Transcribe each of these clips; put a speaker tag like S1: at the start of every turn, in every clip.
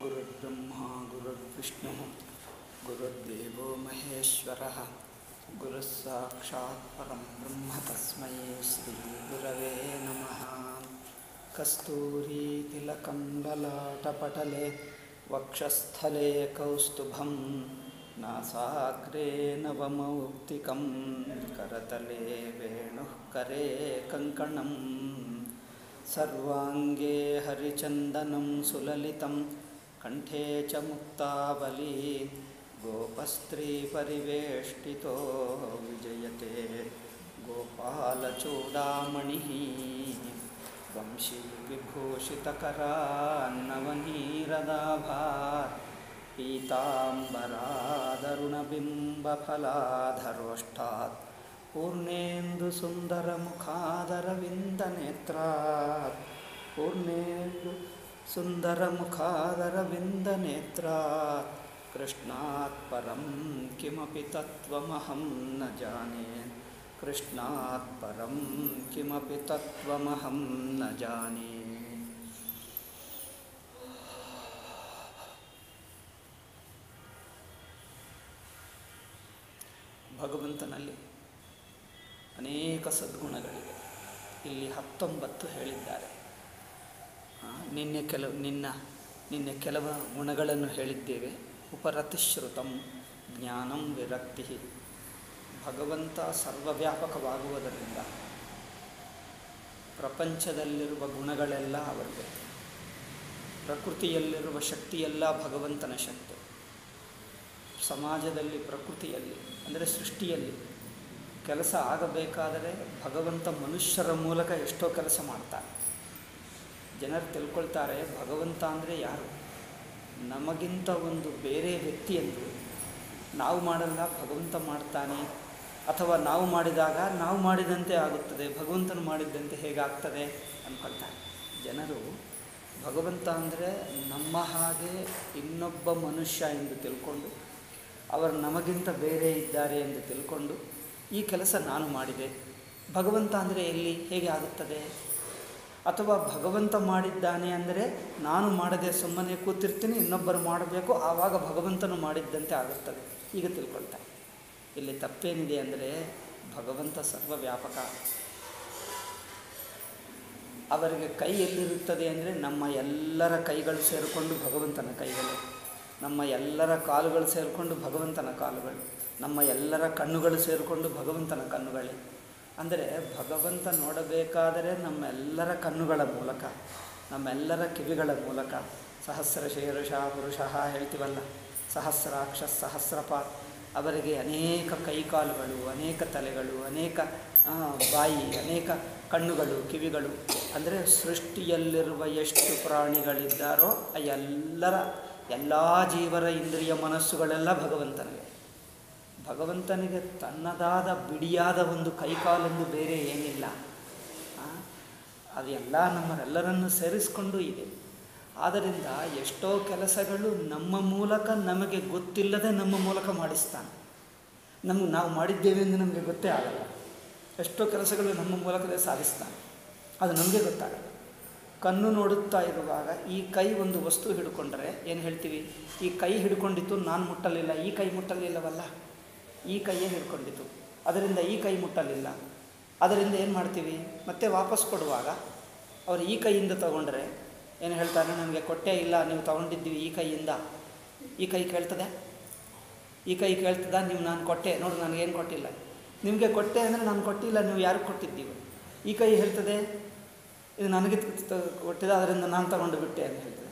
S1: गुरुर्ब्रह्मा गुरुर्विष्णुः गुरुर्देवो महेश्वरः गुरुः साक्षात् परं ब्रह्म तस्मै श्रीगुरवे नमः कस्तूरीतिलकं ललाटपटले वक्षस्थले कौस्तुभं नासाग्रे नवमौक्तिकं करतले वेणुः करे कङ्कणम् सर्वाङ्गे हरिचन्दनं सुललितं कण्ठे च मुक्तावली गोपस्त्रीपरिवेष्टितो विजयते गोपालचूडामणिः वंशीविभूषितकरान्नवनीरदाभात् पीताम्बरादरुणबिम्बफलाधरोष्ठात् पूर्णेन्दुसुन्दरमुखादरविन्दनेत्रात् पूर्णेन्दु सुन्दरमुखादरविन्दनेत्रात् कृष्णात् परं किमपि तत्त्वमहं न जाने कृष्णात् परं किमपि तत्त्वमहं न जाने ಭಗವಂತನಲ್ಲಿ ಅನೇಕ ಸದ್ಗುಣಗಳಿವೆ ಇಲ್ಲಿ ಹತ್ತೊಂಬತ್ತು ಹೇಳಿದ್ದಾರೆ ಆ, ನಿನ್ನೆ ಕೆಲವು ನಿನ್ನ ನಿನ್ನೆ ಕೆಲವು ಗುಣಗಳನ್ನು ಹೇಳಿದ್ದೇವೆ ಉಪರತಿಶ್ರುತಂ ಜ್ಞಾನಂ ವಿರಕ್ತಿ ಭಗವಂತ ಸರ್ವವ್ಯಾಪಕವಾಗುವುದರಿಂದ ಪ್ರಪಂಚದಲ್ಲಿರುವ ಗುಣಗಳೆಲ್ಲ ಅವರಿಗೆ ಪ್ರಕೃತಿಯಲ್ಲಿರುವ ಶಕ್ತಿಯೆಲ್ಲ ಭಗವಂತನ ಶಕ್ತಿ ಸಮಾಜದಲ್ಲಿ ಪ್ರಕೃತಿಯಲ್ಲಿ ಅಂದರೆ ಸೃಷ್ಟಿಯಲ್ಲಿ ಕೆಲಸ ಆಗಬೇಕಾದರೆ ಭಗವಂತ ಮನುಷ್ಯರ ಮೂಲಕ ಎಷ್ಟೋ ಕೆಲಸ ಮಾಡ್ತಾನೆ ಜನರು ತಿಳ್ಕೊಳ್ತಾರೆ ಭಗವಂತ ಅಂದರೆ ಯಾರು ನಮಗಿಂತ ಒಂದು ಬೇರೆ ವ್ಯಕ್ತಿ ಎಂದು ನಾವು ಮಾಡಲ್ಲ ಭಗವಂತ ಮಾಡ್ತಾನೆ ಅಥವಾ ನಾವು ಮಾಡಿದಾಗ ನಾವು ಮಾಡಿದಂತೆ ಆಗುತ್ತದೆ ಭಗವಂತನು ಮಾಡಿದ್ದಂತೆ ಹೇಗಾಗ್ತದೆ ಅಂದ್ಕೊಳ್ತಾರೆ ಜನರು ಭಗವಂತ ಅಂದರೆ ನಮ್ಮ ಹಾಗೆ ಇನ್ನೊಬ್ಬ ಮನುಷ್ಯ ಎಂದು ತಿಳ್ಕೊಂಡು ಅವರು ನಮಗಿಂತ ಬೇರೆ ಇದ್ದಾರೆ ಎಂದು ತಿಳ್ಕೊಂಡು ಈ ಕೆಲಸ ನಾನು ಮಾಡಿದೆ ಭಗವಂತ ಅಂದರೆ ಎಲ್ಲಿ ಹೇಗೆ ಆಗುತ್ತದೆ ಅಥವಾ ಭಗವಂತ ಮಾಡಿದ್ದಾನೆ ಅಂದರೆ ನಾನು ಮಾಡದೆ ಸುಮ್ಮನೆ ಕೂತಿರ್ತೀನಿ ಇನ್ನೊಬ್ಬರು ಮಾಡಬೇಕು ಆವಾಗ ಭಗವಂತನು ಮಾಡಿದ್ದಂತೆ ಆಗುತ್ತದೆ ಈಗ ತಿಳ್ಕೊಳ್ತಾರೆ ಇಲ್ಲಿ ತಪ್ಪೇನಿದೆ ಅಂದರೆ ಭಗವಂತ ಸರ್ವವ್ಯಾಪಕ ಅವರಿಗೆ ಕೈ ಎಲ್ಲಿರುತ್ತದೆ ಅಂದರೆ ನಮ್ಮ ಎಲ್ಲರ ಕೈಗಳು ಸೇರಿಕೊಂಡು ಭಗವಂತನ ಕೈಗಳು ನಮ್ಮ ಎಲ್ಲರ ಕಾಲುಗಳು ಸೇರಿಕೊಂಡು ಭಗವಂತನ ಕಾಲುಗಳು ನಮ್ಮ ಎಲ್ಲರ ಕಣ್ಣುಗಳು ಸೇರಿಕೊಂಡು ಭಗವಂತನ ಕಣ್ಣುಗಳೇ ಅಂದರೆ ಭಗವಂತ ನೋಡಬೇಕಾದರೆ ನಮ್ಮೆಲ್ಲರ ಕಣ್ಣುಗಳ ಮೂಲಕ ನಮ್ಮೆಲ್ಲರ ಕಿವಿಗಳ ಮೂಲಕ ಸಹಸ್ರ ಶೀರ್ಷ ಪುರುಷ ಹೇಳ್ತೀವಲ್ಲ ಸಹಸ್ರಾಕ್ಷ ಸಹಸ್ರಪಾತ್ ಅವರಿಗೆ ಅನೇಕ ಕೈಕಾಲುಗಳು ಅನೇಕ ತಲೆಗಳು ಅನೇಕ ಆ, ಬಾಯಿ ಅನೇಕ ಕಣ್ಣುಗಳು ಕಿವಿಗಳು ಅಂದರೆ ಸೃಷ್ಟಿಯಲ್ಲಿರುವ ಎಷ್ಟು ಪ್ರಾಣಿಗಳಿದ್ದಾರೋ ಆ ಎಲ್ಲರ ಎಲ್ಲ ಜೀವರ ಇಂದ್ರಿಯ ಮನಸ್ಸುಗಳೆಲ್ಲ ಭಗವಂತನಿಗೆ ಭಗವಂತನಿಗೆ ತನ್ನದಾದ ಬಿಡಿಯಾದ ಒಂದು ಕೈಕಾಲೆಂದು ಬೇರೆ ಏನಿಲ್ಲ ಆ, ಅದೆಲ್ಲ ನಮ್ಮರೆಲ್ಲರನ್ನು ಸೇರಿಸಿಕೊಂಡು ಇದೆ ಆದ್ದರಿಂದ ಎಷ್ಟೋ ಕೆಲಸಗಳು ನಮ್ಮ ಮೂಲಕ ನಮಗೆ ಗೊತ್ತಿಲ್ಲದೆ ನಮ್ಮ ಮೂಲಕ ಮಾಡಿಸ್ತಾನೆ ನಮ್ಗೆ ನಾವು ಮಾಡಿದ್ದೇವೆ ಎಂದು ನಮಗೆ ಗೊತ್ತೇ ಆಗಲ್ಲ ಎಷ್ಟೋ ಕೆಲಸಗಳು ನಮ್ಮ ಮೂಲಕವೇ ಸಾಧಿಸ್ತಾನೆ ಅದು ನಮಗೆ ಗೊತ್ತಾಗಲ್ಲ ಕಣ್ಣು ನೋಡುತ್ತಾ ಇರುವಾಗ ಈ ಕೈ ಒಂದು ವಸ್ತು ಹಿಡ್ಕೊಂಡ್ರೆ ಏನು ಹೇಳ್ತೀವಿ ಈ ಕೈ ಹಿಡ್ಕೊಂಡಿತ್ತು ನಾನು ಮುಟ್ಟಲಿಲ್ಲ ಈ ಕೈ ಮುಟ್ಟಲಿಲ್ಲವಲ್ಲ ಈ ಕೈಯೇ ಹಿಡ್ಕೊಂಡಿತು ಅದರಿಂದ ಈ ಕೈ ಮುಟ್ಟಲಿಲ್ಲ ಅದರಿಂದ ಏನು ಮಾಡ್ತೀವಿ ಮತ್ತೆ ವಾಪಸ್ ಕೊಡುವಾಗ ಅವರು ಈ ಕೈಯಿಂದ ತಗೊಂಡ್ರೆ ಏನು ಹೇಳ್ತಾರೆ ನನಗೆ ಕೊಟ್ಟೇ ಇಲ್ಲ ನೀವು ತಗೊಂಡಿದ್ದೀವಿ ಈ ಕೈಯಿಂದ ಈ ಕೈ ಕೇಳ್ತದೆ ಈ ಕೈ ಕೇಳ್ತದ ನೀವು ನಾನು ಕೊಟ್ಟೆ ನೋಡು ನನಗೇನು ಕೊಟ್ಟಿಲ್ಲ ನಿಮಗೆ ಕೊಟ್ಟೆ ಅಂದರೆ ನಾನು ಕೊಟ್ಟಿಲ್ಲ ನೀವು ಯಾರಿಗೆ ಕೊಟ್ಟಿದ್ದೀವಿ ಈ ಕೈ ಹೇಳ್ತದೆ ಇದು ನನಗೆ ತ- ತ- ಕೊಟ್ಟಿದೆ ಅದರಿಂದ ನಾನು ತಗೊಂಡು ಬಿಟ್ಟೆ ಅಂತ ಹೇಳ್ತದೆ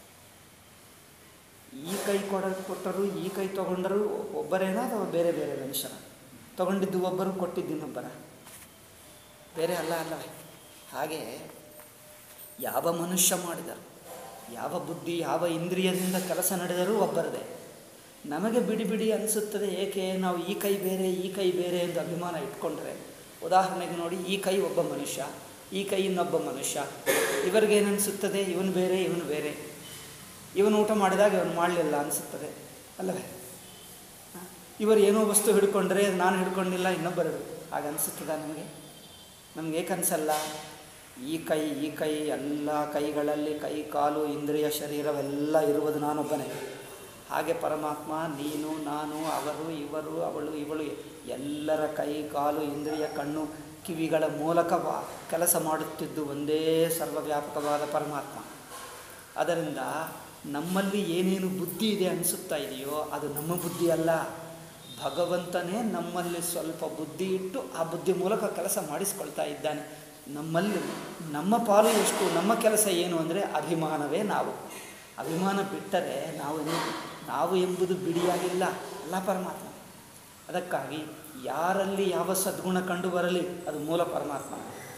S1: ಈ ಕೈ ಕೊಡ ಕೊಟ್ಟರು ಈ ಕೈ ತಗೊಂಡರು ಒಬ್ಬರೇನೋ ಅಥವಾ ಬೇರೆ ಬೇರೆ ಮನುಷ್ಯನ ತಗೊಂಡಿದ್ದು ಒಬ್ಬರು ಕೊಟ್ಟಿದ್ದು ಇನ್ನೊಬ್ಬರ ಬೇರೆ ಅಲ್ಲ ಅಲ್ಲವೇ ಹಾಗೆ ಯಾವ ಮನುಷ್ಯ ಮಾಡಿದರು ಯಾವ ಬುದ್ಧಿ ಯಾವ ಇಂದ್ರಿಯದಿಂದ ಕೆಲಸ ನಡೆದರೂ ಒಬ್ಬರದೇ ನಮಗೆ ಬಿಡಿ ಬಿಡಿ ಅನಿಸುತ್ತದೆ ಏಕೆ ನಾವು ಈ ಕೈ ಬೇರೆ ಈ ಕೈ ಬೇರೆ ಎಂದು ಅಭಿಮಾನ ಇಟ್ಕೊಂಡ್ರೆ ಉದಾಹರಣೆಗೆ ನೋಡಿ ಈ ಕೈ ಒಬ್ಬ ಮನುಷ್ಯ ಈ ಕೈ ಇನ್ನೊಬ್ಬ ಮನುಷ್ಯ ಇವರಿಗೇನನಿಸುತ್ತದೆ ಇವನು ಬೇರೆ ಇವನು ಬೇರೆ ಇವನು ಊಟ ಮಾಡಿದಾಗ ಇವನು ಮಾಡಲಿಲ್ಲ ಅನಿಸುತ್ತದೆ ಅಲ್ಲವೇ ಹ? ಇವರು ಏನೋ ವಸ್ತು ಹಿಡ್ಕೊಂಡ್ರೆ ನಾನು ಹಿಡ್ಕೊಂಡಿಲ್ಲ ಇನ್ನೊಬ್ಬರು ಹಾಗೆ ಅನಿಸುತ್ತದ ನಮಗೆ ನಮ್ಗೆ ಏಕೆ ಅನಿಸಲ್ಲ ಈ ಕೈ ಈ ಕೈ ಎಲ್ಲ ಕೈಗಳಲ್ಲಿ ಕೈ ಕಾಲು ಇಂದ್ರಿಯ ಶರೀರವೆಲ್ಲ ಇರುವುದು ನಾನೊಬ್ಬನೇ ಹಾಗೆ ಪರಮಾತ್ಮ ನೀನು ನಾನು ಅವರು ಇವರು ಅವಳು ಇವಳು ಎಲ್ಲರ ಕೈ ಕಾಲು ಇಂದ್ರಿಯ ಕಣ್ಣು ಕಿವಿಗಳ ಮೂಲಕ ವಾ- ಕೆಲಸ ಮಾಡುತ್ತಿದ್ದು ಒಂದೇ ಸರ್ವವ್ಯಾಪಕವಾದ ಪರಮಾತ್ಮ ಅದರಿಂದ ನಮ್ಮಲ್ಲಿ ಏನೇನು ಬುದ್ಧಿ ಇದೆ ಅನಿಸುತ್ತಾ ಇದೆಯೋ ಅದು ನಮ್ಮ ಬುದ್ಧಿ ಅಲ್ಲ ಭಗವಂತನೇ ನಮ್ಮಲ್ಲಿ ಸ್ವಲ್ಪ ಬುದ್ಧಿ ಇಟ್ಟು ಆ ಬುದ್ಧಿ ಮೂಲಕ ಕೆಲಸ ಮಾಡಿಸ್ಕೊಳ್ತಾ ಇದ್ದಾನೆ ನಮ್ಮಲ್ಲಿ ನಮ್ಮ ಪಾಲು ಎಷ್ಟು ನಮ್ಮ ಕೆಲಸ ಏನು ಅಂದರೆ ಅಭಿಮಾನವೇ ನಾವು ಅಭಿಮಾನ ಬಿಟ್ಟರೆ ನಾವು ನಾವು ಎಂಬುದು ಬಿಡಿಯಾಗಿಲ್ಲ ಅಲ್ಲ ಪರಮಾತ್ಮ ಅದಕ್ಕಾಗಿ ಯಾರಲ್ಲಿ ಯಾವ ಸದ್ಗುಣ ಕಂಡು ಬರಲಿ ಅದು ಮೂಲ ಪರಮಾತ್ಮ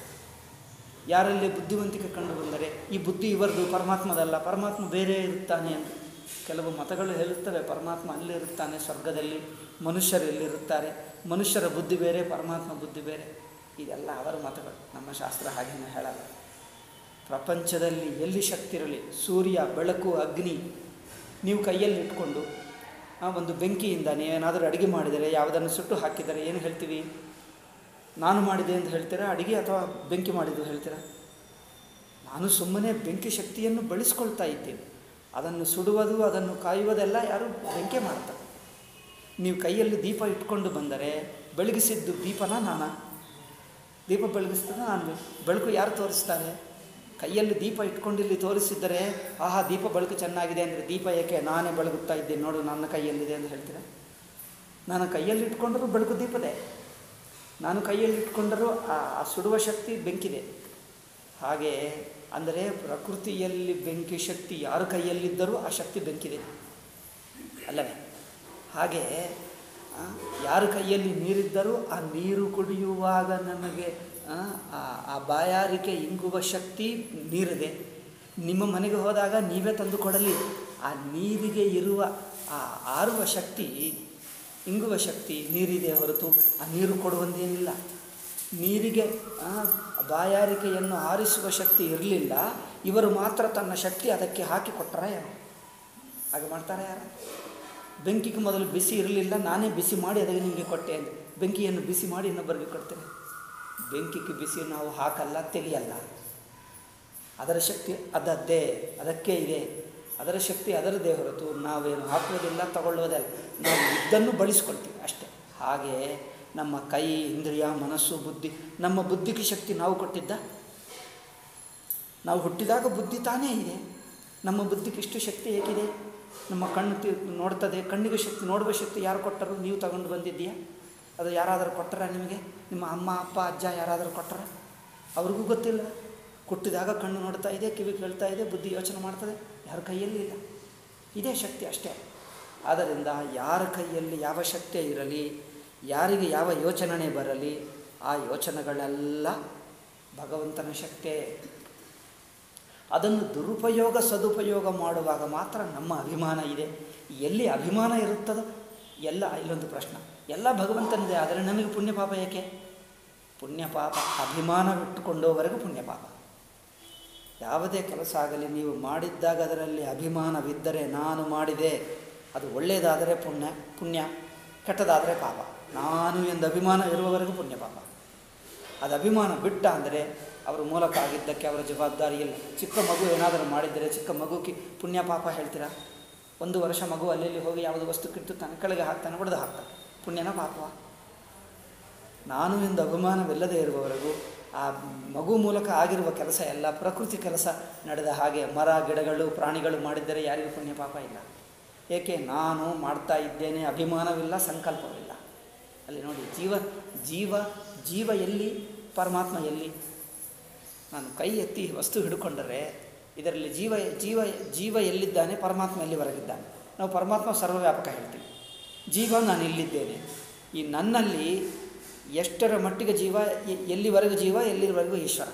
S1: ಯಾರಲ್ಲಿ ಬುದ್ಧಿವಂತಿಕೆ ಕಂಡು ಬಂದರೆ ಈ ಬುದ್ಧಿ ಇವರದು ಪರಮಾತ್ಮದಲ್ಲ ಪರಮಾತ್ಮ ಬೇರೆ ಇರುತ್ತಾನೆ ಎಂದು ಕೆಲವು ಮತಗಳು ಹೇಳುತ್ತವೆ ಪರಮಾತ್ಮ ಅಲ್ಲೇ ಇರುತ್ತಾನೆ ಸ್ವರ್ಗದಲ್ಲಿ ಮನುಷ್ಯರು ಎಲ್ಲಿರುತ್ತಾರೆ ಮನುಷ್ಯರ ಬುದ್ಧಿ ಬೇರೆ ಪರಮಾತ್ಮ ಬುದ್ಧಿ ಬೇರೆ ಇದೆಲ್ಲ ಅವರ ಮತಗಳು ನಮ್ಮ ಶಾಸ್ತ್ರ ಹಾಗೇನೆ ಹೇಳಲ್ಲ ಪ್ರಪಂಚದಲ್ಲಿ ಎಲ್ಲಿ ಶಕ್ತಿ ಇರಲಿ ಸೂರ್ಯ ಬೆಳಕು ಅಗ್ನಿ ನೀವು ಕೈಯಲ್ಲಿ ಇಟ್ಕೊಂಡು ಆ, ಒಂದು ಬೆಂಕಿಯಿಂದ ನೀವೇನಾದರೂ ಅಡುಗೆ ಮಾಡಿದರೆ ಯಾವುದನ್ನು ಸುಟ್ಟು ಹಾಕಿದರೆ ಏನು ಹೇಳ್ತೀವಿ ನಾನು ಮಾಡಿದೆ ಅಂತ ಹೇಳ್ತೀರಾ ಅಡುಗೆ ಅಥವಾ ಬೆಂಕಿ ಮಾಡಿದ್ದು ಹೇಳ್ತೀರಾ ನಾನು ಸುಮ್ಮನೆ ಬೆಂಕಿ ಶಕ್ತಿಯನ್ನು ಬಳಸ್ಕೊಳ್ತಾ ಇದ್ದೇನೆ ಅದನ್ನು ಸುಡುವುದು ಅದನ್ನು ಕಾಯುವುದೆಲ್ಲ ಯಾರು ಬೆಂಕಿ ಮಾಡ್ತಾರೆ ನೀವು ಕೈಯಲ್ಲಿ ದೀಪ ಇಟ್ಕೊಂಡು ಬಂದರೆ ಬೆಳಗಿಸಿದ್ದು ದೀಪನ ನಾನಾ ದೀಪ ಬೆಳಗಿಸ್ತದ ನಾನು ಬೆಳಕು ಯಾರು ತೋರಿಸ್ತಾರೆ ಕೈಯಲ್ಲಿ ದೀಪ ಇಟ್ಕೊಂಡು ಇಲ್ಲಿ ತೋರಿಸಿದ್ದರೆ ಆಹಾ ದೀಪ ಬೆಳಕು ಚೆನ್ನಾಗಿದೆ ಅಂದರೆ ದೀಪ ಏಕೆ ನಾನೇ ಬೆಳಗುತ್ತಾ ಇದ್ದೇನೆ ನೋಡು ನನ್ನ ಕೈಯಲ್ಲಿದೆ ಅಂತ ಹೇಳ್ತೀರಾ ನಾನು ಕೈಯಲ್ಲಿ ಇಟ್ಕೊಂಡರೂ ಬೆಳಕು ದೀಪದೆ ನಾನು ಕೈಯಲ್ಲಿ ಇಟ್ಕೊಂಡರೂ ಆ ಆ ಸುಡುವ ಶಕ್ತಿ ಬೆಂಕಿದೆ ಹಾಗೆ ಅಂದರೆ ಪ್ರಕೃತಿಯಲ್ಲಿ ಬೆಂಕಿ ಶಕ್ತಿ ಯಾರ ಕೈಯಲ್ಲಿದ್ದರೂ ಆ ಶಕ್ತಿ ಬೆಂಕಿದೆ ಅಲ್ಲವೇ ಹಾಗೆ ಆ, ಯಾರ ಕೈಯಲ್ಲಿ ನೀರಿದ್ದರೂ ಆ ನೀರು ಕುಡಿಯುವಾಗ ನಮಗೆ ಆ, ಆ ಆ ಬಾಯಾರಿಕೆ ಇಂಗುವ ಶಕ್ತಿ ನೀರಿದೆ ನಿಮ್ಮ ಮನೆಗೆ ಹೋದಾಗ ನೀವೇ ತಂದು ಕೊಡಲಿ ಆ ನೀರಿಗೆ ಇರುವ ಆ ಆರುವ ಶಕ್ತಿ ಇಂಗುವ ಶಕ್ತಿ ನೀರಿದೆ ಹೊರತು ಆ ನೀರು ಕೊಡುವಂದೇನಿಲ್ಲ ನೀರಿಗೆ ಆ, ಬಾಯಾರಿಕೆಯನ್ನು ಆರಿಸುವ ಶಕ್ತಿ ಇರಲಿಲ್ಲ ಇವರು ಮಾತ್ರ ತನ್ನ ಶಕ್ತಿ ಅದಕ್ಕೆ ಹಾಕಿ ಕೊಟ್ಟರ ಯಾರು ಹಾಗೆ ಮಾಡ್ತಾರೆ ಯಾರು ಬೆಂಕಿಗೆ ಮೊದಲು ಬಿಸಿ ಇರಲಿಲ್ಲ ನಾನೇ ಬಿಸಿ ಮಾಡಿ ಅದಕ್ಕೆ ನಿಮಗೆ ಕೊಟ್ಟೆ ಅಂತ ಬೆಂಕಿಯನ್ನು ಬಿಸಿ ಮಾಡಿ ಇನ್ನೊಬ್ಬರಿಗೆ ಕೊಡ್ತೇನೆ ಬೆಂಕಿಗೆ ಬಿಸಿ ನಾವು ಹಾಕಲ್ಲ ತೆಗೆಯಲ್ಲ ಅದರ ಶಕ್ತಿ ಅದದ್ದೇ ಅದಕ್ಕೆ ಇದೆ ಅದರ ಶಕ್ತಿ ಅದರದ್ದೇ ಹೊರತು ನಾವೇನು ಹಾಕುವುದಿಲ್ಲ ತಗೊಳ್ಳೋದಲ್ಲ ನಾವು ಇದನ್ನು ಬಳಸ್ಕೊಳ್ತೀವಿ ಅಷ್ಟೇ ಹಾಗೆ ನಮ್ಮ ಕೈ ಇಂದ್ರಿಯ ಮನಸ್ಸು ಬುದ್ಧಿ ನಮ್ಮ ಬುದ್ಧಿಗೆ ಶಕ್ತಿ ನಾವು ಕೊಟ್ಟಿದ್ದ ನಾವು ಹುಟ್ಟಿದಾಗ ಬುದ್ಧಿ ತಾನೇ ಇದೆ ನಮ್ಮ ಬುದ್ಧಿಗೆ ಇಷ್ಟು ಶಕ್ತಿ ಹೇಗಿದೆ ನಮ್ಮ ಕಣ್ಣು ತಿ ನೋಡ್ತದೆ ಕಣ್ಣಿಗೆ ಶಕ್ತಿ ನೋಡುವ ಶಕ್ತಿ ಯಾರು ಕೊಟ್ಟರು ನೀವು ತಗೊಂಡು ಬಂದಿದ್ದೀಯಾ ಅದು ಯಾರಾದರೂ ಕೊಟ್ಟರ ನಿಮಗೆ ನಿಮ್ಮ ಅಮ್ಮ ಅಪ್ಪ ಅಜ್ಜ ಯಾರಾದರೂ ಕೊಟ್ಟರ ಅವ್ರಿಗೂ ಗೊತ್ತಿಲ್ಲ ಹುಟ್ಟಿದಾಗ ಕಣ್ಣು ನೋಡ್ತಾ ಇದೆ ಕಿವಿ ಕೇಳ್ತಾ ಇದೆ ಬುದ್ಧಿ ಯೋಚನೆ ಮಾಡ್ತದೆ ಯಾರ ಕೈಯಲ್ಲಿ ಇಲ್ಲ ಇದೇ ಶಕ್ತಿ ಅಷ್ಟೇ ಆದ್ದರಿಂದ ಯಾರ ಕೈಯಲ್ಲಿ ಯಾವ ಶಕ್ತಿ ಇರಲಿ ಯಾರಿಗೆ ಯಾವ ಯೋಚನೆ ಬರಲಿ ಆ ಯೋಚನೆಗಳೆಲ್ಲ ಭಗವಂತನ ಶಕ್ತಿಯೇ ಅದನ್ನು ದುರುಪಯೋಗ ಸದುಪಯೋಗ ಮಾಡುವಾಗ ಮಾತ್ರ ನಮ್ಮ ಅಭಿಮಾನ ಇದೆ ಎಲ್ಲಿ ಅಭಿಮಾನ ಇರುತ್ತದೋ ಎಲ್ಲ ಇಲ್ಲೊಂದು ಪ್ರಶ್ನೆ ಎಲ್ಲ ಭಗವಂತನಿದೆ ಆದರೆ ನಮಗೆ ಪುಣ್ಯ ಪಾಪ ಏಕೆ ಪುಣ್ಯ ಪಾಪ ಅಭಿಮಾನವಿಟ್ಟುಕೊಂಡವರೆಗೂ ಪುಣ್ಯ ಪಾಪ ಯಾವುದೇ ಕೆಲಸ ಆಗಲಿ ನೀವು ಮಾಡಿದ್ದಾಗ ಅದರಲ್ಲಿ ಅಭಿಮಾನವಿದ್ದರೆ ನಾನು ಮಾಡಿದೆ ಅದು ಒಳ್ಳೆಯದಾದರೆ ಪುಣ್ಯ ಪುಣ್ಯ ಕೆಟ್ಟದಾದರೆ ಪಾಪ ನಾನು ಎಂದು ಅಭಿಮಾನ ಇರುವವರೆಗೂ ಪುಣ್ಯ ಪಾಪ ಅದು ಅಭಿಮಾನ ಬಿಟ್ಟ ಅಂದರೆ ಅವರ ಮೂಲಕ ಆಗಿದ್ದಕ್ಕೆ ಅವರ ಜವಾಬ್ದಾರಿ ಇಲ್ಲ ಚಿಕ್ಕ ಮಗು ಏನಾದರೂ ಮಾಡಿದರೆ ಚಿಕ್ಕ ಮಗುಕ್ಕೆ ಪುಣ್ಯ ಪಾಪ ಹೇಳ್ತೀರಾ ಒಂದು ವರ್ಷ ಮಗು ಅಲ್ಲಿ ಹೋಗಿ ಯಾವುದೋ ವಸ್ತು ಕಿತ್ತು ತನ್ನ ಕೆಳಗೆ ಹಾಕ್ತಾನೆ ಹೊಡೆದು ಹಾಕ್ತಾನೆ ಪುಣ್ಯನ ಪಾಪವ ನಾನು ಎಂದು ಅಭಿಮಾನವಿಲ್ಲದೆ ಇರುವವರೆಗೂ ಆ ಮಗು ಮೂಲಕ ಆಗಿರುವ ಕೆಲಸ ಎಲ್ಲ ಪ್ರಕೃತಿ ಕೆಲಸ ನಡೆದ ಹಾಗೆ ಮರ ಗಿಡಗಳು ಪ್ರಾಣಿಗಳು ಮಾಡಿದ್ದರೆ ಯಾರಿಗೂ ಪುಣ್ಯ ಪಾಪ ಇಲ್ಲ ಏಕೆ ನಾನು ಮಾಡ್ತಾ ಇದ್ದೇನೆ ಅಭಿಮಾನವಿಲ್ಲ ಸಂಕಲ್ಪವಿಲ್ಲ ಅಲ್ಲಿ ನೋಡಿ ಜೀವ ಜೀವ ಜೀವ ಎಲ್ಲಿ ಪರಮಾತ್ಮ ಎಲ್ಲಿ ನಾನು ಕೈ ಎತ್ತಿ ವಸ್ತು ಹಿಡ್ಕೊಂಡರೆ ಇದರಲ್ಲಿ ಜೀವ ಜೀವ ಜೀವ ಎಲ್ಲಿದ್ದಾನೆ ಪರಮಾತ್ಮ ಎಲ್ಲಿವರೆಗಿದ್ದಾನೆ ನಾವು ಪರಮಾತ್ಮ ಸರ್ವವ್ಯಾಪಕ ಹೇಳ್ತೀವಿ ಜೀವ ನಾನು ಇಲ್ಲಿದ್ದೇನೆ ಈ ನನ್ನಲ್ಲಿ ಎಷ್ಟರ ಮಟ್ಟಿಗೆ ಜೀವ ಎ- ಎಲ್ಲಿವರೆಗೂ ಜೀವ ಎಲ್ಲಿವರೆಗೂ ಈಶ್ವರ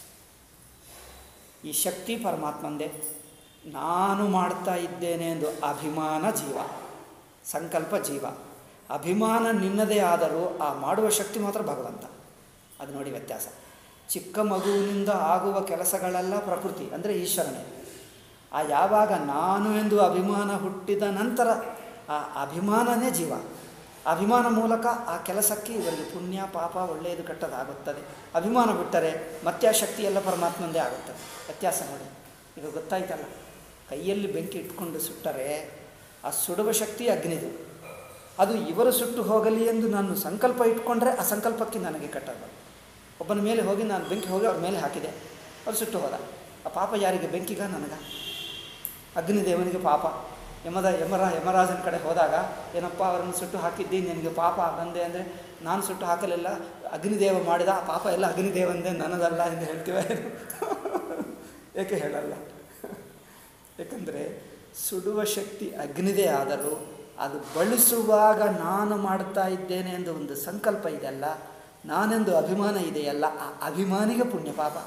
S1: ಈ ಶಕ್ತಿ ಪರಮಾತ್ಮಂದೇ ನಾನು ಮಾಡ್ತಾ ಇದ್ದೇನೆ ಎಂದು ಅಭಿಮಾನ ಜೀವ ಸಂಕಲ್ಪ ಜೀವ ಅಭಿಮಾನ ನಿನ್ನದೇ ಆದರೂ ಆ ಮಾಡುವ ಶಕ್ತಿ ಮಾತ್ರ ಭಗವಂತ ಅದು ನೋಡಿ ವ್ಯತ್ಯಾಸ ಚಿಕ್ಕ ಮಗುವಿನಿಂದ ಆಗುವ ಕೆಲಸಗಳೆಲ್ಲ ಪ್ರಕೃತಿ ಅಂದರೆ ಈಶ್ವರನೇ ಆ ಯಾವಾಗ ನಾನು ಎಂದು ಅಭಿಮಾನ ಹುಟ್ಟಿದ ನಂತರ ಆ ಅಭಿಮಾನನೇ ಜೀವ ಅಭಿಮಾನ ಮೂಲಕ ಆ ಕೆಲಸಕ್ಕೆ ಇವರಿಗೆ ಪುಣ್ಯ ಪಾಪ ಒಳ್ಳೆಯದು ಕೆಟ್ಟದಾಗುತ್ತದೆ ಅಭಿಮಾನ ಬಿಟ್ಟರೆ ಮತ್ತೆ ಆ ಶಕ್ತಿ ಎಲ್ಲ ಪರಮಾತ್ಮಂದೇ ಆಗುತ್ತದೆ ವ್ಯತ್ಯಾಸ ನೋಡಿ ಈಗ ಗೊತ್ತಾಯ್ತಲ್ಲ ಕೈಯಲ್ಲಿ ಬೆಂಕಿ ಇಟ್ಕೊಂಡು ಸುಟ್ಟರೆ ಆ ಸುಡುವ ಶಕ್ತಿ ಅಗ್ನಿದು ಅದು ಇವರು ಸುಟ್ಟು ಹೋಗಲಿ ಎಂದು ನಾನು ಸಂಕಲ್ಪ ಇಟ್ಕೊಂಡ್ರೆ ಆ ಸಂಕಲ್ಪಕ್ಕೆ ನನಗೆ ಕೆಟ್ಟದ್ದು ಒಬ್ಬನ ಮೇಲೆ ಹೋಗಿ ನಾನು ಬೆಂಕಿ ಹೋಗಿ ಅವ್ರ ಮೇಲೆ ಹಾಕಿದೆ ಅವ್ರು ಸುಟ್ಟು ಹೋದ ಆ ಪಾಪ ಯಾರಿಗೆ ಬೆಂಕಿಗ ನನಗ ಅಗ್ನಿದೇವನಿಗೆ ಪಾಪ ಯಮದ ಯಮರ ಯಮರಾಜನ ಕಡೆ ಹೋದಾಗ ಏನಪ್ಪ ಅವರನ್ನು ಸುಟ್ಟು ಹಾಕಿದ್ದಿ ನಿನಗೆ ಪಾಪ ಬಂದೆ ಅಂದರೆ ನಾನು ಸುಟ್ಟು ಹಾಕಲಿಲ್ಲ ಅಗ್ನಿದೇವ ಮಾಡಿದ ಆ ಪಾಪ ಎಲ್ಲ ಅಗ್ನಿದೇವಂದೆ ನನ್ನದಲ್ಲ ಎಂದು ಹೇಳ್ತೀವ ಏಕೆ ಹೇಳಲ್ಲ ಏಕೆಂದರೆ ಸುಡುವ ಶಕ್ತಿ ಅಗ್ನಿದೇ ಆದರೂ ಅದು ಬಳಸುವಾಗ ನಾನು ಮಾಡ್ತಾ ಇದ್ದೇನೆ ಎಂದು ಒಂದು ಸಂಕಲ್ಪ ಇದೆಯಲ್ಲ ನಾನೆಂದು ಅಭಿಮಾನ ಇದೆಯಲ್ಲ ಆ ಅಭಿಮಾನಿಗೆ ಪುಣ್ಯ ಪಾಪ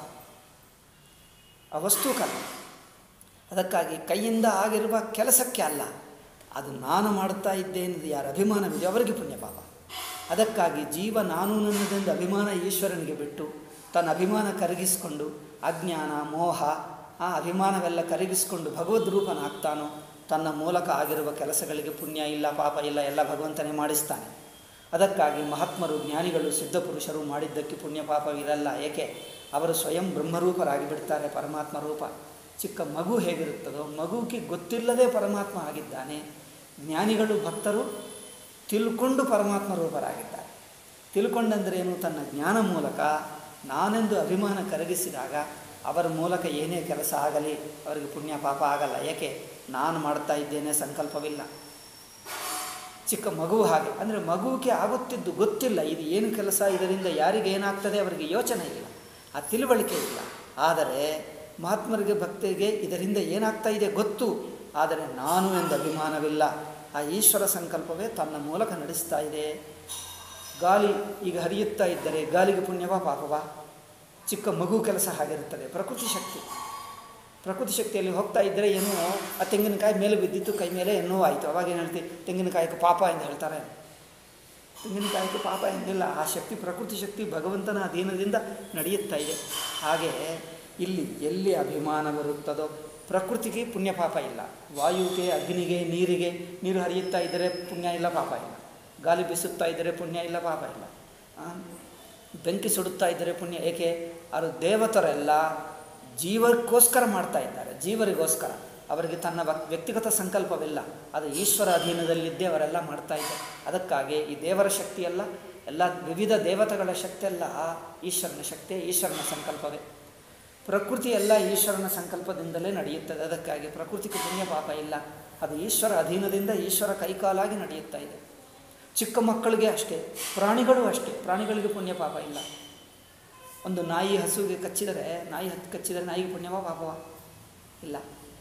S1: ಆ ವಸ್ತುಕಲ್ಲ ಅದಕ್ಕಾಗಿ ಕೈಯಿಂದ ಆಗಿರುವ ಕೆಲಸಕ್ಕೆ ಅಲ್ಲ ಅದು ನಾನು ಮಾಡ್ತಾ ಇದ್ದೇನೆಂದು ಯಾರ ಅಭಿಮಾನವಿದೆ ಅವರಿಗೆ ಪುಣ್ಯ ಪಾಪ ಅದಕ್ಕಾಗಿ ಜೀವ ನಾನು ನನ್ನದೆಂದು ಅಭಿಮಾನ ಈಶ್ವರನಿಗೆ ಬಿಟ್ಟು ತನ್ನ ಅಭಿಮಾನ ಕರಗಿಸಿಕೊಂಡು ಅಜ್ಞಾನ ಮೋಹ ಆ ಅಭಿಮಾನವೆಲ್ಲ ಕರಗಿಸಿಕೊಂಡು ಭಗವದ್ ರೂಪನಾಗ್ತಾನೋ ತನ್ನ ಮೂಲಕ ಆಗಿರುವ ಕೆಲಸಗಳಿಗೆ ಪುಣ್ಯ ಇಲ್ಲ ಪಾಪ ಇಲ್ಲ ಎಲ್ಲ ಭಗವಂತನೇ ಮಾಡಿಸ್ತಾನೆ ಅದಕ್ಕಾಗಿ ಮಹಾತ್ಮರು ಜ್ಞಾನಿಗಳು ಸಿದ್ಧಪುರುಷರು ಮಾಡಿದ್ದಕ್ಕೆ ಪುಣ್ಯ ಪಾಪವಿರಲ್ಲ ಏಕೆ ಅವರು ಸ್ವಯಂ ಬ್ರಹ್ಮರೂಪರಾಗಿ ಬಿಡ್ತಾರೆ ಪರಮಾತ್ಮ ರೂಪ ಚಿಕ್ಕ ಮಗು ಹೇಗಿರುತ್ತದೋ ಮಗುವಿಗೆ ಗೊತ್ತಿಲ್ಲದೆ ಪರಮಾತ್ಮ ಆಗಿದ್ದಾನೆ ಜ್ಞಾನಿಗಳು ಭಕ್ತರು ತಿಳ್ಕೊಂಡು ಪರಮಾತ್ಮ ರೂಪರಾಗಿದ್ದಾರೆ ತಿಳ್ಕೊಂಡಂದ್ರೇನು ತನ್ನ ಜ್ಞಾನ ಮೂಲಕ ನಾನೆಂದು ಅಭಿಮಾನ ಕರಗಿಸಿದಾಗ ಅವರ ಮೂಲಕ ಏನೇ ಕೆಲಸ ಆಗಲಿ ಅವರಿಗೆ ಪುಣ್ಯ ಪಾಪ ಆಗಲ್ಲ ಏಕೆ ನಾನು ಮಾಡ್ತಾ ಇದ್ದೇನೆ ಸಂಕಲ್ಪವಿಲ್ಲ ಚಿಕ್ಕ ಮಗು ಹಾಗೆ ಅಂದರೆ ಮಗುವಿಗೆ ಆಗುತ್ತಿದ್ದು ಗೊತ್ತಿಲ್ಲ ಇದು ಏನು ಕೆಲಸ ಇದರಿಂದ ಯಾರಿಗೆ ಏನಾಗ್ತದೆ ಅವರಿಗೆ ಯೋಚನೆ ಇಲ್ಲ ಆ ತಿಳುವಳಿಕೆ ಇಲ್ಲ ಆದರೆ ಮಹಾತ್ಮರಿಗೆ ಭಕ್ತಿಗೆ ಇದರಿಂದ ಏನಾಗ್ತಾ ಇದೆ ಗೊತ್ತು ಆದರೆ ನಾನು ಎಂದು ಅಭಿಮಾನವಿಲ್ಲ ಆ ಈಶ್ವರ ಸಂಕಲ್ಪವೇ ತನ್ನ ಮೂಲಕ ನಡೆಸ್ತಾ ಇದೆ ಗಾಳಿ ಈಗ ಹರಿಯುತ್ತಾ ಇದ್ದರೆ ಗಾಳಿಗೆ ಪುಣ್ಯವಾ ಪಾಪವಾ ಚಿಕ್ಕ ಮಗು ಕೆಲಸ ಹಾಗಿರುತ್ತದೆ ಪ್ರಕೃತಿ ಶಕ್ತಿ ಪ್ರಕೃತಿ ಶಕ್ತಿಯಲ್ಲಿ ಹೋಗ್ತಾ ಇದ್ದರೆ ಏನೋ ಆ ತೆಂಗಿನಕಾಯಿ ಮೇಲೆ ಬಿದ್ದಿತ್ತು ಕೈ ಮೇಲೆ ಏನೋ ಆಯಿತು ಅವಾಗ ಏನು ಹೇಳ್ತೀವಿ ತೆಂಗಿನಕಾಯಿಗೆ ಪಾಪ ಎಂದು ಹೇಳ್ತಾರೆ ತೆಂಗಿನಕಾಯಿಗೆ ಪಾಪ ಎಂದಿಲ್ಲ ಆ ಶಕ್ತಿ ಪ್ರಕೃತಿ ಶಕ್ತಿ ಭಗವಂತನ ಅಧೀನದಿಂದ ನಡೆಯುತ್ತಾ ಇದೆ ಹಾಗೆ ಇಲ್ಲಿ ಎಲ್ಲಿ ಅಭಿಮಾನ ಬರುತ್ತದೋ ಪ್ರಕೃತಿಗೆ ಪುಣ್ಯ ಪಾಪ ಇಲ್ಲ ವಾಯುವಿಗೆ ಅಗ್ನಿಗೆ ನೀರಿಗೆ ನೀರು ಹರಿಯುತ್ತಾ ಇದ್ದರೆ ಪುಣ್ಯ ಇಲ್ಲ ಪಾಪ ಇಲ್ಲ ಗಾಳಿ ಬೀಸುತ್ತಾ ಇದ್ದರೆ ಪುಣ್ಯ ಇಲ್ಲ ಪಾಪ ಇಲ್ಲ ಆ, ಬೆಂಕಿ ಸುಡುತ್ತಾ ಇದ್ದರೆ ಪುಣ್ಯ ಏಕೆ ಅವರು ದೇವತರೆಲ್ಲ ಜೀವಕ್ಕೋಸ್ಕರ ಮಾಡ್ತಾ ಇದ್ದಾರೆ ಜೀವರಿಗೋಸ್ಕರ ಅವರಿಗೆ ತನ್ನ ವಕ್- ವ್ಯಕ್ತಿಗತ ಸಂಕಲ್ಪವಿಲ್ಲ ಅದು ಈಶ್ವರ ಅಧೀನದಲ್ಲಿದ್ದೇ ಅವರೆಲ್ಲ ಮಾಡ್ತಾ ಇದ್ದಾರೆ ಅದಕ್ಕಾಗಿ ಈ ದೇವರ ಶಕ್ತಿಯೆಲ್ಲ ಎಲ್ಲ ವಿವಿಧ ದೇವತೆಗಳ ಶಕ್ತಿಯೆಲ್ಲ ಈಶ್ವರನ ಶಕ್ತಿ ಈಶ್ವರನ ಸಂಕಲ್ಪವೇ ಪ್ರಕೃತಿ ಎಲ್ಲ ಈಶ್ವರನ ಸಂಕಲ್ಪದಿಂದಲೇ ನಡೆಯುತ್ತದೆ ಅದಕ್ಕಾಗಿ ಪ್ರಕೃತಿಗೆ ಪುಣ್ಯ ಪಾಪ ಇಲ್ಲ ಅದು ಈಶ್ವರ ಅಧೀನದಿಂದ ಈಶ್ವರ ಕೈಕಾಲಾಗಿ ನಡೆಯುತ್ತಾ ಇದೆ ಚಿಕ್ಕ ಮಕ್ಕಳಿಗೆ ಅಷ್ಟೇ ಪ್ರಾಣಿಗಳು ಅಷ್ಟೇ ಪ್ರಾಣಿಗಳಿಗೆ ಪುಣ್ಯ ಪಾಪ ಇಲ್ಲ ಒಂದು ನಾಯಿ ಹಸುವಿಗೆ ಕಚ್ಚಿದರೆ ನಾಯಿ ಹತ್ತು ಕಚ್ಚಿದರೆ ನಾಯಿಗೆ ಪುಣ್ಯವಾ ಪಾಪವಾ ಇಲ್ಲ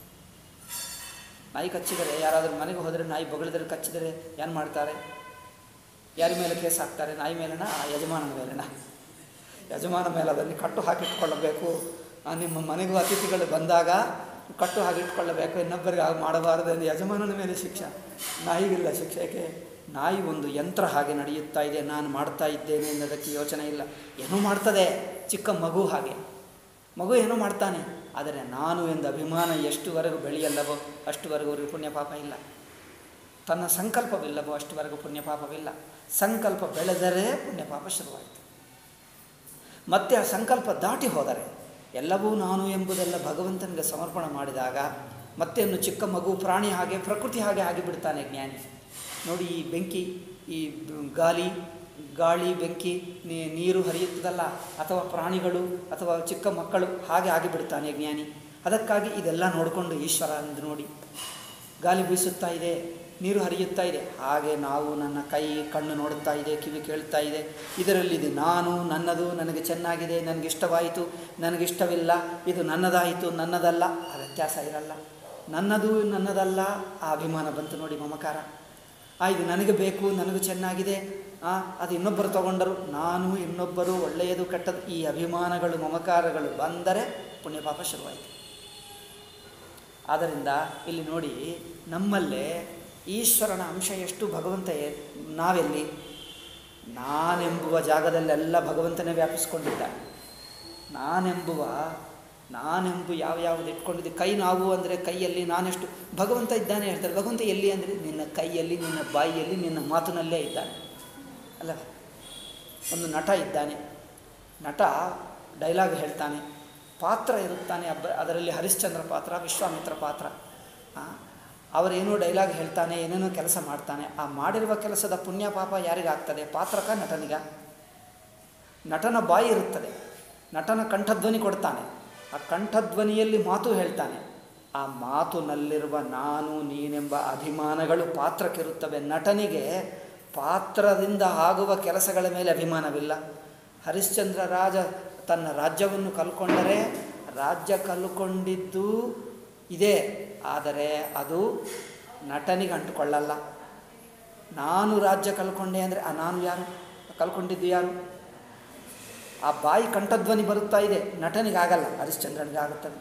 S1: ನಾಯಿ ಕಚ್ಚಿದರೆ ಯಾರಾದರೂ ಮನೆಗೆ ಹೋದರೆ ನಾಯಿ ಬಗಳಿದರೆ ಕಚ್ಚಿದರೆ ಏನು ಮಾಡ್ತಾರೆ ಯಾರ ಮೇಲೆ ಕೇಸ್ ಹಾಕ್ತಾರೆ ನಾಯಿ ಮೇಲೆನ ಆ ಯಜಮಾನನ ಮೇಲೆನ ಯಜಮಾನ ಮೇಲೆ ಅದನ್ನು ಕಟ್ಟು ಹಾಕಿಟ್ಕೊಳ್ಳಬೇಕು ಆ, ನಿಮ್ಮ ಮನೆಗೂ ಅತಿಥಿಗಳು ಬಂದಾಗ ಕಟ್ಟು ಹಾಕಿಟ್ಕೊಳ್ಳಬೇಕು ಇನ್ನೊಬ್ಬರಿಗೆ ಹಾಗೆ ಮಾಡಬಾರದು ಎಂದು ಯಜಮಾನನ ಮೇಲೆ ಶಿಕ್ಷೆ ನಾಯಿಗಿಲ್ಲ ಶಿಕ್ಷೆ ಏಕೆ ನಾಯಿ ಒಂದು ಯಂತ್ರ ಹಾಗೆ ನಡೆಯುತ್ತಾ ಇದೆ ನಾನು ಮಾಡ್ತಾ ಇದ್ದೇನೆ ಅನ್ನೋದಕ್ಕೆ ಯೋಚನೆ ಇಲ್ಲ ಏನೋ ಮಾಡ್ತದೆ ಚಿಕ್ಕ ಮಗು ಹಾಗೆ ಮಗು ಏನೋ ಮಾಡ್ತಾನೆ ಆದರೆ ನಾನು ಎಂದು ಅಭಿಮಾನ ಎಷ್ಟುವರೆಗೂ ಬೆಳೆಯಲ್ಲವೋ ಅಷ್ಟುವರೆಗೂ ಅವರಿಗೆ ಪುಣ್ಯ ಪಾಪ ಇಲ್ಲ ತನ್ನ ಸಂಕಲ್ಪವಿಲ್ಲವೋ ಅಷ್ಟುವರೆಗೂ ಪುಣ್ಯ ಪಾಪವಿಲ್ಲ ಸಂಕಲ್ಪ ಬೆಳೆದರೆ ಪುಣ್ಯ ಪಾಪ ಶುರುವಾಯಿತು ಮತ್ತೆ ಆ ಸಂಕಲ್ಪ ದಾಟಿ ಹೋದರೆ ಎಲ್ಲವೂ ನಾನು ಎಂಬುದೆಲ್ಲ ಭಗವಂತನಿಗೆ ಸಮರ್ಪಣೆ ಮಾಡಿದಾಗ ಮತ್ತೆ ಒಂದು ಚಿಕ್ಕ ಮಗು ಪ್ರಾಣಿ ಹಾಗೆ ಪ್ರಕೃತಿ ಹಾಗೆ ಆಗಿಬಿಡ್ತಾನೆ ಜ್ಞಾನಿ ನೋಡಿ ಈ ಬೆಂಕಿ ಈ ಬ- ಗಾಳಿ ಗಾಳಿ ಬೆಂಕಿ ನೀ- ನೀರು ಹರಿಯುತ್ತದಲ್ಲ ಅಥವಾ ಪ್ರಾಣಿಗಳು ಅಥವಾ ಚಿಕ್ಕ ಮಕ್ಕಳು ಹಾಗೆ ಆಗಿಬಿಡ್ತಾನೆ ಜ್ಞಾನಿ ಅದಕ್ಕಾಗಿ ಇದೆಲ್ಲ ನೋಡಿಕೊಂಡು ಈಶ್ವರ ಎಂದು ನೋಡಿ ಗಾಳಿ ಬೀಸುತ್ತಾ ಇದೆ ನೀರು ಹರಿಯುತ್ತಾ ಇದೆ ಹಾಗೆ ನಾವು ನನ್ನ ಕೈ ಕಣ್ಣು ನೋಡುತ್ತಾ ಇದೆ ಕಿವಿ ಕೇಳ್ತಾ ಇದೆ ಇದರಲ್ಲಿದೆ ನಾನು ನನ್ನದು ನನಗೆ ಚೆನ್ನಾಗಿದೆ ನನಗೆ ಇಷ್ಟವಾಯಿತು ನನಗಿಷ್ಟವಿಲ್ಲ ಇದು ನನ್ನದಾಯಿತು ನನ್ನದಲ್ಲ ಆ ವ್ಯತ್ಯಾಸ ಇರಲ್ಲ ನನ್ನದು ನನ್ನದಲ್ಲ ಆ ಅಭಿಮಾನ ಬಂತು ನೋಡಿ ಮಮಕಾರ ಆ ಇದು ನನಗೆ ಬೇಕು ನನಗೂ ಚೆನ್ನಾಗಿದೆ ಆ, ಅದು ಇನ್ನೊಬ್ಬರು ತಗೊಂಡರು ನಾನು ಇನ್ನೊಬ್ಬರು ಒಳ್ಳೆಯದು ಕೆಟ್ಟದ್ದು ಈ ಅಭಿಮಾನಗಳು ಮಮಕಾರಗಳು ಬಂದರೆ ಪುಣ್ಯ ಪಾಪ ಶುರುವಾಯಿತು ಆದ್ದರಿಂದ ಇಲ್ಲಿ ನೋಡಿ ನಮ್ಮಲ್ಲೇ ಈಶ್ವರನ ಅಂಶ ಎಷ್ಟು ಭಗವಂತ ಎ- ನಾವೆಲ್ಲಿ ನಾನೆಂಬುವ ಜಾಗದಲ್ಲೆಲ್ಲ ಭಗವಂತನೇ ವ್ಯಾಪಿಸ್ಕೊಂಡಿದ್ದಾನೆ ನಾನೆಂಬುವ ನಾನೆಂಬು ಯಾವ ಯಾವುದು ಇಟ್ಕೊಂಡಿದ್ದೆ ಕೈ ನಾವು ಅಂದರೆ ಕೈಯಲ್ಲಿ ನಾನೆಷ್ಟು ಭಗವಂತ ಇದ್ದಾನೆ ಹೇಳ್ತಾರೆ ಭಗವಂತ ಎಲ್ಲಿ ಅಂದರೆ ನಿನ್ನ ಕೈಯಲ್ಲಿ ನಿನ್ನ ಬಾಯಿಯಲ್ಲಿ ನಿನ್ನ ಮಾತಿನಲ್ಲೇ ಇದ್ದಾನೆ ಅಲ್ಲ ಒಂದು ನಟ ಇದ್ದಾನೆ ನಟ ಡೈಲಾಗ್ ಹೇಳ್ತಾನೆ ಪಾತ್ರ ಇರುತ್ತಾನೆ ಅಬ್ಬ ಅದರಲ್ಲಿ ಹರಿಶ್ಚಂದ್ರ ಪಾತ್ರ ವಿಶ್ವಾಮಿತ್ರ ಪಾತ್ರ ಆ, ಅವರೇನೋ ಡೈಲಾಗ್ ಹೇಳ್ತಾನೆ ಏನೇನೋ ಕೆಲಸ ಮಾಡ್ತಾನೆ ಆ ಮಾಡಿರುವ ಕೆಲಸದ ಪುಣ್ಯ ಪಾಪ ಯಾರಿಗಾಗ್ತದೆ ಪಾತ್ರಕ ನಟನಿಗ ನಟನ ಬಾಯಿ ಇರುತ್ತದೆ ನಟನ ಕಂಠಧ್ವನಿ ಕೊಡ್ತಾನೆ ಆ ಕಂಠಧ್ವನಿಯಲ್ಲಿ ಮಾತು ಹೇಳ್ತಾನೆ ಆ ಮಾತುನಲ್ಲಿರುವ ನಾನು ನೀನೆಂಬ ಅಭಿಮಾನಗಳು ಪಾತ್ರಕ್ಕಿರುತ್ತವೆ ನಟನಿಗೆ ಪಾತ್ರದಿಂದ ಆಗುವ ಕೆಲಸಗಳ ಮೇಲೆ ಅಭಿಮಾನವಿಲ್ಲ ಹರಿಶ್ಚಂದ್ರ ರಾಜ ತನ್ನ ರಾಜ್ಯವನ್ನು ಕಲ್ಕೊಂಡರೆ ರಾಜ್ಯ ಕಲ್ಕೊಂಡಿದ್ದು ಇದೆ ಆದರೆ ಅದು ನಟನಿಗೆ ಅಂಟುಕೊಳ್ಳಲ್ಲ ನಾನು ರಾಜ್ಯ ಕಲ್ಕೊಂಡೆ ಅಂದರೆ ಆ ನಾನು ಯಾರು ಕಲ್ಕೊಂಡಿದ್ದು ಯಾರು ಆ ಬಾಯಿ ಕಂಠಧ್ವನಿ ಬರುತ್ತಾ ಇದೆ ನಟನಿಗಾಗಲ್ಲ ಹರಿಶ್ಚಂದ್ರನಿಗೆ ಆಗುತ್ತದೆ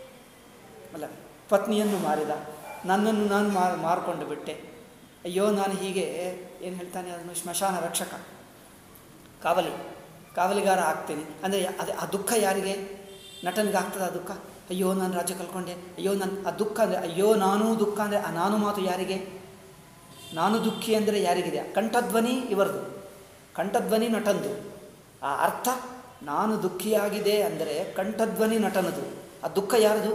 S1: ಅಲ್ಲ ಪತ್ನಿಯನ್ನು ಮಾರಿದ ನನ್ನನ್ನು ನಾನು ಮಾರ್ ಮಾರ್ಕೊಂಡು ಬಿಟ್ಟೆ ಅಯ್ಯೋ ನಾನು ಹೀಗೆ ಏನು ಹೇಳ್ತಾನೆ ಅದನ್ನು ಸ್ಮಶಾನ ರಕ್ಷಕ ಕಾವಲಿ ಕಾವಲಿಗಾರ ಆಗ್ತೀನಿ ಅಂದರೆ ಅದೇ ಆ ದುಃಖ ಯಾರಿಗೆ ನಟನಿಗೆ ಆಗ್ತದೆ ಆ ದುಃಖ ಅಯ್ಯೋ ನಾನು ರಾಜ್ಯ ಕಲ್ಕೊಂಡೆ ಅಯ್ಯೋ ನನ್ನ ಆ ದುಃಖ ಅಂದರೆ ಅಯ್ಯೋ ನಾನು ದುಃಖ ಅಂದರೆ ಆ ನಾನು ಮಾತು ಯಾರಿಗೆ ನಾನು ದುಃಖಿ ಅಂದರೆ ಯಾರಿಗಿದೆ ಕಂಠಧ್ವನಿ ಇವರದು ಕಂಠಧ್ವನಿ ನಟಂದು ಆ ಅರ್ಥ ನಾನು ದುಃಖಿಯಾಗಿದೆ ಅಂದರೆ ಕಂಠಧ್ವನಿ ನಟನದು ಆ ದುಃಖ ಯಾರದು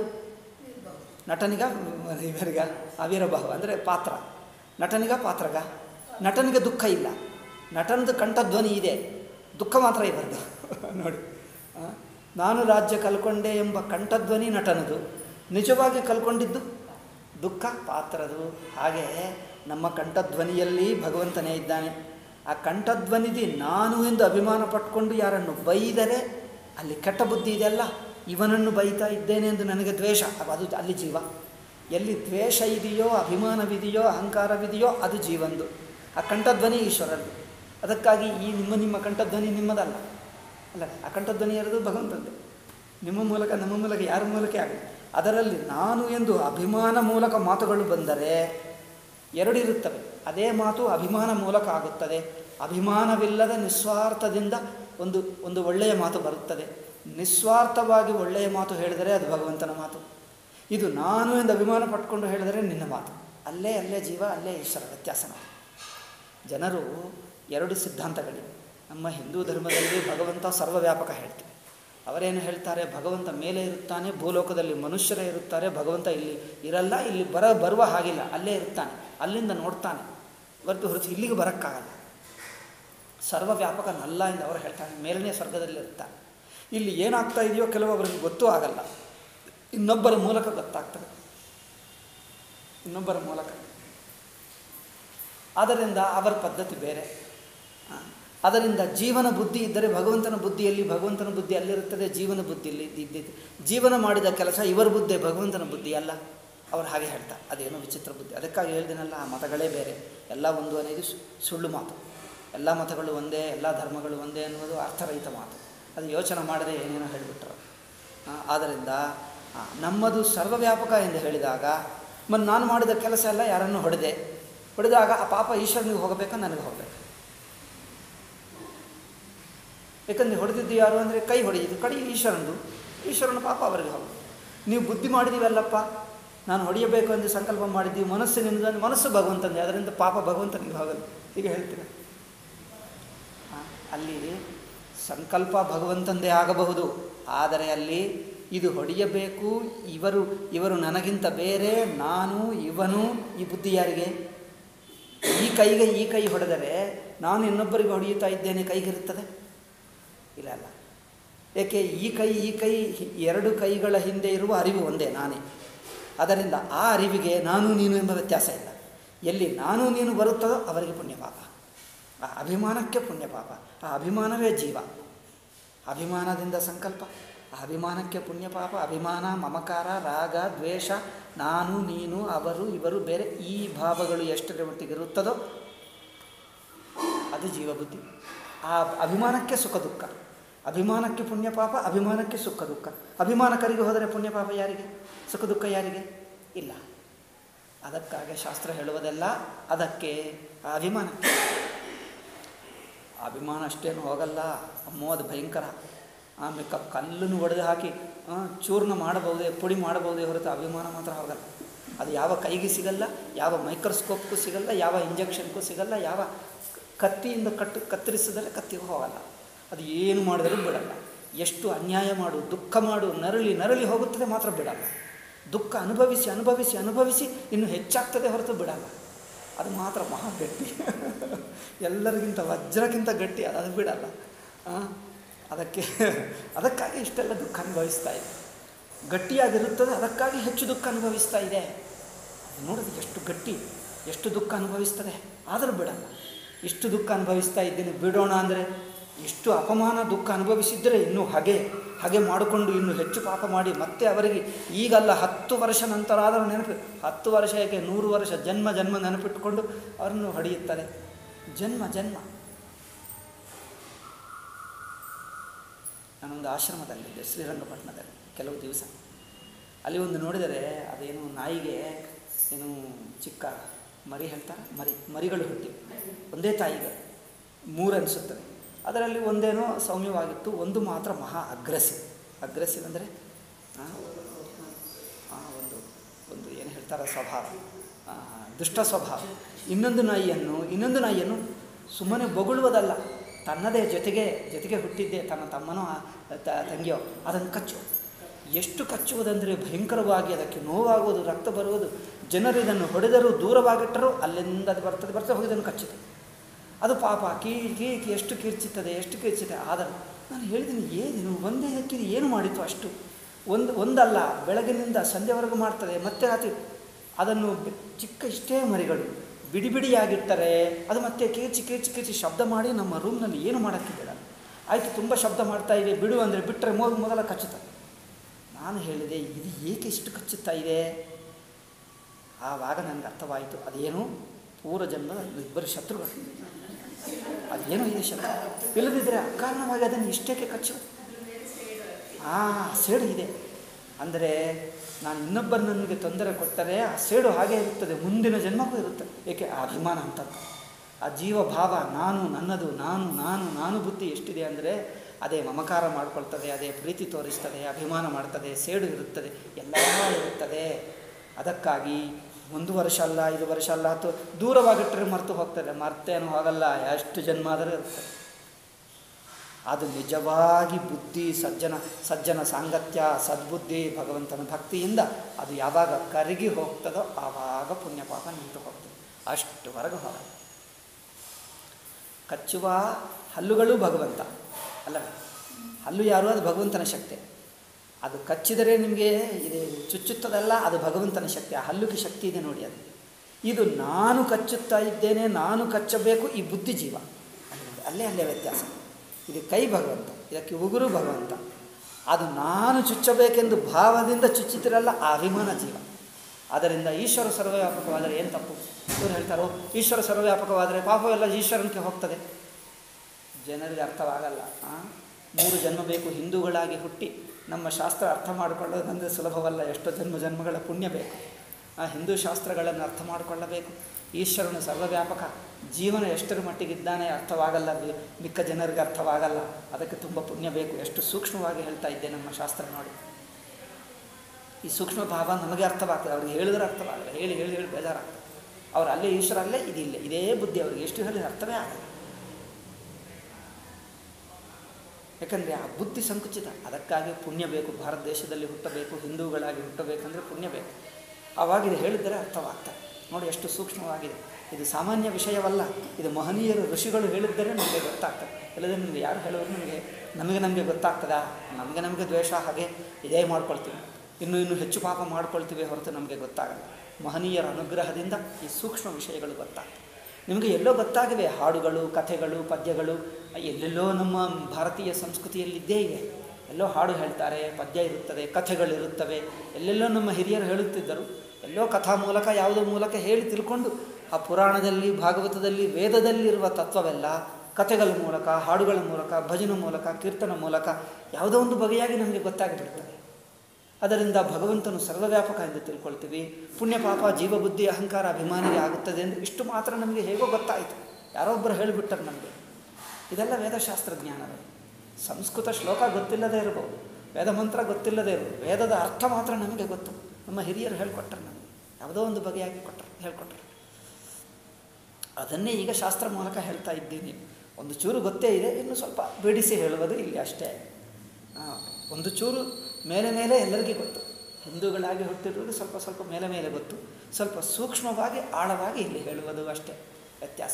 S1: ನಟನಿಗ ಇವರಿಗ ಅವಿರಬಹು ಅಂದರೆ ಪಾತ್ರ ನಟನಿಗ ಪಾತ್ರಗ ನಟನಿಗೆ ದುಃಖ ಇಲ್ಲ ನಟನದು ಕಂಠಧ್ವನಿ ಇದೆ ದುಃಖ ಮಾತ್ರ ಇವರದು ನೋಡಿ ಆ, ನಾನು ರಾಜ್ಯ ಕಲ್ಕೊಂಡೆ ಎಂಬ ಕಂಠಧ್ವನಿ ನಟನದು ನಿಜವಾಗಿ ಕಲ್ಕೊಂಡಿದ್ದು ದುಃಖ ಪಾತ್ರದು ಹಾಗೆ ನಮ್ಮ ಕಂಠಧ್ವನಿಯಲ್ಲಿ ಭಗವಂತನೇ ಇದ್ದಾನೆ ಆ ಕಂಠಧ್ವನಿದಿ ನಾನು ಎಂದು ಅಭಿಮಾನ ಪಟ್ಕೊಂಡು ಯಾರನ್ನು ಬೈದರೆ ಅಲ್ಲಿ ಕೆಟ್ಟ ಬುದ್ಧಿ ಇದೆಯಲ್ಲ ಇವನನ್ನು ಬೈತಾ ಇದ್ದೇನೆ ಎಂದು ನನಗೆ ದ್ವೇಷ ಅವ- ಅದು ಅಲ್ಲಿ ಜೀವ ಎಲ್ಲಿ ದ್ವೇಷ ಇದೆಯೋ ಅಭಿಮಾನವಿದೆಯೋ ಅಹಂಕಾರವಿದೆಯೋ ಅದು ಜೀವಂದು ಆ ಕಂಠಧ್ವನಿ ಈಶ್ವರದ್ದು ಅದಕ್ಕಾಗಿ ಈ ನಿಮ್ಮ ನಿಮ್ಮ ಕಂಠಧ್ವನಿ ನಿಮ್ಮದಲ್ಲ ಅಲ್ಲ ಆ ಕಂಠಧ್ವನಿ ಯಾರದು ಭಗವಂತಂದು ನಿಮ್ಮ ಮೂಲಕ ನಮ್ಮ ಮೂಲಕ ಯಾರ ಮೂಲಕ ಆಗಲಿ ಅದರಲ್ಲಿ ನಾನು ಎಂದು ಅಭಿಮಾನ ಮೂಲಕ ಮಾತುಗಳು ಬಂದರೆ ಎರಡಿರುತ್ತವೆ ಅದೇ ಮಾತು ಅಭಿಮಾನ ಮೂಲಕ ಆಗುತ್ತದೆ ಅಭಿಮಾನವಿಲ್ಲದ ನಿಸ್ವಾರ್ಥದಿಂದ ಒಂದು ಒಂದು ಒಳ್ಳೆಯ ಮಾತು ಬರುತ್ತದೆ ನಿಸ್ವಾರ್ಥವಾಗಿ ಒಳ್ಳೆಯ ಮಾತು ಹೇಳಿದರೆ ಅದು ಭಗವಂತನ ಮಾತು ಇದು ನಾನು ಎಂದು ಅಭಿಮಾನ ಪಟ್ಕೊಂಡು ಹೇಳಿದರೆ ನಿನ್ನ ಮಾತು ಅಲ್ಲೇ ಅಲ್ಲೇ ಜೀವ ಅಲ್ಲೇ ಈಶ್ವರ ವ್ಯತ್ಯಾಸ ನೋಡಿ ಜನರು ಎರಡು ಸಿದ್ಧಾಂತಗಳಿವೆ ನಮ್ಮ ಹಿಂದೂ ಧರ್ಮದಲ್ಲಿ ಭಗವಂತ ಸರ್ವವ್ಯಾಪಕ ಹೇಳ್ತೀವಿ ಅವರೇನು ಹೇಳ್ತಾರೆ ಭಗವಂತ ಮೇಲೆ ಇರುತ್ತಾನೆ ಭೂಲೋಕದಲ್ಲಿ ಮನುಷ್ಯರೇ ಇರುತ್ತಾರೆ ಭಗವಂತ ಇಲ್ಲಿ ಇರಲ್ಲ ಇಲ್ಲಿ ಬರ ಬರುವ ಹಾಗಿಲ್ಲ ಅಲ್ಲೇ ಇರ್ತಾನೆ ಅಲ್ಲಿಂದ ನೋಡ್ತಾನೆ ಹೊರತು ಹೊರತು ಇಲ್ಲಿಗೆ ಬರೋಕ್ಕಾಗಲ್ಲ ಸರ್ವವ್ಯಾಪಕನಲ್ಲ ಎಂದು ಅವರು ಹೇಳ್ತಾರೆ ಮೇಲನೇ ಸ್ವರ್ಗದಲ್ಲಿ ಇರ್ತಾನೆ ಇಲ್ಲಿ ಏನಾಗ್ತಾ ಇದೆಯೋ ಕೆಲವು ಅವರಿಗೆ ಗೊತ್ತೂ ಆಗಲ್ಲ ಇನ್ನೊಬ್ಬರ ಮೂಲಕ ಗೊತ್ತಾಗ್ತದೆ ಇನ್ನೊಬ್ಬರ ಮೂಲಕ ಆದ್ದರಿಂದ ಅವರ ಪದ್ಧತಿ ಬೇರೆ ಆ, ಅದರಿಂದ ಜೀವನ ಬುದ್ಧಿ ಇದ್ದರೆ ಭಗವಂತನ ಬುದ್ಧಿಯಲ್ಲಿ ಭಗವಂತನ ಬುದ್ಧಿ ಅಲ್ಲಿರುತ್ತದೆ ಜೀವನ ಬುದ್ಧಿಯಲ್ಲಿ ಇದ್ದಿದ್ದು ಜೀವನ ಮಾಡಿದ ಕೆಲಸ ಇವರ ಬುದ್ಧಿ ಭಗವಂತನ ಬುದ್ಧಿ ಅಲ್ಲ ಅವ್ರು ಹಾಗೆ ಹೇಳ್ತಾರೆ ಅದೇನೋ ವಿಚಿತ್ರ ಬುದ್ಧಿ ಅದಕ್ಕಾಗಿ ಹೇಳ್ದಿನಲ್ಲ ಆ ಮತಗಳೇ ಬೇರೆ ಎಲ್ಲ ಒಂದು అనేది ಸು- ಸುಳ್ಳು ಮಾತು ಎಲ್ಲ ಮತಗಳು ಒಂದೇ ಎಲ್ಲ ಧರ್ಮಗಳು ಒಂದೇ ಅನ್ನುವುದು ಅರ್ಥರಹಿತ ಮಾತು ಅದು ಯೋಚನೆ ಮಾಡದೆ ಏನೇನೋ ಹೇಳಿಬಿಟ್ರು ಆ, ಆದ್ದರಿಂದ ಆ, ನಮ್ಮದು ಸರ್ವವ್ಯಾಪಕ ಎಂದು ಹೇಳಿದಾಗ ಮತ್ತು ನಾನು ಮಾಡಿದ ಕೆಲಸ ಎಲ್ಲ ಯಾರನ್ನು ಹೊಡೆದೆ ಹೊಡೆದಾಗ ಆ ಪಾಪ ಈಶ್ವರನಿಗೆ ಹೋಗಬೇಕಾ ನನಗೆ ಹೋಗಬೇಕು ಯಾಕಂದರೆ ಹೊಡೆದಿದ್ದು ಯಾರು ಅಂದರೆ ಕೈ ಹೊಡೆಯಿದ್ದು ಕೈ ಈಶ್ವರನದು ಈಶ್ವರನ ಪಾಪ ಅವರಿಗೆ ಹೋಗ ನೀವು ಬುದ್ಧಿ ಮಾಡಿದ್ದೀವಲ್ಲಪ್ಪ ನಾನು ಹೊಡೆಯಬೇಕು ಎಂದು ಸಂಕಲ್ಪ ಮಾಡಿದ್ದೀವಿ ಮನಸ್ಸಿನಿಂದ ಮನಸ್ಸು ಭಗವಂತಂದೆ ಅದರಿಂದ ಪಾಪ ಭಗವಂತನಿಗೆ ಹೋಗಲ್ಲ ಹೀಗೆ ಹೇಳ್ತೀರ ಆ, ಅಲ್ಲಿ ಸಂಕಲ್ಪ ಭಗವಂತಂದೇ ಆಗಬಹುದು ಆದರೆ ಅಲ್ಲಿ ಇದು ಹೊಡೆಯಬೇಕು ಇವರು ಇವರು ನನಗಿಂತ ಬೇರೆ ನಾನು ಇವನು ಈ ಬುದ್ಧಿ ಯಾರಿಗೆ ಈ ಕೈಗೆ ಈ ಕೈ ಹೊಡೆದರೆ ನಾನು ಇನ್ನೊಬ್ಬರಿಗೆ ಹೊಡೆಯುತ್ತಾ ಇದ್ದೇನೆ ಕೈಗಿರುತ್ತದೆ ಇಲ್ಲ ಅಲ್ಲ ಏಕೆ ಈ ಕೈ ಈ ಕೈ ಹಿ- ಎರಡು ಕೈಗಳ ಹಿಂದೆ ಇರುವ ಅರಿವು ಒಂದೇ ನಾನೇ ಅದರಿಂದ ಆ ಅರಿವಿಗೆ ನಾನು ನೀನು ಎಂಬ ವ್ಯತ್ಯಾಸ ಇಲ್ಲ ಎಲ್ಲಿ ನಾನು ನೀನು ಬರುತ್ತದೋ ಅವರಿಗೆ ಪುಣ್ಯ ಪಾಪ ಆ ಅಭಿಮಾನಕ್ಕೆ ಪುಣ್ಯ ಪಾಪ ಆ ಅಭಿಮಾನವೇ ಜೀವ ಅಭಿಮಾನದಿಂದ ಸಂಕಲ್ಪ ಆ ಅಭಿಮಾನಕ್ಕೆ ಪುಣ್ಯ ಪಾಪ ಅಭಿಮಾನ ಮಮಕಾರ ರಾಗ ದ್ವೇಷ ನಾನು ನೀನು ಅವರು ಇವರು ಬೇರೆ ಈ ಭಾವಗಳು ಎಷ್ಟರ ಮಟ್ಟಿಗೆ ಇರುತ್ತದೋ ಅದು ಜೀವಬುದ್ಧಿ ಆ ಅಭಿಮಾನಕ್ಕೆ ಸುಖ ದುಃಖ ಅಭಿಮಾನಕ್ಕೆ ಪುಣ್ಯ ಪಾಪ ಅಭಿಮಾನಕ್ಕೆ ಸುಖ ದುಃಖ ಅಭಿಮಾನಕರಿಗೆ ಹೋದರೆ ಪುಣ್ಯ ಪಾಪ ಯಾರಿಗೆ ಸುಖ ದುಃಖ ಯಾರಿಗೆ ಇಲ್ಲ ಅದಕ್ಕಾಗಿ ಶಾಸ್ತ್ರ ಹೇಳುವುದೆಲ್ಲ ಅದಕ್ಕೆ ಆ ಅಭಿಮಾನಕ್ಕೆ ಆ ಅಭಿಮಾನ ಅಷ್ಟೇನು ಹೋಗಲ್ಲ ಅಮ್ಮೋ ಅದು ಭಯಂಕರ ಆಮೇಲೆ ಕ ಕಲ್ಲನ್ನು ಒಡೆದು ಹಾಕಿ ಆ, ಚೂರ್ಣ ಮಾಡಬಹುದೇ ಪುಡಿ ಮಾಡಬಹುದೇ ಹೊರತು ಅಭಿಮಾನ ಮಾತ್ರ ಹೋಗಲ್ಲ ಅದು ಯಾವ ಕೈಗೆ ಸಿಗಲ್ಲ ಯಾವ ಮೈಕ್ರೋಸ್ಕೋಪ್ಗೂ ಸಿಗಲ್ಲ ಯಾವ ಇಂಜೆಕ್ಷನ್ಗೂ ಸಿಗಲ್ಲ ಯಾವ ಕತ್ತಿಯಿಂದ ಕಟ್ಟು ಕತ್ತರಿಸಿದರೆ ಕತ್ತಿಗೂ ಹೋಗಲ್ಲ ಅದು ಏನು ಮಾಡಿದರೂ ಬಿಡಲ್ಲ ಎಷ್ಟು ಅನ್ಯಾಯ ಮಾಡು ದುಃಖ ಮಾಡು ನರಳಿ ನರಳಿ ಹೋಗುತ್ತದೆ ಮಾತ್ರ ಬಿಡಲ್ಲ ದುಃಖ ಅನುಭವಿಸಿ ಅನುಭವಿಸಿ ಅನುಭವಿಸಿ ಇನ್ನು ಹೆಚ್ಚಾಗ್ತದೆ ಹೊರತು ಬಿಡಲ್ಲ ಅದು ಮಾತ್ರ ಮಹಾ ಗಟ್ಟಿ ಎಲ್ಲರಿಗಿಂತ ವಜ್ರಕ್ಕಿಂತ ಗಟ್ಟಿ ಅದು ಅದು ಬಿಡಲ್ಲ ಆ, ಅದಕ್ಕೆ ಅದಕ್ಕಾಗಿ ಇಷ್ಟೆಲ್ಲ ದುಃಖ ಅನುಭವಿಸ್ತಾ ಇದೆ ಗಟ್ಟಿಯಾಗಿರುತ್ತದೆ ಅದಕ್ಕಾಗಿ ಹೆಚ್ಚು ದುಃಖ ಅನುಭವಿಸ್ತಾ ಇದೆ ಅದು ನೋಡಿದ್ರೆ ಎಷ್ಟು ಗಟ್ಟಿ ಎಷ್ಟು ದುಃಖ ಅನುಭವಿಸ್ತದೆ ಆದರೂ ಬಿಡಲ್ಲ ಇಷ್ಟು ದುಃಖ ಅನುಭವಿಸ್ತಾ ಇದ್ದೀನಿ ಬಿಡೋಣ ಅಂದರೆ ಇಷ್ಟು ಅಪಮಾನ ದುಃಖ ಅನುಭವಿಸಿದರೆ ಇನ್ನೂ ಹಾಗೆ ಹಾಗೆ ಮಾಡಿಕೊಂಡು ಇನ್ನೂ ಹೆಚ್ಚು ಪಾಪ ಮಾಡಿ ಮತ್ತೆ ಅವರಿಗೆ ಈಗಲ್ಲ ಹತ್ತು ವರ್ಷ ನಂತರ ಆದರೂ ನೆನಪು ಹತ್ತು ವರ್ಷ ಏಕೆ ನೂರು ವರ್ಷ ಜನ್ಮ ಜನ್ಮ ನೆನಪಿಟ್ಟುಕೊಂಡು ಅವರನ್ನು ಹೊಡೆಯುತ್ತದೆ ಜನ್ಮ ಜನ್ಮ ನಾನೊಂದು ಆಶ್ರಮದಲ್ಲಿದ್ದೆ ಶ್ರೀರಂಗಪಟ್ಟಣದಲ್ಲಿ ಕೆಲವು ದಿವಸ ಅಲ್ಲಿ ಒಂದು ನೋಡಿದರೆ ಅದೇನು ನಾಯಿಗೆ ಏನು ಚಿಕ್ಕ ಮರಿ ಹೇಳ್ತಾರೆ ಮರಿ ಮರಿಗಳು ಹುಟ್ಟಿವೆ ಒಂದೇ ತಾಯಿಗೆ ಮೂರು ಅನಿಸುತ್ತದೆ ಅದರಲ್ಲಿ ಒಂದೇನೋ ಸೌಮ್ಯವಾಗಿತ್ತು ಒಂದು ಮಾತ್ರ ಮಹಾ ಅಗ್ರೆಸಿವ್ ಅಗ್ರೆಸಿವ್ ಅಂದರೆ ಒಂದು ಒಂದು ಏನು ಹೇಳ್ತಾರೆ ಸ್ವಭಾವ ಆ, ದುಷ್ಟ ಸ್ವಭಾವ ಇನ್ನೊಂದು ನಾಯಿಯನ್ನು ಇನ್ನೊಂದು ನಾಯಿಯನ್ನು ಸುಮ್ಮನೆ ಬೊಗಳುವುದಲ್ಲ ತನ್ನದೇ ಜೊತೆಗೆ ಜೊತೆಗೆ ಹುಟ್ಟಿದ್ದೆ ತನ್ನ ತಮ್ಮನೋ ಆ, ತ- ತಂಗಿಯೋ ಅದನ್ನು ಕಚ್ಚು ಎಷ್ಟು ಕಚ್ಚುವುದಂದರೆ ಭಯಂಕರವಾಗಿ ಅದಕ್ಕೆ ನೋವಾಗುವುದು ರಕ್ತ ಬರುವುದು ಜನರು ಇದನ್ನು ಹೊಡೆದರೂ ದೂರವಾಗಿಟ್ಟರೂ ಅಲ್ಲಿಂದ ಅದು ಬರ್ತದೆ ಬರ್ತದೆ ಹೋಗಿ ಇದನ್ನು ಕಚ್ಚುತ್ತೆ ಅದು ಪಾಪ ಕೀ ಕೀಕಿ ಎಷ್ಟು ಕಿರ್ಚುತ್ತದೆ ಎಷ್ಟು ಕಿರ್ಚುತ್ತೆ ಆದರೆ ನಾನು ಹೇಳಿದ್ದೀನಿ ಏನೇನು ಒಂದೇ ಹಕ್ಕಿದು ಏನು ಮಾಡಿತು ಅಷ್ಟು ಒಂದು ಒಂದಲ್ಲ ಬೆಳಗಿನಿಂದ ಸಂಜೆವರೆಗೂ ಮಾಡ್ತದೆ ಮತ್ತೆ ರಾತ್ರಿ ಅದನ್ನು ಬೆ- ಚಿಕ್ಕ ಇಷ್ಟೇ ಮರಿಗಳು ಬಿಡಿ ಬಿಡಿಯಾಗಿಟ್ಟರೆ ಅದು ಮತ್ತೆ ಕೀರ್ಚಿ ಕೀರ್ಚಿ ಕೀರ್ಚಿ ಶಬ್ದ ಮಾಡಿ ನಮ್ಮ ರೂಮ್ನಲ್ಲಿ ಏನು ಮಾಡೋಕ್ಕಿಲ್ಲ ಆಯಿತು ತುಂಬ ಶಬ್ದ ಮಾಡ್ತಾ ಇದೆ ಬಿಡು ಅಂದರೆ ಬಿಟ್ಟರೆ ಮೊದಲು ಮೊದಲ ಕಚ್ಚುತ್ತದೆ ನಾನು ಹೇಳಿದೆ ಇದು ಏಕೆ ಇಷ್ಟು ಕಚ್ಚುತ್ತಾ ಇದೆ ಆವಾಗ ನನಗೆ ಅರ್ಥವಾಯಿತು ಅದೇನು ಪೂರ್ವ ಜನ್ಮದ ಇಬ್ಬರು ಶತ್ರುಗಳು ಅದೇನೋ ಇದೆ ಶತ್ರು ಇಲ್ಲದಿದ್ದರೆ ಅಕಾರಣವಾಗಿ ಅದನ್ನು ಇಷ್ಟೇಕೆ ಕಚ್ಚು ಆ ಸೇಡು ಇದೆ ಅಂದರೆ ನಾನು ಇನ್ನೊಬ್ಬರು ನನಗೆ ತೊಂದರೆ ಕೊಟ್ಟರೆ ಆ ಸೇಡು ಹಾಗೆ ಇರುತ್ತದೆ ಮುಂದಿನ ಜನ್ಮಕ್ಕೂ ಇರುತ್ತದೆ ಏಕೆ ಆ ಅಭಿಮಾನ ಅಂತದ್ದು ಆ ಜೀವ ಭಾವ ನಾನು ನನ್ನದು ನಾನು ನಾನು ನಾನು ಬುದ್ಧಿ ಎಷ್ಟಿದೆ ಅಂದರೆ ಅದೇ ಮಮಕಾರ ಮಾಡ್ಕೊಳ್ತದೆ ಅದೇ ಪ್ರೀತಿ ತೋರಿಸ್ತದೆ ಅಭಿಮಾನ ಮಾಡ್ತದೆ ಸೇಡು ಇರುತ್ತದೆ ಎಲ್ಲ ಇರುತ್ತದೆ ಅದಕ್ಕಾಗಿ ಒಂದು ವರ್ಷ ಅಲ್ಲ ಐದು ವರ್ಷ ಅಲ್ಲ ಅಥವಾ ದೂರವಾಗಿಟ್ಟರೆ ಮರೆತು ಹೋಗ್ತದೆ ಮರ್ತೇನು ಹೋಗಲ್ಲ ಎಷ್ಟು ಜನ್ಮ ಆದರೂ ಇರ್ತದೆ ಅದು ನಿಜವಾಗಿ ಬುದ್ಧಿ ಸಜ್ಜನ ಸಜ್ಜನ ಸಾಂಗತ್ಯ ಸದ್ಬುದ್ಧಿ ಭಗವಂತನ ಭಕ್ತಿಯಿಂದ ಅದು ಯಾವಾಗ ಕರಗಿ ಹೋಗ್ತದೋ ಆವಾಗ ಪುಣ್ಯ ಪಾಪ ನಿಂತು ಹೋಗ್ತದೆ ಅಷ್ಟುವರೆಗೂ ಹೋಗಲ್ಲ ಕಚ್ಚುವ ಹಲ್ಲುಗಳು ಭಗವಂತ ಅಲ್ಲ ಹಲ್ಲು ಯಾರು ಅದು ಭಗವಂತನ ಶಕ್ತಿ ಅದು ಕಚ್ಚಿದರೆ ನಿಮಗೆ ಇದು ಚುಚ್ಚುತ್ತದಲ್ಲ ಅದು ಭಗವಂತನ ಶಕ್ತಿ ಆ ಹಲ್ಲುಗೆ ಶಕ್ತಿ ಇದೆ ನೋಡಿ ಅದು ಇದು ನಾನು ಕಚ್ಚುತ್ತಾ ಇದ್ದೇನೆ ನಾನು ಕಚ್ಚಬೇಕು ಈ ಬುದ್ಧಿ ಜೀವ ಅಲ್ಲಿ- ಅಲ್ಲೇ ಅಲ್ಲೇ ವ್ಯತ್ಯಾಸ ಇದು ಕೈ ಭಗವಂತ ಇದಕ್ಕೆ ಉಗುರು ಭಗವಂತ ಅದು ನಾನು ಚುಚ್ಚಬೇಕೆಂದು ಭಾವದಿಂದ ಚುಚ್ಚುತ್ತಿರಲ್ಲ ಆ ಅಭಿಮಾನ ಜೀವ ಆದ್ದರಿಂದ ಈಶ್ವರ ಸರ್ವವ್ಯಾಪಕವಾದರೆ ಏನು ತಪ್ಪು ಇವ್ರು ಹೇಳ್ತಾರೋ ಈಶ್ವರ ಸರ್ವವ್ಯಾಪಕವಾದರೆ ಪಾಪವೆಲ್ಲ ಈಶ್ವರನಿಗೆ ಹೋಗ್ತದೆ ಜನರಿಗೆ ಅರ್ಥವಾಗಲ್ಲ ಆ? ಮೂರು ಜನ್ಮ ಬೇಕು ಹಿಂದೂಗಳಾಗಿ ಹುಟ್ಟಿ ನಮ್ಮ ಶಾಸ್ತ್ರ ಅರ್ಥ ಮಾಡಿಕೊಳ್ಳೋದಂದರೆ ಸುಲಭವಲ್ಲ ಎಷ್ಟೋ ಜನ್ಮ ಜನ್ಮಗಳ ಪುಣ್ಯ ಬೇಕು ಆ ಹಿಂದೂ ಶಾಸ್ತ್ರಗಳನ್ನು ಅರ್ಥ ಮಾಡಿಕೊಳ್ಳಬೇಕು ಈಶ್ವರನು ಸರ್ವವ್ಯಾಪಕ ಜೀವನ ಎಷ್ಟರ ಮಟ್ಟಿಗಿದ್ದಾನೆ ಅರ್ಥವಾಗಲ್ಲ ಬಿ- ಮಿಕ್ಕ ಜನರಿಗೆ ಅರ್ಥವಾಗಲ್ಲ ಅದಕ್ಕೆ ತುಂಬ ಪುಣ್ಯ ಬೇಕು ಎಷ್ಟು ಸೂಕ್ಷ್ಮವಾಗಿ ಹೇಳ್ತಾ ಇದ್ದೆ ನಮ್ಮ ಶಾಸ್ತ್ರ ನೋಡಿ ಈ ಸೂಕ್ಷ್ಮ ಭಾವ ನಮಗೆ ಅರ್ಥವಾಗ್ತದೆ ಅವ್ರಿಗೆ ಹೇಳಿದ್ರೆ ಅರ್ಥವಾಗಲ್ಲ ಹೇಳಿ ಹೇಳಿ ಹೇಳಿ ಬೇಜಾರಾಗ್ತದೆ ಅವ್ರು ಅಲ್ಲೇ ಈಶ್ವರ ಅಲ್ಲೇ ಇದಿಲ್ಲ ಇದೇ ಬುದ್ಧಿ ಅವ್ರಿಗೆ ಎಷ್ಟು ಹೇಳಿದ್ರೆ ಅರ್ಥವೇ ಆಗಲ್ಲ ಯಾಕಂದರೆ ಆ ಬುದ್ಧಿ ಸಂಕುಚಿತ ಅದಕ್ಕಾಗಿ ಪುಣ್ಯ ಬೇಕು ಭಾರತ ದೇಶದಲ್ಲಿ ಹುಟ್ಟಬೇಕು ಹಿಂದೂಗಳಾಗಿ ಹುಟ್ಟಬೇಕಂದ್ರೆ ಪುಣ್ಯ ಬೇಕು ಆವಾಗ ಇದು ಹೇಳಿದರೆ ಅರ್ಥವಾಗ್ತದೆ ನೋಡಿ ಎಷ್ಟು ಸೂಕ್ಷ್ಮವಾಗಿದೆ ಇದು ಸಾಮಾನ್ಯ ವಿಷಯವಲ್ಲ ಇದು ಮಹನೀಯರು ಋಷಿಗಳು ಹೇಳಿದ್ದರೆ ನಮಗೆ ಗೊತ್ತಾಗ್ತದೆ ಇಲ್ಲದ್ರೆ ನಿಮಗೆ ಯಾರು ಹೇಳೋರು ನಮಗೆ ನಮಗೆ ನಮಗೆ ಗೊತ್ತಾಗ್ತದಾ ನಮಗೆ ನಮಗೆ ದ್ವೇಷ ಹಾಗೆ ಇದೇ ಮಾಡ್ಕೊಳ್ತೀವಿ ಇನ್ನು ಇನ್ನು ಹೆಚ್ಚು ಪಾಪ ಮಾಡ್ಕೊಳ್ತೀವಿ ಹೊರತು ನಮಗೆ ಗೊತ್ತಾಗಲ್ಲ ಮಹನೀಯರ ಅನುಗ್ರಹದಿಂದ ಈ ಸೂಕ್ಷ್ಮ ವಿಷಯಗಳು ಗೊತ್ತಾಗ್ತವೆ ನಿಮಗೆ ಎಲ್ಲೋ ಗೊತ್ತಾಗಿವೆ ಹಾಡುಗಳು ಕಥೆಗಳು ಪದ್ಯಗಳು ಎಲ್ಲೆಲ್ಲೋ ನಮ್ಮ ಭಾರತೀಯ ಸಂಸ್ಕೃತಿಯಲ್ಲಿದ್ದೇ ಇವೆ ಎಲ್ಲೋ ಹಾಡು ಹೇಳ್ತಾರೆ ಪದ್ಯ ಇರುತ್ತದೆ ಕಥೆಗಳಿರುತ್ತವೆ ಎಲ್ಲೆಲ್ಲೋ ನಮ್ಮ ಹಿರಿಯರು ಹೇಳುತ್ತಿದ್ದರು ಎಲ್ಲೋ ಕಥಾ ಮೂಲಕ ಯಾವುದೋ ಮೂಲಕ ಹೇಳಿ ತಿಳ್ಕೊಂಡು ಆ ಪುರಾಣದಲ್ಲಿ ಭಾಗವತದಲ್ಲಿ ವೇದದಲ್ಲಿರುವ ತತ್ವವೆಲ್ಲ ಕಥೆಗಳ ಮೂಲಕ ಹಾಡುಗಳ ಮೂಲಕ ಭಜನ ಮೂಲಕ ಕೀರ್ತನ ಮೂಲಕ ಯಾವುದೋ ಒಂದು ಬಗೆಯಾಗಿ ನಮಗೆ ಗೊತ್ತಾಗಿಬಿಡ್ತದೆ ಅದರಿಂದ ಭಗವಂತನು ಸರ್ವವ್ಯಾಪಕ ಎಂದು ತಿಳ್ಕೊಳ್ತೀವಿ ಪುಣ್ಯ ಪಾಪ ಜೀವಬುದ್ಧಿ ಅಹಂಕಾರ ಅಭಿಮಾನಿಗೆ ಆಗುತ್ತದೆ ಎಂದು ಇಷ್ಟು ಮಾತ್ರ ನಮಗೆ ಹೇಗೋ ಗೊತ್ತಾಯಿತು ಯಾರೊಬ್ಬರು ಹೇಳಿಬಿಟ್ಟರು ನಮಗೆ ಇದೆಲ್ಲ ವೇದಶಾಸ್ತ್ರ ಜ್ಞಾನವೇ ಸಂಸ್ಕೃತ ಶ್ಲೋಕ ಗೊತ್ತಿಲ್ಲದೇ ಇರಬಹುದು ವೇದ ಮಂತ್ರ ಗೊತ್ತಿಲ್ಲದೇ ಇರಬಹುದು ವೇದದ ಅರ್ಥ ಮಾತ್ರ ನಮಗೆ ಗೊತ್ತು ನಮ್ಮ ಹಿರಿಯರು ಹೇಳ್ಕೊಟ್ರು ನಮಗೆ ಯಾವುದೋ ಒಂದು ಬಗೆಯಾಗಿ ಕೊಟ್ಟರು ಹೇಳ್ಕೊಟ್ರು ಅದನ್ನೇ ಈಗ ಶಾಸ್ತ್ರ ಮೂಲಕ ಹೇಳ್ತಾ ಇದ್ದೀನಿ ಒಂದು ಚೂರು ಗೊತ್ತೇ ಇದೆ ಇನ್ನು ಸ್ವಲ್ಪ ಬಿಡಿಸಿ ಹೇಳುವುದು ಇಲ್ಲಿ ಅಷ್ಟೇ ಆ, ಒಂದು ಚೂರು ಮೇಲೆ ಮೇಲೆ ಎಲ್ಲರಿಗೂ ಗೊತ್ತು ಹಿಂದೂಗಳಾಗಿ ಹುಟ್ಟಿರೋರಿಗೆ ಸ್ವಲ್ಪ ಸ್ವಲ್ಪ ಮೇಲೆ ಮೇಲೆ ಗೊತ್ತು ಸ್ವಲ್ಪ ಸೂಕ್ಷ್ಮವಾಗಿ ಆಳವಾಗಿ ಇಲ್ಲಿ ಹೇಳುವುದು ಅಷ್ಟೇ ವ್ಯತ್ಯಾಸ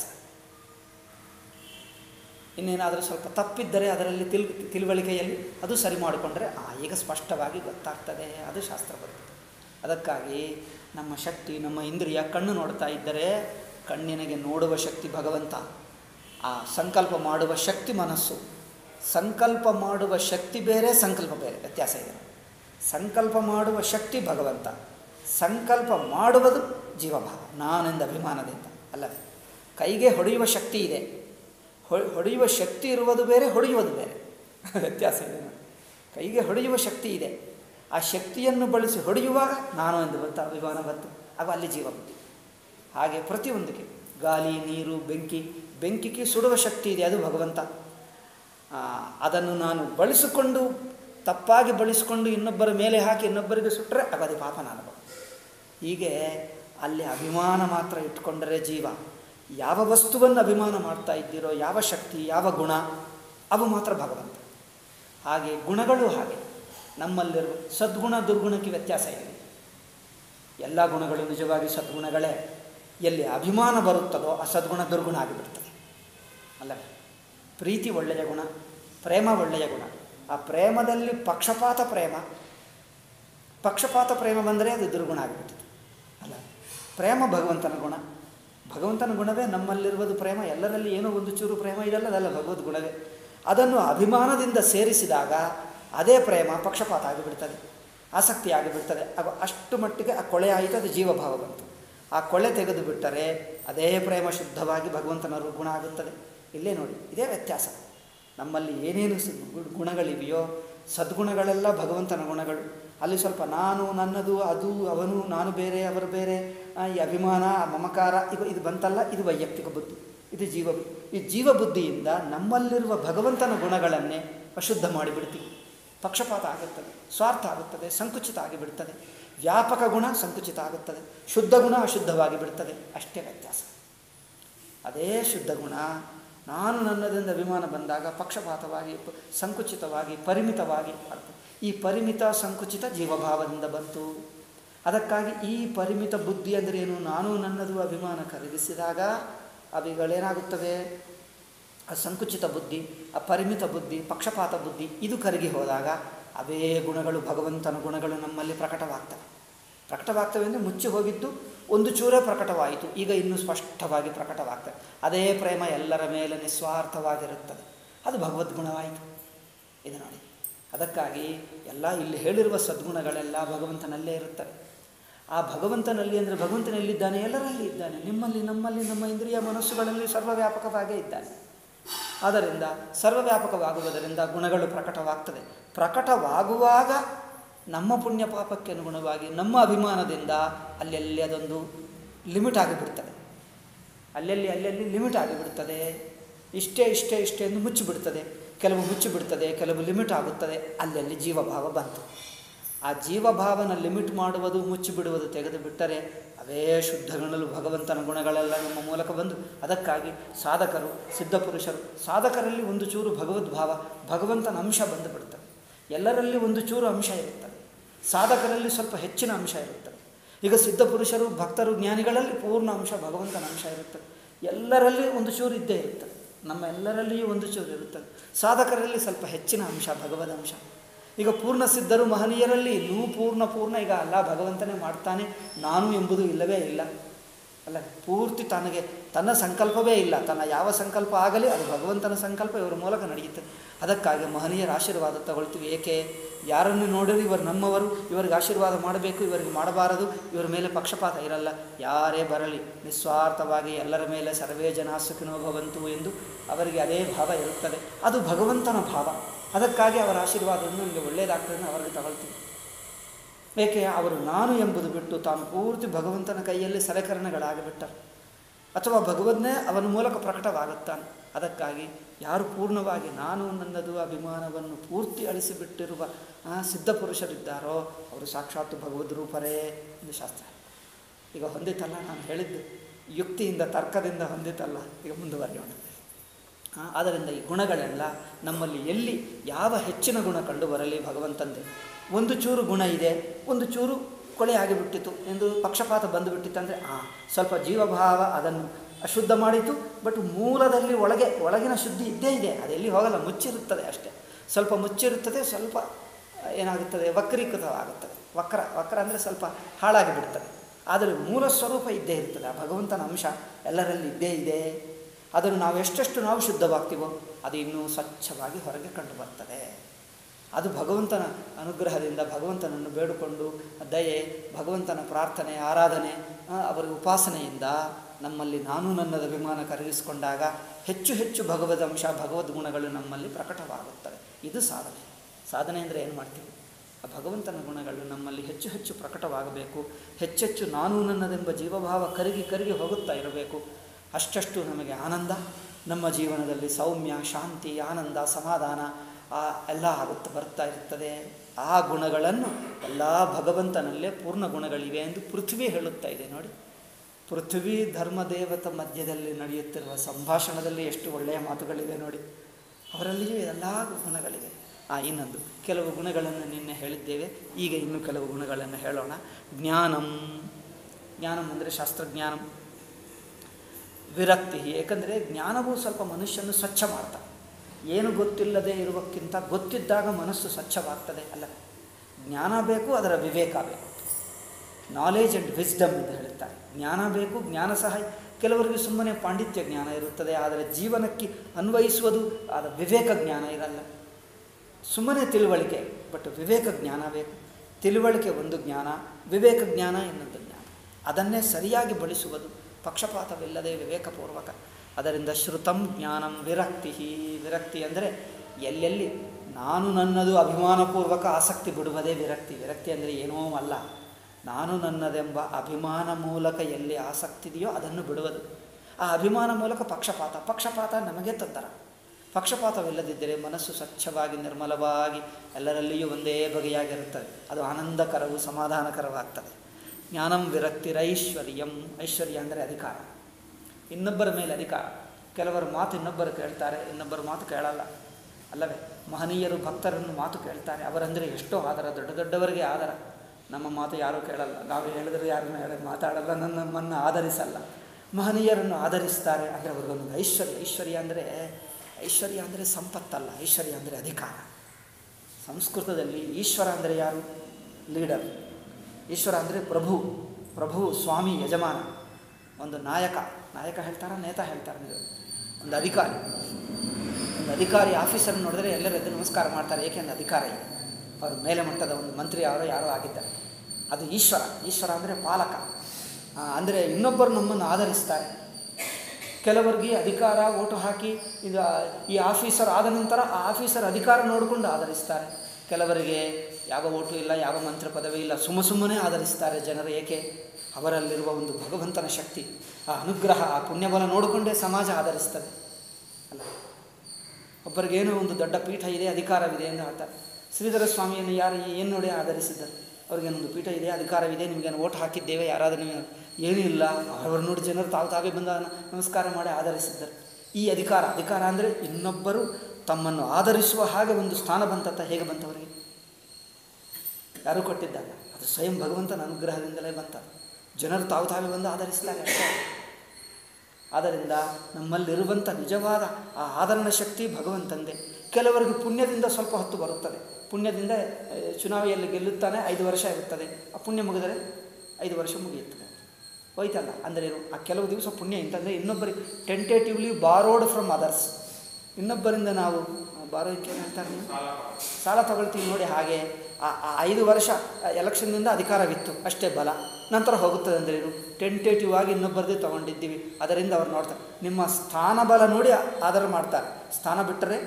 S1: ಇನ್ನೇನಾದರೂ ಸ್ವಲ್ಪ ತಪ್ಪಿದ್ದರೆ ಅದರಲ್ಲಿ ತಿಲ್ ತಿಳುವಳಿಕೆಯಲ್ಲಿ ಅದು ಸರಿ ಮಾಡಿಕೊಂಡ್ರೆ ಆ ಈಗ ಸ್ಪಷ್ಟವಾಗಿ ಗೊತ್ತಾಗ್ತದೆ ಅದು ಶಾಸ್ತ್ರಬದ್ಧ ಅದಕ್ಕಾಗಿ ನಮ್ಮ ಶಕ್ತಿ ನಮ್ಮ ಇಂದ್ರಿಯ ಕಣ್ಣು ನೋಡ್ತಾ ಇದ್ದರೆ ಕಣ್ಣಿನಗೆ ನೋಡುವ ಶಕ್ತಿ ಭಗವಂತ ಆ ಸಂಕಲ್ಪ ಮಾಡುವ ಶಕ್ತಿ ಮನಸ್ಸು ಸಂಕಲ್ಪ ಮಾಡುವ ಶಕ್ತಿ ಬೇರೆ ಸಂಕಲ್ಪ ಬೇರೆ ವ್ಯತ್ಯಾಸ ಇದೆ ಸಂಕಲ್ಪ ಮಾಡುವ ಶಕ್ತಿ ಭಗವಂತ ಸಂಕಲ್ಪ ಮಾಡುವುದು ಜೀವಭಾವ ನಾನೆಂದ ಅಭಿಮಾನದಿಂದ ಅಲ್ಲವೇ ಕೈಗೆ ಹೊಡೆಯುವ ಶಕ್ತಿ ಇದೆ ಹೊ- ಹೊಡೆಯುವ ಶಕ್ತಿ ಇರುವುದು ಬೇರೆ ಹೊಡೆಯುವುದು ಬೇರೆ ವ್ಯತ್ಯಾಸ ಇದೆ ನೋಡಿ ಕೈಗೆ ಹೊಡೆಯುವ ಶಕ್ತಿ ಇದೆ ಆ ಶಕ್ತಿಯನ್ನು ಬಳಸಿ ಹೊಡೆಯುವಾಗ ನಾನು ಎಂದು ಬಂತ ಅಭಿಮಾನ ಬಂತು ಆಗ ಅಲ್ಲಿ ಜೀವ ಬಂತು ಹಾಗೆ ಪ್ರತಿಯೊಂದಕ್ಕೆ ಗಾಳಿ ನೀರು ಬೆಂಕಿ ಬೆಂಕಿಗೆ ಸುಡುವ ಶಕ್ತಿ ಇದೆ ಅದು ಭಗವಂತ ಆ, ಅದನ್ನು ನಾನು ಬಳಸಿಕೊಂಡು ತಪ್ಪಾಗಿ ಬಳಸಿಕೊಂಡು ಇನ್ನೊಬ್ಬರ ಮೇಲೆ ಹಾಕಿ ಇನ್ನೊಬ್ಬರಿಗೆ ಸುಟ್ಟರೆ ಅಗದಿ ಪಾಪ ನಾನು ಹೀಗೆ ಅಲ್ಲಿ ಅಭಿಮಾನ ಮಾತ್ರ ಇಟ್ಕೊಂಡರೆ ಜೀವ ಯಾವ ವಸ್ತುವನ್ನು ಅಭಿಮಾನ ಮಾಡ್ತಾ ಇದ್ದೀರೋ ಯಾವ ಶಕ್ತಿ ಯಾವ ಗುಣ ಅವು ಮಾತ್ರ ಭಗವಂತ ಹಾಗೆ ಗುಣಗಳು ಹಾಗೆ ನಮ್ಮಲ್ಲಿರುವ ಸದ್ಗುಣ ದುರ್ಗುಣಕ್ಕೆ ವ್ಯತ್ಯಾಸ ಇದೆ ಎಲ್ಲ ಗುಣಗಳು ನಿಜವಾಗಿ ಸದ್ಗುಣಗಳೇ ಎಲ್ಲಿ ಅಭಿಮಾನ ಬರುತ್ತದೋ ಆ ಸದ್ಗುಣ ದುರ್ಗುಣ ಆಗಿಬಿಡ್ತದೆ ಅಲ್ಲ ಪ್ರೀತಿ ಒಳ್ಳೆಯ ಗುಣ ಪ್ರೇಮ ಒಳ್ಳೆಯ ಗುಣ ಆ ಪ್ರೇಮದಲ್ಲಿ ಪಕ್ಷಪಾತ ಪ್ರೇಮ ಪಕ್ಷಪಾತ ಪ್ರೇಮ ಬಂದರೆ ಅದು ದುರ್ಗುಣ ಆಗಿಬಿಡ್ತದೆ ಅಲ್ಲ ಪ್ರೇಮ ಭಗವಂತನ ಗುಣ ಭಗವಂತನ ಗುಣವೇ ನಮ್ಮಲ್ಲಿರುವುದು ಪ್ರೇಮ ಎಲ್ಲರಲ್ಲಿ ಏನೋ ಒಂದು ಚೂರು ಪ್ರೇಮ ಇದೆಲ್ಲ ಅದಲ್ಲ ಭಗವದ್ ಗುಣವೇ ಅದನ್ನು ಅಭಿಮಾನದಿಂದ ಸೇರಿಸಿದಾಗ ಅದೇ ಪ್ರೇಮ ಪಕ್ಷಪಾತ ಆಗಿಬಿಡ್ತದೆ ಆಸಕ್ತಿ ಆಗಿಬಿಡ್ತದೆ ಆಗ ಅಷ್ಟು ಮಟ್ಟಿಗೆ ಆ ಕೊಳೆ ಆಯಿತು ಅದು ಜೀವಭಾವ ಬಂತು ಆ ಕೊಳೆ ತೆಗೆದು ಬಿಟ್ಟರೆ ಅದೇ ಪ್ರೇಮ ಶುದ್ಧವಾಗಿ ಭಗವಂತನ ರು- ಗುಣ ಆಗುತ್ತದೆ ಇಲ್ಲೇ ನೋಡಿ ಇದೇ ವ್ಯತ್ಯಾಸ ನಮ್ಮಲ್ಲಿ ಏನೇನು ಸ- ಗು- ಗುಣಗಳಿವೆಯೋ ಸದ್ಗುಣಗಳೆಲ್ಲ ಭಗವಂತನ ಗುಣಗಳು ಅಲ್ಲಿ ಸ್ವಲ್ಪ ನಾನು ನನ್ನದು ಅದು ಅವನು ನಾನು ಬೇರೆ ಅವರು ಬೇರೆ ಆ, ಈ ಅಭಿಮಾನ ಆ ಮಮಕಾರ ಇದು ಇದು ಬಂತಲ್ಲ ಇದು ವೈಯಕ್ತಿಕ ಬುದ್ಧಿ ಇದು ಜೀವ ಬು- ಈ ಜೀವ ಬುದ್ಧಿಯಿಂದ ನಮ್ಮಲ್ಲಿರುವ ಭಗವಂತನ ಗುಣಗಳನ್ನೇ ಅಶುದ್ಧ ಮಾಡಿಬಿಡ್ತೀವಿ ಪಕ್ಷಪಾತ ಆಗುತ್ತದೆ ಸ್ವಾರ್ಥ ಆಗುತ್ತದೆ ಸಂಕುಚಿತ ಆಗಿಬಿಡ್ತದೆ ವ್ಯಾಪಕ ಗುಣ ಸಂಕುಚಿತ ಆಗುತ್ತದೆ ಶುದ್ಧ ಗುಣ ಅಶುದ್ಧವಾಗಿ ಬಿಡ್ತದೆ ಅಷ್ಟೇ ವ್ಯತ್ಯಾಸ ಅದೇ ಶುದ್ಧ ಗುಣ ನಾನು ನನ್ನದಿಂದ ಅಭಿಮಾನ ಬಂದಾಗ ಪಕ್ಷಪಾತವಾಗಿ ಪ- ಸಂಕುಚಿತವಾಗಿ ಪರಿಮಿತವಾಗಿ ಮಾಡ್ತದೆ ಈ ಪರಿಮಿತ ಸಂಕುಚಿತ ಜೀವಭಾವದಿಂದ ಬಂತು ಅದಕ್ಕಾಗಿ ಈ ಪರಿಮಿತ ಬುದ್ಧಿ ಅಂದರೆ ಏನು ನಾನು ನನ್ನದು ಅಭಿಮಾನ ಖರೀದಿಸಿದಾಗ ಅವುಗಳೇನಾಗುತ್ತವೆ ಆ ಸಂಕುಚಿತ ಬುದ್ಧಿ ಆ ಪರಿಮಿತ ಬುದ್ಧಿ ಪಕ್ಷಪಾತ ಬುದ್ಧಿ ಇದು ಕರಗಿ ಹೋದಾಗ ಅವೇ ಗುಣಗಳು ಭಗವಂತನ ಗುಣಗಳು ನಮ್ಮಲ್ಲಿ ಪ್ರಕಟವಾಗ್ತವೆ ಪ್ರಕಟವಾಗ್ತವೆ ಅಂದರೆ ಮುಚ್ಚಿ ಹೋಗಿದ್ದು ಒಂದು ಚೂರೇ ಪ್ರಕಟವಾಯಿತು ಈಗ ಇನ್ನೂ ಸ್ಪಷ್ಟವಾಗಿ ಪ್ರಕಟವಾಗ್ತದೆ ಅದೇ ಪ್ರೇಮ ಎಲ್ಲರ ಮೇಲೆ ನಿಸ್ವಾರ್ಥವಾಗಿರುತ್ತದೆ ಅದು ಭಗವದ್ಗುಣವಾಯಿತು ಇದು ನೋಡಿ ಅದಕ್ಕಾಗಿ ಎಲ್ಲ ಇಲ್ಲಿ ಹೇಳಿರುವ ಸದ್ಗುಣಗಳೆಲ್ಲ ಭಗವಂತನಲ್ಲೇ ಇರುತ್ತವೆ ಆ ಭಗವಂತನಲ್ಲಿ ಅಂದರೆ ಭಗವಂತನಲ್ಲಿದ್ದಾನೆ ಎಲ್ಲರಲ್ಲಿ ಇದ್ದಾನೆ ನಿಮ್ಮಲ್ಲಿ ನಮ್ಮಲ್ಲಿ ನಮ್ಮ ಇಂದ್ರಿಯ ಮನಸ್ಸುಗಳಲ್ಲಿ ಸರ್ವವ್ಯಾಪಕವಾಗೇ ಇದ್ದಾನೆ ಆದ್ದರಿಂದ ಸರ್ವವ್ಯಾಪಕವಾಗುವುದರಿಂದ ಗುಣಗಳು ಪ್ರಕಟವಾಗ್ತದೆ ಪ್ರಕಟವಾಗುವಾಗ ನಮ್ಮ ಪುಣ್ಯ ಪಾಪಕ್ಕೆ ಅನುಗುಣವಾಗಿ ನಮ್ಮ ಅಭಿಮಾನದಿಂದ ಅಲ್ಲೆಲ್ಲಿ ಅದೊಂದು ಲಿಮಿಟ್ ಆಗಿಬಿಡ್ತದೆ ಅಲ್ಲಲ್ಲಿ ಅಲ್ಲಲ್ಲಿ ಲಿಮಿಟ್ ಆಗಿಬಿಡ್ತದೆ ಇಷ್ಟೇ ಇಷ್ಟೇ ಇಷ್ಟೇ ಎಂದು ಮುಚ್ಚಿಬಿಡ್ತದೆ ಕೆಲವು ಮುಚ್ಚಿಬಿಡ್ತದೆ ಕೆಲವು ಲಿಮಿಟ್ ಆಗುತ್ತದೆ ಅಲ್ಲಲ್ಲಿ ಜೀವಭಾವ ಬಂತು ಆ ಜೀವಭಾವನ ಲಿಮಿಟ್ ಮಾಡುವುದು ಮುಚ್ಚಿಬಿಡುವುದು ತೆಗೆದು ಬಿಟ್ಟರೆ ಅವೇ ಶುದ್ಧ ಗುಣಲು ಭಗವಂತನ ಗುಣಗಳೆಲ್ಲ ನಮ್ಮ ಮೂಲಕ ಬಂದು ಅದಕ್ಕಾಗಿ ಸಾಧಕರು ಸಿದ್ಧಪುರುಷರು ಸಾಧಕರಲ್ಲಿ ಒಂದು ಚೂರು ಭಗವದ್ಭಾವ ಭಗವಂತನ ಅಂಶ ಬಂದು ಬಿಡ್ತದೆ ಎಲ್ಲರಲ್ಲಿ ಒಂದು ಚೂರು ಅಂಶ ಇರುತ್ತದೆ ಸಾಧಕರಲ್ಲಿ ಸ್ವಲ್ಪ ಹೆಚ್ಚಿನ ಅಂಶ ಇರುತ್ತದೆ ಈಗ ಸಿದ್ಧಪುರುಷರು ಭಕ್ತರು ಜ್ಞಾನಿಗಳಲ್ಲಿ ಪೂರ್ಣ ಅಂಶ ಭಗವಂತನ ಅಂಶ ಇರುತ್ತದೆ ಎಲ್ಲರಲ್ಲಿ ಒಂದು ಚೂರು ಇದ್ದೇ ಇರುತ್ತದೆ ನಮ್ಮ ಎಲ್ಲರಲ್ಲಿಯೂ ಒಂದು ಚೂರು ಇರುತ್ತದೆ ಸಾಧಕರಲ್ಲಿ ಸ್ವಲ್ಪ ಹೆಚ್ಚಿನ ಅಂಶ ಭಗವದ್ ಅಂಶ ಈಗ ಪೂರ್ಣ ಸಿದ್ಧರು ಮಹನೀಯರಲ್ಲಿ ಇನ್ನೂ ಪೂರ್ಣ ಪೂರ್ಣ ಈಗ ಅಲ್ಲ ಭಗವಂತನೇ ಮಾಡ್ತಾನೆ ನಾನು ಎಂಬುದು ಇಲ್ಲವೇ ಇಲ್ಲ ಅಲ್ಲ ಪೂರ್ತಿ ತನಗೆ ತನ್ನ ಸಂಕಲ್ಪವೇ ಇಲ್ಲ ತನ್ನ ಯಾವ ಸಂಕಲ್ಪ ಆಗಲಿ ಅದು ಭಗವಂತನ ಸಂಕಲ್ಪ ಇವರ ಮೂಲಕ ನಡೆಯುತ್ತದೆ ಅದಕ್ಕಾಗಿ ಮಹನೀಯರ ಆಶೀರ್ವಾದ ತಗೊಳ್ತೀವಿ ಏಕೆ ಯಾರನ್ನು ನೋಡಿದ್ರು ಇವರು ನಮ್ಮವರು ಇವರಿಗೆ ಆಶೀರ್ವಾದ ಮಾಡಬೇಕು ಇವರಿಗೆ ಮಾಡಬಾರದು ಇವರ ಮೇಲೆ ಪಕ್ಷಪಾತ ಇರಲ್ಲ ಯಾರೇ ಬರಲಿ ನಿಸ್ವಾರ್ಥವಾಗಿ ಎಲ್ಲರ ಮೇಲೆ ಸರ್ವೇ ಜನ ಸುಖಿನೋ ಭವಂತು ಎಂದು ಅವರಿಗೆ ಅದೇ ಭಾವ ಇರುತ್ತದೆ ಅದು ಭಗವಂತನ ಭಾವ ಅದಕ್ಕಾಗಿ ಅವರ ಆಶೀರ್ವಾದವನ್ನು ನನಗೆ ಒಳ್ಳೆಯದಾಗ್ತದೆ ಅವರಿಗೆ ತಗೊಳ್ತೀವಿ ಏಕೆ ಅವರು ನಾನು ಎಂಬುದು ಬಿಟ್ಟು ತಾನು ಪೂರ್ತಿ ಭಗವಂತನ ಕೈಯಲ್ಲಿ ಸಲಕರಣೆಗಳಾಗಿಬಿಟ್ಟರು ಅಥವಾ ಭಗವನ್ನೇ ಅವನ ಮೂಲಕ ಪ್ರಕಟವಾಗುತ್ತಾನೆ ಅದಕ್ಕಾಗಿ ಯಾರು ಪೂರ್ಣವಾಗಿ ನಾನು ನನ್ನದು ಅಭಿಮಾನವನ್ನು ಪೂರ್ತಿ ಅಳಿಸಿಬಿಟ್ಟಿರುವ ಆ, ಸಿದ್ಧ ಪುರುಷರಿದ್ದಾರೋ ಅವರು ಸಾಕ್ಷಾತ್ ಭಗವದ್ ರೂಪರೇ ಎಂದು ಶಾಸ್ತ್ರ ಈಗ ಹೊಂದಿತಲ್ಲ ನಾನು ಹೇಳಿದ್ದು ಯುಕ್ತಿಯಿಂದ ತರ್ಕದಿಂದ ಹೊಂದಿತಲ್ಲ ಈಗ ಮುಂದುವರಿಯೋಣ ಆ, ಆದ್ದರಿಂದ ಈ ಗುಣಗಳೆಲ್ಲ ನಮ್ಮಲ್ಲಿ ಎಲ್ಲಿ ಯಾವ ಹೆಚ್ಚಿನ ಗುಣ ಕಂಡು ಬರಲಿ ಭಗವಂತಂದೆ ಒಂದು ಚೂರು ಗುಣ ಇದೆ ಒಂದು ಚೂರು ಕೊಳೆ ಆಗಿಬಿಟ್ಟಿತು ಎಂದು ಪಕ್ಷಪಾತ ಬಂದುಬಿಟ್ಟಿತ್ತಂದರೆ ಆ ಸ್ವಲ್ಪ ಜೀವಭಾವ ಅದನ್ನು ಅಶುದ್ಧ ಮಾಡಿತು ಬಟ್ ಮೂಲದಲ್ಲಿ ಒಳಗೆ ಒಳಗಿನ ಶುದ್ಧಿ ಇದ್ದೇ ಇದೆ ಅದೆಲ್ಲಿ ಹೋಗಲ್ಲ ಮುಚ್ಚಿರುತ್ತದೆ ಅಷ್ಟೇ ಸ್ವಲ್ಪ ಮುಚ್ಚಿರುತ್ತದೆ ಸ್ವಲ್ಪ ಏನಾಗುತ್ತದೆ ವಕ್ರೀಕೃತವಾಗುತ್ತದೆ ವಕ್ರ ವಕ್ರ ಅಂದರೆ ಸ್ವಲ್ಪ ಹಾಳಾಗಿ ಬಿಡ್ತದೆ ಆದರೆ ಮೂಲ ಸ್ವರೂಪ ಇದ್ದೇ ಇರ್ತದೆ ಆ ಭಗವಂತನ ಅಂಶ ಎಲ್ಲರಲ್ಲಿ ಇದ್ದೇ ಇದೆ ಅದನ್ನು ನಾವು ಎಷ್ಟೆಷ್ಟು ನಾವು ಶುದ್ಧವಾಗ್ತೀವೋ ಅದು ಇನ್ನೂ ಸ್ವಚ್ಛವಾಗಿ ಹೊರಗೆ ಕಂಡು ಬರ್ತದೆ ಅದು ಭಗವಂತನ ಅನುಗ್ರಹದಿಂದ ಭಗವಂತನನ್ನು ಬೇಡಿಕೊಂಡು ದಯೆ ಭಗವಂತನ ಪ್ರಾರ್ಥನೆ ಆರಾಧನೆ ಆ, ಅವರ ಉಪಾಸನೆಯಿಂದ ನಮ್ಮಲ್ಲಿ ನಾನು ನನ್ನದ ಅಭಿಮಾನ ಕರಗಿಸಿಕೊಂಡಾಗ ಹೆಚ್ಚು ಹೆಚ್ಚು ಭಗವದ್ ಅಂಶ ಭಗವದ್ ಗುಣಗಳು ನಮ್ಮಲ್ಲಿ ಪ್ರಕಟವಾಗುತ್ತವೆ ಇದು ಸಾಧನೆ ಸಾಧನೆ ಅಂದರೆ ಏನು ಮಾಡ್ತೀವಿ ಆ ಭಗವಂತನ ಗುಣಗಳು ನಮ್ಮಲ್ಲಿ ಹೆಚ್ಚು ಹೆಚ್ಚು ಪ್ರಕಟವಾಗಬೇಕು ಹೆಚ್ಚೆಚ್ಚು ನಾನು ನನ್ನದೆಂಬ ಜೀವಭಾವ ಕರಗಿ ಕರಗಿ ಹೋಗುತ್ತಾ ಇರಬೇಕು ಅಷ್ಟಷ್ಟು ನಮಗೆ ಆನಂದ ನಮ್ಮ ಜೀವನದಲ್ಲಿ ಸೌಮ್ಯ ಶಾಂತಿ ಆನಂದ ಸಮಾಧಾನ ಆ ಎಲ್ಲ ಆಗುತ್ತಾ ಬರ್ತಾ ಇರ್ತದೆ ಆ ಗುಣಗಳನ್ನು ಎಲ್ಲ ಭಗವಂತನಲ್ಲೇ ಪೂರ್ಣ ಗುಣಗಳಿವೆ ಎಂದು ಪೃಥ್ವಿ ಹೇಳುತ್ತಾ ಇದೆ ನೋಡಿ ಪೃಥ್ವಿ ಧರ್ಮದೇವತ ಮಧ್ಯದಲ್ಲಿ ನಡೆಯುತ್ತಿರುವ ಸಂಭಾಷಣದಲ್ಲಿ ಎಷ್ಟು ಒಳ್ಳೆಯ ಮಾತುಗಳಿವೆ ನೋಡಿ ಅವರಲ್ಲಿಯೂ ಎಲ್ಲ ಗುಣಗಳಿವೆ ಆ ಇನ್ನೊಂದು ಕೆಲವು ಗುಣಗಳನ್ನು ನಿನ್ನೆ ಹೇಳಿದ್ದೇವೆ ಈಗ ಇನ್ನೂ ಕೆಲವು ಗುಣಗಳನ್ನು ಹೇಳೋಣ ಜ್ಞಾನಂ ಜ್ಞಾನಂ ಅಂದರೆ ಶಾಸ್ತ್ರಜ್ಞಾನಂ ವಿರಕ್ತಿ ಏಕೆಂದರೆ ಜ್ಞಾನವು ಸ್ವಲ್ಪ ಮನುಷ್ಯನ ಸ್ವಚ್ಛ ಮಾಡ್ತಾ ಏನು ಗೊತ್ತಿಲ್ಲದೆ ಇರುವಕ್ಕಿಂತ ಗೊತ್ತಿದ್ದಾಗ ಮನಸ್ಸು ಸ್ವಚ್ಛವಾಗ್ತದೆ ಅಲ್ಲ ಜ್ಞಾನ ಬೇಕು ಅದರ ವಿವೇಕ ಬೇಕು ನಾಲೇಜ್ ಆ್ಯಂಡ್ ವಿಸ್ಡಮ್ ಎಂದು ಹೇಳುತ್ತಾರೆ ಜ್ಞಾನ ಬೇಕು ಜ್ಞಾನ ಸಹಾಯ ಕೆಲವರಿಗೆ ಸುಮ್ಮನೆ ಪಾಂಡಿತ್ಯ ಜ್ಞಾನ ಇರುತ್ತದೆ ಆದರೆ ಜೀವನಕ್ಕೆ ಅನ್ವಯಿಸುವುದು ಆದ ವಿವೇಕ ಜ್ಞಾನ ಇರಲ್ಲ ಸುಮ್ಮನೆ ತಿಳುವಳಿಕೆ ಬಟ್ ವಿವೇಕ ಜ್ಞಾನ ಬೇಕು ತಿಳುವಳಿಕೆ ಒಂದು ಜ್ಞಾನ ವಿವೇಕ ಜ್ಞಾನ ಇನ್ನೊಂದು ಜ್ಞಾನ ಅದನ್ನೇ ಸರಿಯಾಗಿ ಬಳಸುವುದು ಪಕ್ಷಪಾತವಿಲ್ಲದೆ ವಿವೇಕಪೂರ್ವಕ ಅದರಿಂದ ಶ್ರುತಂ ಜ್ಞಾನಂ ವಿರಕ್ತಿ ವಿರಕ್ತಿ ಅಂದರೆ ಎಲ್ಲೆಲ್ಲಿ ನಾನು ನನ್ನದು ಅಭಿಮಾನಪೂರ್ವಕ ಆಸಕ್ತಿ ಬಿಡುವುದೇ ವಿರಕ್ತಿ ವಿರಕ್ತಿ ಅಂದರೆ ಏನೋ ಅಲ್ಲ ನಾನು ನನ್ನದೆಂಬ ಅಭಿಮಾನ ಮೂಲಕ ಎಲ್ಲಿ ಆಸಕ್ತಿ ಇದೆಯೋ ಅದನ್ನು ಬಿಡುವುದು ಆ ಅಭಿಮಾನ ಮೂಲಕ ಪಕ್ಷಪಾತ ಪಕ್ಷಪಾತ ನಮಗೆ ತೊಂದರ ಪಕ್ಷಪಾತವಿಲ್ಲದಿದ್ದರೆ ಮನಸ್ಸು ಸ್ವಚ್ಛವಾಗಿ ನಿರ್ಮಲವಾಗಿ ಎಲ್ಲರಲ್ಲಿಯೂ ಒಂದೇ ಬಗೆಯಾಗಿರುತ್ತದೆ ಅದು ಆನಂದಕರವು ಸಮಾಧಾನಕರವಾಗ್ತದೆ ಜ್ಞಾನಂ ವಿರಕ್ತಿರೈಶ್ವರ್ಯಂ ಐಶ್ವರ್ಯ ಅಂದರೆ ಅಧಿಕಾರ ಇನ್ನೊಬ್ಬರ ಮೇಲೆ ಅಧಿಕಾರ ಕೆಲವರ ಮಾತು ಇನ್ನೊಬ್ಬರು ಕೇಳ್ತಾರೆ ಇನ್ನೊಬ್ಬರ ಮಾತು ಕೇಳಲ್ಲ ಅಲ್ಲವೇ ಮಹನೀಯರು ಭಕ್ತರನ್ನು ಮಾತು ಕೇಳ್ತಾರೆ ಅವರಂದರೆ ಎಷ್ಟೋ ಆದರ ದೊಡ್ಡ ದೊಡ್ಡವರಿಗೆ ಆದರ ನಮ್ಮ ಮಾತು ಯಾರೂ ಕೇಳಲ್ಲ ನಾವು ಹೇಳಿದ್ರೆ ಯಾರನ್ನು ಹೇಳಿ ಮಾತಾಡಲ್ಲ ನನ್ನ ನಮ್ಮನ್ನು ಆಧರಿಸಲ್ಲ ಮಹನೀಯರನ್ನು ಆಧರಿಸ್ತಾರೆ ಅಂದರೆ ಅವ್ರಿಗೊಂದು ಐಶ್ವರ್ಯ ಐಶ್ವರ್ಯ ಅಂದರೆ ಐಶ್ವರ್ಯ ಅಂದರೆ ಸಂಪತ್ತಲ್ಲ ಐಶ್ವರ್ಯ ಅಂದರೆ ಅಧಿಕಾರ ಸಂಸ್ಕೃತದಲ್ಲಿ ಈಶ್ವರ ಅಂದರೆ ಯಾರು ಲೀಡರ್ ಈಶ್ವರ ಅಂದರೆ ಪ್ರಭು ಪ್ರಭು ಸ್ವಾಮಿ ಯಜಮಾನ ಒಂದು ನಾಯಕ ನಾಯಕ ಹೇಳ್ತಾರ ನೇತ ಹೇಳ್ತಾರೆ ನೀವು ಒಂದು ಅಧಿಕಾರಿ ಒಂದು ಅಧಿಕಾರಿ ಆಫೀಸರ್ ನೋಡಿದ್ರೆ ಎಲ್ಲರೂ ಎದ್ದು ನಮಸ್ಕಾರ ಮಾಡ್ತಾರೆ ಏಕೆಂದ್ರೆ ಅಧಿಕಾರ ಇದೆ ಅವರು ಮೇಲೆ ಮಟ್ಟದ ಒಂದು ಮಂತ್ರಿ ಯಾರೋ ಯಾರೋ ಆಗಿದ್ದಾರೆ ಅದು ಈಶ್ವರ ಈಶ್ವರ ಅಂದರೆ ಪಾಲಕ ಆ, ಅಂದರೆ ಇನ್ನೊಬ್ಬರು ನಮ್ಮನ್ನು ಆಧರಿಸ್ತಾರೆ ಕೆಲವರಿಗೆ ಅಧಿಕಾರ ಓಟು ಹಾಕಿ ಇದು ಈ ಆಫೀಸರ್ ಆದ ನಂತರ ಆ ಆಫೀಸರ್ ಅಧಿಕಾರ ನೋಡಿಕೊಂಡು ಆಧರಿಸ್ತಾರೆ ಕೆಲವರಿಗೆ ಯಾವ ಓಟು ಇಲ್ಲ ಯಾವ ಮಂತ್ರ ಪದವಿ ಇಲ್ಲ ಸುಮ್ಮ ಸುಮ್ಮನೆ ಆಧರಿಸ್ತಾರೆ ಜನರು ಏಕೆ ಅವರಲ್ಲಿರುವ ಒಂದು ಭಗವಂತನ ಶಕ್ತಿ ಆ ಅನುಗ್ರಹ ಆ ಪುಣ್ಯಬಲ ನೋಡಿಕೊಂಡೇ ಸಮಾಜ ಆಧರಿಸ್ತದೆ ಅಲ್ಲ ಒಬ್ಬರಿಗೇನೋ ಒಂದು ದೊಡ್ಡ ಪೀಠ ಇದೆ ಅಧಿಕಾರವಿದೆ ಎಂದು ಹೇಳ್ತಾರೆ ಶ್ರೀಧರ ಸ್ವಾಮಿಯನ್ನು ಯಾರು ಏನು ನೋಡಿ ಆಧರಿಸಿದ್ದಾರೆ ಅವ್ರಿಗೇನೊಂದು ಪೀಠ ಇದೆ ಅಧಿಕಾರವಿದೆ ನಿಮಗೇನು ಓಟ್ ಹಾಕಿದ್ದೇವೆ ಯಾರಾದರೂ ನೀವು ಏನೂ ಇಲ್ಲ ಅವ್ರು ನೋಡಿ ಜನರು ತಾವು ತಾವೇ ಬಂದ ನಮಸ್ಕಾರ ಮಾಡಿ ಆಧರಿಸಿದ್ದಾರೆ ಈ ಅಧಿಕಾರ ಅಧಿಕಾರ ಅಂದರೆ ಇನ್ನೊಬ್ಬರು ತಮ್ಮನ್ನು ಆಧರಿಸುವ ಹಾಗೆ ಒಂದು ಸ್ಥಾನ ಬಂತತ್ತ ಹೇಗೆ ಬಂತವರಿಗೆ ಯಾರೂ ಕೊಟ್ಟಿದ್ದಲ್ಲ ಅದು ಸ್ವಯಂ ಭಗವಂತನ ಅನುಗ್ರಹದಿಂದಲೇ ಬಂತ ಜನರು ತಾವು ತಾವೇ ಬಂದು ಆಧರಿಸ್ತಾರೆ ಅಷ್ಟೇ ಆದ್ದರಿಂದ ನಮ್ಮಲ್ಲಿರುವಂಥ ನಿಜವಾದ ಆ ಆದರಣ ಶಕ್ತಿ ಭಗವಂತಂದೆ ಕೆಲವರಿಗೆ ಪುಣ್ಯದಿಂದ ಸ್ವಲ್ಪ ಹೊತ್ತು ಬರುತ್ತದೆ ಪುಣ್ಯದಿಂದ ಆ, ಚುನಾವಣೆಯಲ್ಲಿ ಗೆಲ್ಲುತ್ತಾನೆ ಐದು ವರ್ಷ ಇರುತ್ತದೆ ಆ ಪುಣ್ಯ ಮುಗಿದರೆ ಐದು ವರ್ಷ ಮುಗಿಯುತ್ತದೆ ಹೋಯ್ತಲ್ಲ ಅಂದರೆ ಏನು ಆ ಕೆಲವು ದಿವಸ ಪುಣ್ಯ ಇಂತಂದರೆ ಇನ್ನೊಬ್ಬರಿಗೆ ಟೆಂಟೇಟಿವ್ಲಿ ಬಾರೋಡ್ ಫ್ರಮ್ ಅದರ್ಸ್ ಇನ್ನೊಬ್ಬರಿಂದ ನಾವು ಬಾರೋಕ್ಕೆ ಏನು ಹೇಳ್ತಾರೆ ನೀವು ಸಾಲ ತಗೊಳ್ತೀವಿ ನೋಡಿ ಹಾಗೆ ಆ ಆ ಐದು ವರ್ಷ ಎಲೆಕ್ಷನ್ನಿಂದ ಅಧಿಕಾರವಿತ್ತು ಅಷ್ಟೇ ಬಲ ನಂತರ ಹೋಗುತ್ತದೆ ಅಂದರೆ ಏನು ಟೆಂಟೇಟಿವ್ ಆಗಿ ಇನ್ನೊಬ್ಬರದೇ ತೊಗೊಂಡಿದ್ದೀವಿ ಅದರಿಂದ ಅವ್ರು ನೋಡ್ತಾರೆ ನಿಮ್ಮ ಸ್ಥಾನ ಬಲ ನೋಡಿ ಆಧಾರ ಮಾಡ್ತಾರೆ ಸ್ಥಾನ ಬಿಟ್ಟರೆ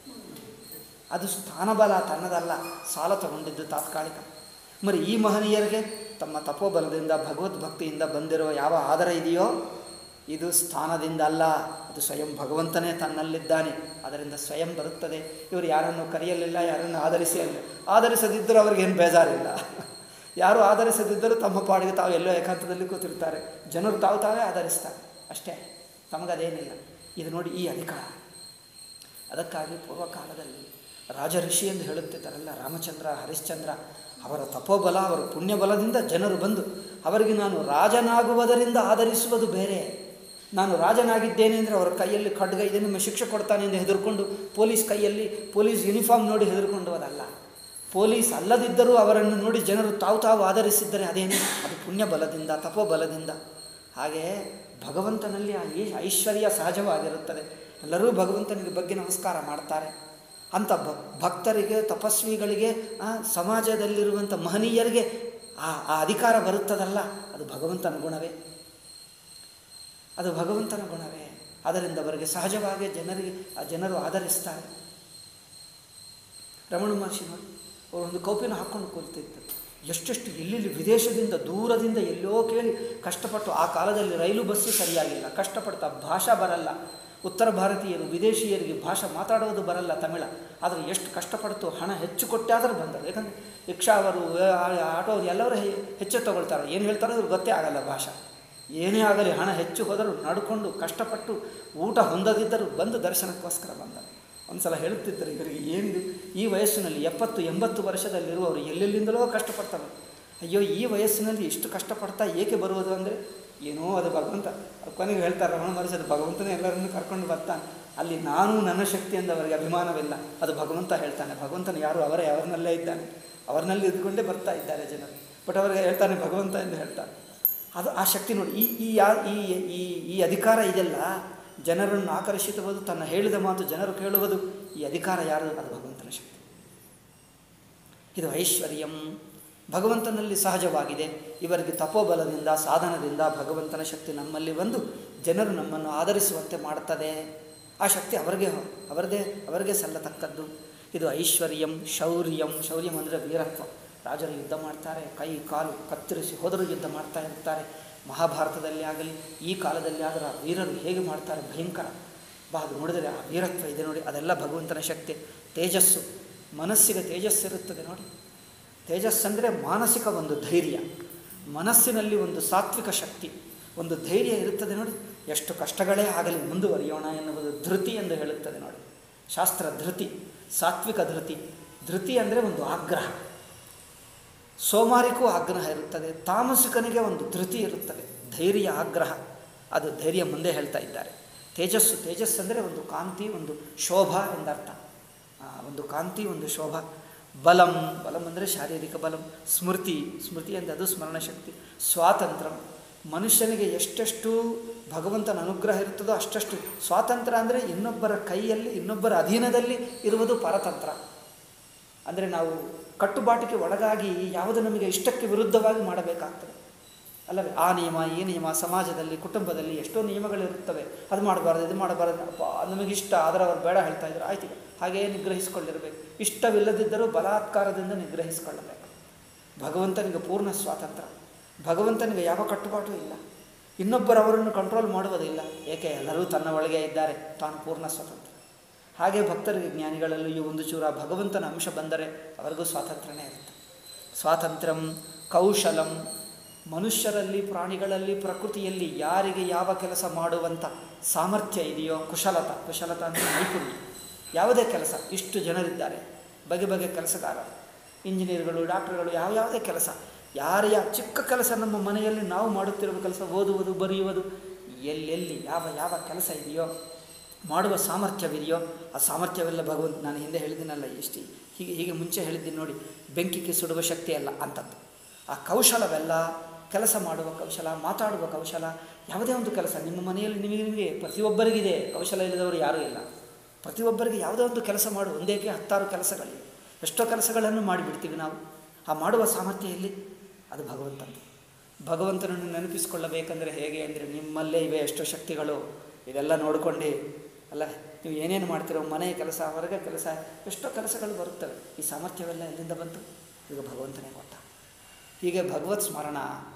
S1: ಅದು ಸ್ಥಾನಬಲ ತನ್ನದಲ್ಲ ಸಾಲ ತಗೊಂಡಿದ್ದು ತಾತ್ಕಾಲಿಕ మరి ಈ ಮಹನೀಯರಿಗೆ ತಮ್ಮ ತಪೋಬಲದಿಂದ ಭಗವದ್ ಭಕ್ತಿಯಿಂದ ಬಂದಿರೋ ಯಾವ ಆಧಾರ ಇದೆಯೋ ಇದು ಸ್ಥಾನದಿಂದ ಅಲ್ಲ ಅದು ಸ್ವಯಂ ಭಗವಂತನೇ ತನ್ನಲ್ಲಿದ್ದಾನೆ ಅದರಿಂದ ಸ್ವಯಂ ಬರುತ್ತದೆ ಇವರು ಯಾರನ್ನು ಕರೆಯಲಿಲ್ಲ ಯಾರನ್ನು ಆಧರಿಸಿ ಅಲ್ಲ ಆಧರಿಸದಿದ್ದರೂ ಅವ್ರಿಗೇನು ಬೇಜಾರಿಲ್ಲ ಯಾರು ಆಧರಿಸದಿದ್ದರೂ ತಮ್ಮ ಪಾಡಿಗೆ ತಾವು ಎಲ್ಲೋ ಏಕಾಂತದಲ್ಲಿ ಕೂತಿರ್ತಾರೆ ಜನರು ತಾವು ತಾವೇ ಆಧರಿಸ್ತಾರೆ ಅಷ್ಟೇ ತಮಗದೇನಿಲ್ಲ ಇದು ನೋಡಿ ಈ ಅಧಿಕಾರ ಅದಕ್ಕಾಗಿ ಪೂರ್ವಕಾಲದಲ್ಲಿ ರಾಜ ಋಷಿ ಎಂದು ಹೇಳುತ್ತಿದ್ದಾರಲ್ಲ ರಾಮಚಂದ್ರ ಹರಿಶ್ಚಂದ್ರ ಅವರ ತಪೋಬಲ ಅವರ ಪುಣ್ಯಬಲದಿಂದ ಜನರು ಬಂದು ಅವರಿಗೆ ನಾನು ರಾಜನಾಗುವುದರಿಂದ ಆಧರಿಸುವುದು ಬೇರೆ ನಾನು ರಾಜನಾಗಿದ್ದೇನೆ ಅಂದರೆ ಅವರ ಕೈಯಲ್ಲಿ ಖಡ್ಗ ಇದೆ ನಿಮ್ಮ ಶಿಕ್ಷೆ ಕೊಡ್ತಾನೆ ಎಂದು ಹೆದರ್ಕೊಂಡು ಪೊಲೀಸ್ ಕೈಯಲ್ಲಿ ಪೊಲೀಸ್ ಯೂನಿಫಾರ್ಮ್ ನೋಡಿ ಹೆದರ್ಕೊಂಡು ಅದಲ್ಲ ಪೊಲೀಸ್ ಅಲ್ಲದಿದ್ದರೂ ಅವರನ್ನು ನೋಡಿ ಜನರು ತಾವು ತಾವು ಆಧರಿಸಿದ್ದರೆ ಅದೇನು ಅದು ಪುಣ್ಯಬಲದಿಂದ ತಪೋಬಲದಿಂದ ಹಾಗೆ ಭಗವಂತನಲ್ಲಿ ಆ ಈ ಐಶ್ವರ್ಯ ಸಹಜವಾಗಿರುತ್ತದೆ ಎಲ್ಲರೂ ಭಗವಂತನಿಗೆ ಬಗ್ಗೆ ನಮಸ್ಕಾರ ಮಾಡ್ತಾರೆ ಅಂಥ ಭ ಭಕ್ತರಿಗೆ ತಪಸ್ವಿಗಳಿಗೆ ಆ, ಸಮಾಜದಲ್ಲಿರುವಂಥ ಮಹನೀಯರಿಗೆ ಆ ಆ ಅಧಿಕಾರ ಬರುತ್ತದಲ್ಲ ಅದು ಭಗವಂತನ ಗುಣವೇ ಅದು ಭಗವಂತನ ಗುಣವೇ ಅದರಿಂದ ಅವರಿಗೆ ಸಹಜವಾಗಿ ಜನರಿಗೆ ಆ ಜನರು ಆಧರಿಸ್ತಾರೆ ರಮಣ ಮಹರ್ಷಿ ನೋಡಿ ಅವರು ಒಂದು ಕೌಪಿನ ಹಾಕ್ಕೊಂಡು ಕೂಲ್ತಿದ್ದರು ಎಷ್ಟೆಷ್ಟು ಎಲ್ಲೆಲ್ಲಿ ವಿದೇಶದಿಂದ ದೂರದಿಂದ ಎಲ್ಲೋ ಕೇಳಿ ಕಷ್ಟಪಟ್ಟು ಆ ಕಾಲದಲ್ಲಿ ರೈಲು ಬಸ್ಸು ಸರಿಯಾಗಿಲ್ಲ ಕಷ್ಟಪಡ್ತಾ ಭಾಷಾ ಬರಲ್ಲ ಉತ್ತರ ಭಾರತೀಯರು ವಿದೇಶಿಯರಿಗೆ ಭಾಷೆ ಮಾತಾಡೋದು ಬರಲ್ಲ ತಮಿಳ ಆದರೆ ಎಷ್ಟು ಕಷ್ಟಪಡ್ತು ಹಣ ಹೆಚ್ಚು ಕೊಟ್ಟಾದರೂ ಬಂದರು ಯಾಕಂದರೆ ರಿಕ್ಷಾವರು ಆಟೋರು ಎಲ್ಲರೂ ಹೆ- ಹೆಚ್ಚು ತಗೊಳ್ತಾರೆ ಏನು ಹೇಳ್ತಾರೋ ಅವ್ರಿಗೆ ಗೊತ್ತೇ ಆಗಲ್ಲ ಭಾಷೆ ಏನೇ ಆಗಲಿ ಹಣ ಹೆಚ್ಚು ಹೋದರೂ ನಡ್ಕೊಂಡು ಕಷ್ಟಪಟ್ಟು ಊಟ ಹೊಂದದಿದ್ದರೂ ಬಂದು ದರ್ಶನಕ್ಕೋಸ್ಕರ ಬಂದರು ಒಂದು ಸಲ ಹೇಳುತ್ತಿದ್ದರು ಇವರಿಗೆ ಏನಿದು ಈ ವಯಸ್ಸಿನಲ್ಲಿ ಎಪ್ಪತ್ತು ಎಂಬತ್ತು ವರ್ಷದಲ್ಲಿರುವವರು ಎಲ್ಲೆಲ್ಲಿಂದಲೋ ಕಷ್ಟಪಡ್ತಾರೆ ಅಯ್ಯೋ ಈ ವಯಸ್ಸಿನಲ್ಲಿ ಇಷ್ಟು ಕಷ್ಟಪಡ್ತಾ ಏಕೆ ಬರುವುದು ಅಂದರೆ ಏನೋ ಅದು ಭಗವಂತ ಕೊನೆಗೆ ಹೇಳ್ತಾರೆ ರಮಣ ಮಹರ್ಷಿ ಅದು ಭಗವಂತನೇ ಎಲ್ಲರನ್ನು ಕರ್ಕೊಂಡು ಬರ್ತಾನೆ ಅಲ್ಲಿ ನಾನು ನನ್ನ ಶಕ್ತಿ ಎಂದು ಅವರಿಗೆ ಅಭಿಮಾನವಿಲ್ಲ ಅದು ಭಗವಂತ ಹೇಳ್ತಾನೆ ಭಗವಂತನ ಯಾರು ಅವರೇ ಅವರನ್ನಲ್ಲೇ ಇದ್ದಾನೆ ಅವರನ್ನಲ್ಲಿ ಇದ್ದುಕೊಂಡೇ ಬರ್ತಾ ಇದ್ದಾರೆ ಜನರು ಬಟ್ ಅವರಿಗೆ ಹೇಳ್ತಾನೆ ಭಗವಂತ ಎಂದು ಹೇಳ್ತಾನೆ ಅದು ಆ ಶಕ್ತಿ ನೋಡಿ ಈ ಈ ಯಾ ಈ ಈ ಈ ಅಧಿಕಾರ ಇದೆಲ್ಲ ಜನರನ್ನು ಆಕರ್ಷಿಸುವುದು ತನ್ನ ಹೇಳಿದ ಮಾತು ಜನರು ಕೇಳುವುದು ಈ ಅಧಿಕಾರ ಯಾರು ಅದು ಭಗವಂತನ ಶಕ್ತಿ ಇದು ಐಶ್ವರ್ಯಂ ಭಗವಂತನಲ್ಲಿ ಸಹಜವಾಗಿದೆ ಇವರಿಗೆ ತಪೋಬಲದಿಂದ ಸಾಧನದಿಂದ ಭಗವಂತನ ಶಕ್ತಿ ನಮ್ಮಲ್ಲಿ ಬಂದು ಜನರು ನಮ್ಮನ್ನು ಆಧರಿಸುವಂತೆ ಮಾಡುತ್ತದೆ ಆ ಶಕ್ತಿ ಅವರಿಗೆ ಅವರದೇ ಅವರಿಗೆ ಸಲ್ಲತಕ್ಕದ್ದು ಇದು ಐಶ್ವರ್ಯಂ ಶೌರ್ಯಂ ಶೌರ್ಯಂ ಅಂದರೆ ವೀರತ್ವ ರಾಜರು ಯುದ್ಧ ಮಾಡ್ತಾರೆ ಕೈ ಕಾಲು ಕತ್ತರಿಸಿ ಹೋದರೂ ಯುದ್ಧ ಮಾಡ್ತಾ ಇರ್ತಾರೆ ಮಹಾಭಾರತದಲ್ಲಿ ಆಗಲಿ ಈ ಕಾಲದಲ್ಲಿ ಆದರೆ ಆ ವೀರರು ಹೇಗೆ ಮಾಡ್ತಾರೆ ಭಯಂಕರ ಬಾ ಅದು ನೋಡಿದರೆ ಆ ವೀರತ್ವ ಇದೆ ನೋಡಿ ಅದೆಲ್ಲ ಭಗವಂತನ ಶಕ್ತಿ ತೇಜಸ್ಸು ಮನಸ್ಸಿಗೆ ತೇಜಸ್ಸಿರುತ್ತದೆ ನೋಡಿ ತೇಜಸ್ಸಂದರೆ ಮಾನಸಿಕ ಒಂದು ಧೈರ್ಯ ಮನಸ್ಸಿನಲ್ಲಿ ಒಂದು ಸಾತ್ವಿಕ ಶಕ್ತಿ ಒಂದು ಧೈರ್ಯ ಇರುತ್ತದೆ ನೋಡಿ ಎಷ್ಟು ಕಷ್ಟಗಳೇ ಆಗಲಿ ಮುಂದುವರಿಯೋಣ ಎನ್ನುವುದು ಧೃತಿ ಎಂದು ಹೇಳುತ್ತದೆ ನೋಡಿ ಶಾಸ್ತ್ರ ಧೃತಿ ಸಾತ್ವಿಕ ಧೃತಿ ಧೃತಿ ಅಂದರೆ ಒಂದು ಆಗ್ರಹ ಸೋಮಾರಿಗೂ ಆಗ್ರಹ ಇರುತ್ತದೆ ತಾಮಸಿಕನಿಗೆ ಒಂದು ಧೃತಿ ಇರುತ್ತದೆ ಧೈರ್ಯ ಆಗ್ರಹ ಅದು ಧೈರ್ಯ ಮುಂದೆ ಹೇಳ್ತಾ ಇದ್ದಾರೆ ತೇಜಸ್ಸು ತೇಜಸ್ಸು ಅಂದರೆ ಒಂದು ಕಾಂತಿ ಒಂದು ಶೋಭಾ ಎಂದರ್ಥ ಆ, ಒಂದು ಕಾಂತಿ ಒಂದು ಶೋಭಾ ಬಲಂ ಬಲಂ ಅಂದರೆ ಶಾರೀರಿಕ ಬಲಂ ಸ್ಮೃತಿ ಸ್ಮೃತಿ ಅಂದರೆ ಅದು ಸ್ಮರಣ ಶಕ್ತಿ ಸ್ವಾತಂತ್ರ್ಯ ಮನುಷ್ಯನಿಗೆ ಎಷ್ಟೆಷ್ಟು ಭಗವಂತನ ಅನುಗ್ರಹ ಇರುತ್ತದೋ ಅಷ್ಟಷ್ಟು ಸ್ವಾತಂತ್ರ್ಯ ಅಂದರೆ ಇನ್ನೊಬ್ಬರ ಕೈಯಲ್ಲಿ ಇನ್ನೊಬ್ಬರ ಅಧೀನದಲ್ಲಿ ಇರುವುದು ಪರತಂತ್ರ ಅಂದರೆ ನಾವು ಕಟ್ಟುಬಾಟಿಗೆ ಒಳಗಾಗಿ ಯಾವುದು ನಮಗೆ ಇಷ್ಟಕ್ಕೆ ವಿರುದ್ಧವಾಗಿ ಮಾಡಬೇಕಾಗ್ತದೆ ಅಲ್ಲವೇ ಆ ನಿಯಮ ಈ ನಿಯಮ ಸಮಾಜದಲ್ಲಿ ಕುಟುಂಬದಲ್ಲಿ ಎಷ್ಟೋ ನಿಯಮಗಳಿರುತ್ತವೆ ಅದು ಮಾಡಬಾರ್ದು ಇದು ಮಾಡಬಾರ್ದು ಅಪ್ಪ ನಮಗೆ ಇಷ್ಟ ಆದರೆ ಅವ್ರು ಬೇಡ ಹೇಳ್ತಾ ಇದ್ರು ಆಯ್ತು ಹಾಗೆಯೇ ನಿಗ್ರಹಿಸಿಕೊಂಡಿರಬೇಕು ಇಷ್ಟವಿಲ್ಲದಿದ್ದರೂ ಬಲಾತ್ಕಾರದಿಂದ ನಿಗ್ರಹಿಸಿಕೊಳ್ಳಬೇಕು ಭಗವಂತನಿಗೆ ಪೂರ್ಣ ಸ್ವಾತಂತ್ರ್ಯ ಭಗವಂತನಿಗೆ ಯಾವ ಕಟ್ಟುಪಾಟು ಇಲ್ಲ ಇನ್ನೊಬ್ಬರವರನ್ನು ಕಂಟ್ರೋಲ್ ಮಾಡುವುದಿಲ್ಲ ಏಕೆ ಎಲ್ಲರೂ ತನ್ನ ಒಳಗೆ ಇದ್ದಾರೆ ತಾನು ಪೂರ್ಣ ಸ್ವತಂತ್ರ ಹಾಗೆ ಭಕ್ತರಿಗೆ ಜ್ಞಾನಿಗಳಲ್ಲೂ ಈ ಒಂದು ಚೂರ ಭಗವಂತನ ಅಂಶ ಬಂದರೆ ಅವರಿಗೂ ಸ್ವಾತಂತ್ರ್ಯನೇ ಇರುತ್ತೆ ಸ್ವಾತಂತ್ರ್ಯಂ ಕೌಶಲಂ ಮನುಷ್ಯರಲ್ಲಿ ಪ್ರಾಣಿಗಳಲ್ಲಿ ಪ್ರಕೃತಿಯಲ್ಲಿ ಯಾರಿಗೆ ಯಾವ ಕೆಲಸ ಮಾಡುವಂಥ ಸಾಮರ್ಥ್ಯ ಇದೆಯೋ ಕುಶಲತ ಕುಶಲತ ಅಂದರೆ ನೈಪುಣ್ಯ ಯಾವುದೇ ಕೆಲಸ ಇಷ್ಟು ಜನರಿದ್ದಾರೆ ಬಗೆ ಬಗೆ ಕೆಲಸಗಾರರು ಇಂಜಿನಿಯರ್ಗಳು ಡಾಕ್ಟರ್ಗಳು ಯಾವ ಯಾವುದೇ ಕೆಲಸ ಯಾರ ಯಾವ ಚಿಕ್ಕ ಕೆಲಸ ನಮ್ಮ ಮನೆಯಲ್ಲಿ ನಾವು ಮಾಡುತ್ತಿರುವ ಕೆಲಸ ಓದುವುದು ಬರೆಯುವುದು ಎಲ್ಲೆಲ್ಲಿ ಯಾವ ಯಾವ ಕೆಲಸ ಇದೆಯೋ ಮಾಡುವ ಸಾಮರ್ಥ್ಯವಿದೆಯೋ ಆ ಸಾಮರ್ಥ್ಯವೆಲ್ಲ ಭಗವಂತ ನಾನು ಹಿಂದೆ ಹೇಳಿದ್ದೀನಲ್ಲ ಎಷ್ಟು ಹೀಗೆ ಹೀಗೆ ಮುಂಚೆ ಹೇಳಿದ್ದೀನಿ ನೋಡಿ ಬೆಂಕಿಗೆ ಸುಡುವ ಶಕ್ತಿ ಅಲ್ಲ ಅಂಥದ್ದು ಆ ಕೌಶಲವೆಲ್ಲ ಕೆಲಸ ಮಾಡುವ ಕೌಶಲ ಮಾತಾಡುವ ಕೌಶಲ ಯಾವುದೇ ಒಂದು ಕೆಲಸ ನಿಮ್ಮ ಮನೆಯಲ್ಲಿ ನಿಮಗೆ ನಿಮಗೆ ಪ್ರತಿಯೊಬ್ಬರಿಗಿದೆ ಕೌಶಲ ಇಲ್ಲದವರು ಯಾರೂ ಇಲ್ಲ ಪ್ರತಿಯೊಬ್ಬರಿಗೆ ಯಾವುದೋ ಒಂದು ಕೆಲಸ ಮಾಡು ಒಂದೇಕೆ ಹತ್ತಾರು ಕೆಲಸಗಳಿವೆ ಎಷ್ಟೋ ಕೆಲಸಗಳನ್ನು ಮಾಡಿಬಿಡ್ತೀವಿ ನಾವು ಆ ಮಾಡುವ ಸಾಮರ್ಥ್ಯ ಎಲ್ಲಿ ಅದು ಭಗವಂತಂದು ಭಗವಂತನನ್ನು ನೆನಪಿಸಿಕೊಳ್ಳಬೇಕಂದ್ರೆ ಹೇಗೆ ಅಂದರೆ ನಿಮ್ಮಲ್ಲೇ ಇವೆ ಎಷ್ಟೋ ಶಕ್ತಿಗಳು ಇದೆಲ್ಲ ನೋಡಿಕೊಂಡು ಅಲ್ಲ ನೀವು ಏನೇನು ಮಾಡ್ತೀರೋ ಮನೆ ಕೆಲಸ ಹೊರಗೆ ಕೆಲಸ ಎಷ್ಟೋ ಕೆಲಸಗಳು ಬರುತ್ತವೆ ಈ ಸಾಮರ್ಥ್ಯವೆಲ್ಲ ಎಲ್ಲಿಂದ ಬಂತು ಈಗ ಭಗವಂತನೇ ಕೊಟ್ಟ ಹೀಗೆ ಭಗವತ್ ಸ್ಮರಣ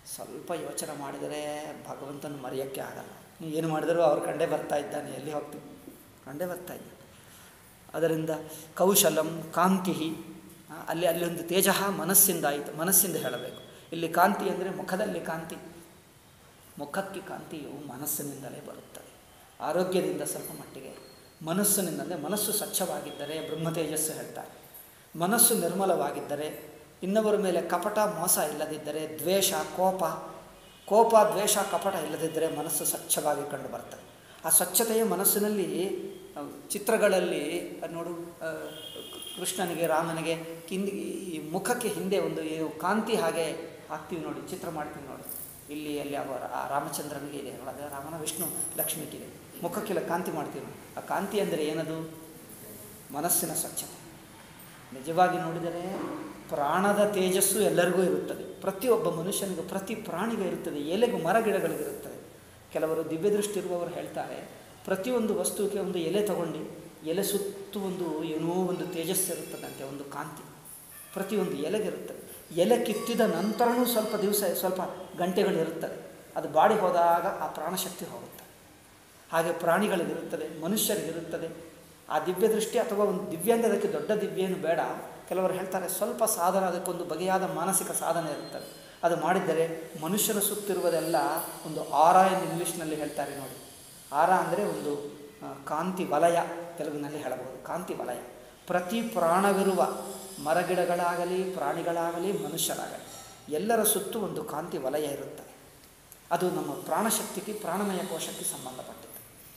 S1: ಸ್ವಲ್ಪ ಯೋಚನೆ ಮಾಡಿದರೆ ಭಗವಂತನ ಮರೆಯೋಕ್ಕೆ ಆಗಲ್ಲ ನೀವು ಏನು ಮಾಡಿದರೂ ಅವ್ರು ಕಂಡೇ ಬರ್ತಾ ಇದ್ದಾನೆ ಎಲ್ಲಿ ಹೋಗ್ತೀವಿ ಕಂಡೇ ಬರ್ತಾ ಇದ್ದಾನೆ ಅದರಿಂದ ಕೌಶಲಂ ಕಾಂತಿ ಆ, ಅಲ್ಲಿ ಅಲ್ಲಿ ಒಂದು ತೇಜ ಮನಸ್ಸಿಂದ ಆಯಿತು ಮನಸ್ಸಿಂದ ಹೇಳಬೇಕು ಇಲ್ಲಿ ಕಾಂತಿ ಅಂದರೆ ಮುಖದಲ್ಲಿ ಕಾಂತಿ ಮುಖಕ್ಕೆ ಕಾಂತಿಯು ಮನಸ್ಸಿನಿಂದಲೇ ಬರುತ್ತದೆ ಆರೋಗ್ಯದಿಂದ ಸ್ವಲ್ಪ ಮಟ್ಟಿಗೆ ಮನಸ್ಸಿನಿಂದ ಅಂದರೆ ಮನಸ್ಸು ಸ್ವಚ್ಛವಾಗಿದ್ದರೆ ಬ್ರಹ್ಮ ತೇಜಸ್ಸು ಹೇಳ್ತಾರೆ ಮನಸ್ಸು ನಿರ್ಮಲವಾಗಿದ್ದರೆ ಇನ್ನೊಬ್ಬರ ಮೇಲೆ ಕಪಟ ಮೋಸ ಇಲ್ಲದಿದ್ದರೆ ದ್ವೇಷ ಕೋಪ ಕೋಪ ದ್ವೇಷ ಕಪಟ ಇಲ್ಲದಿದ್ದರೆ ಮನಸ್ಸು ಸ್ವಚ್ಛವಾಗಿ ಕಂಡು ಬರ್ತದೆ ಆ ಸ್ವಚ್ಛತೆಯ ಮನಸ್ಸಿನಲ್ಲಿ ಆ, ಚಿತ್ರಗಳಲ್ಲಿ ಆ, ನೋಡು ಆ, ಕೃಷ್ಣನಿಗೆ ರಾಮನಿಗೆ ಕಿಂದಿ ಈ ಮುಖಕ್ಕೆ ಹಿಂದೆ ಒಂದು ಏನು ಕಾಂತಿ ಹಾಗೆ ಹಾಕ್ತೀವಿ ನೋಡಿ ಚಿತ್ರ ಮಾಡ್ತೀವಿ ನೋಡಿ ಇಲ್ಲಿ ಅಲ್ಲಿ ಅವರ ಆ ರಾಮಚಂದ್ರನಿಗೆ ಇದೆ ಅದೇ ರಾಮನ ವಿಷ್ಣು ಲಕ್ಷ್ಮಿಗಿದೆ ಮುಖಕ್ಕೆಲ್ಲ ಕಾಂತಿ ಮಾಡ್ತೀವಿ ನೋಡಿ. ಆ ಕಾಂತಿ ಅಂದರೆ ಏನದು ಮನಸ್ಸಿನ ಸ್ವಚ್ಛತೆ ನಿಜವಾಗಿ ನೋಡಿದರೆ ಪ್ರಾಣದ ತೇಜಸ್ಸು ಎಲ್ಲರಿಗೂ ಇರುತ್ತದೆ ಪ್ರತಿಯೊಬ್ಬ ಮನುಷ್ಯನಿಗೂ ಪ್ರತಿ ಪ್ರಾಣಿಗೂ ಇರುತ್ತದೆ ಎಲೆಗೂ ಮರಗಿಡಗಳಿಗಿರುತ್ತದೆ ಕೆಲವರು ದಿವ್ಯದೃಷ್ಟಿ ಇರುವವರು ಹೇಳ್ತಾರೆ ಪ್ರತಿಯೊಂದು ವಸ್ತುವಿಗೆ ಒಂದು ಎಲೆ ತಗೊಂಡು ಎಲೆ ಸುತ್ತು ಒಂದು ಏನೋ ಒಂದು ತೇಜಸ್ಸು ಇರುತ್ತದಂತೆ ಒಂದು ಕಾಂತಿ ಪ್ರತಿಯೊಂದು ಎಲೆಗಿರುತ್ತದೆ ಎಲೆ ಕಿತ್ತಿದ ನಂತರನೂ ಸ್ವಲ್ಪ ದಿವಸ ಸ್ವಲ್ಪ ಗಂಟೆಗಳಿರುತ್ತದೆ ಅದು ಬಾಡಿ ಹೋದಾಗ ಆ ಪ್ರಾಣಶಕ್ತಿ ಹೋಗುತ್ತೆ ಹಾಗೆ ಪ್ರಾಣಿಗಳಿಗಿರುತ್ತದೆ ಮನುಷ್ಯರಿಗಿರುತ್ತದೆ ಆ ದಿವ್ಯ ದೃಷ್ಟಿ ಅಥವಾ ಒಂದು ದಿವ್ಯ ಅಂದರೆ ಅದಕ್ಕೆ ದೊಡ್ಡ ದಿವ್ಯ ಏನು ಬೇಡ ಕೆಲವರು ಹೇಳ್ತಾರೆ ಸ್ವಲ್ಪ ಸಾಧನ ಅದಕ್ಕೊಂದು ಬಗೆಯಾದ ಮಾನಸಿಕ ಸಾಧನೆ ಇರುತ್ತದೆ ಅದು ಮಾಡಿದ್ದರೆ ಮನುಷ್ಯನ ಸುತ್ತಿರುವುದೆಲ್ಲ ಒಂದು ಆರ ಎಂದು ಇಂಗ್ಲೀಷ್ನಲ್ಲಿ ಹೇಳ್ತಾರೆ ನೋಡಿ ಆರ ಅಂದರೆ ಒಂದು ಆ, ಕಾಂತಿ ವಲಯ ತೆಲುಗಿನಲ್ಲಿ ಹೇಳಬಹುದು ಕಾಂತಿ ವಲಯ ಪ್ರತಿ ಪ್ರಾಣವಿರುವ ಮರಗಿಡಗಳಾಗಲಿ ಪ್ರಾಣಿಗಳಾಗಲಿ ಮನುಷ್ಯರಾಗಲಿ ಎಲ್ಲರ ಸುತ್ತು ಒಂದು ಕಾಂತಿ ವಲಯ ಇರುತ್ತದೆ ಅದು ನಮ್ಮ ಪ್ರಾಣಶಕ್ತಿಗೆ ಪ್ರಾಣಮಯ ಕೋಶಕ್ಕೆ ಸಂಬಂಧಪಟ್ಟಿದೆ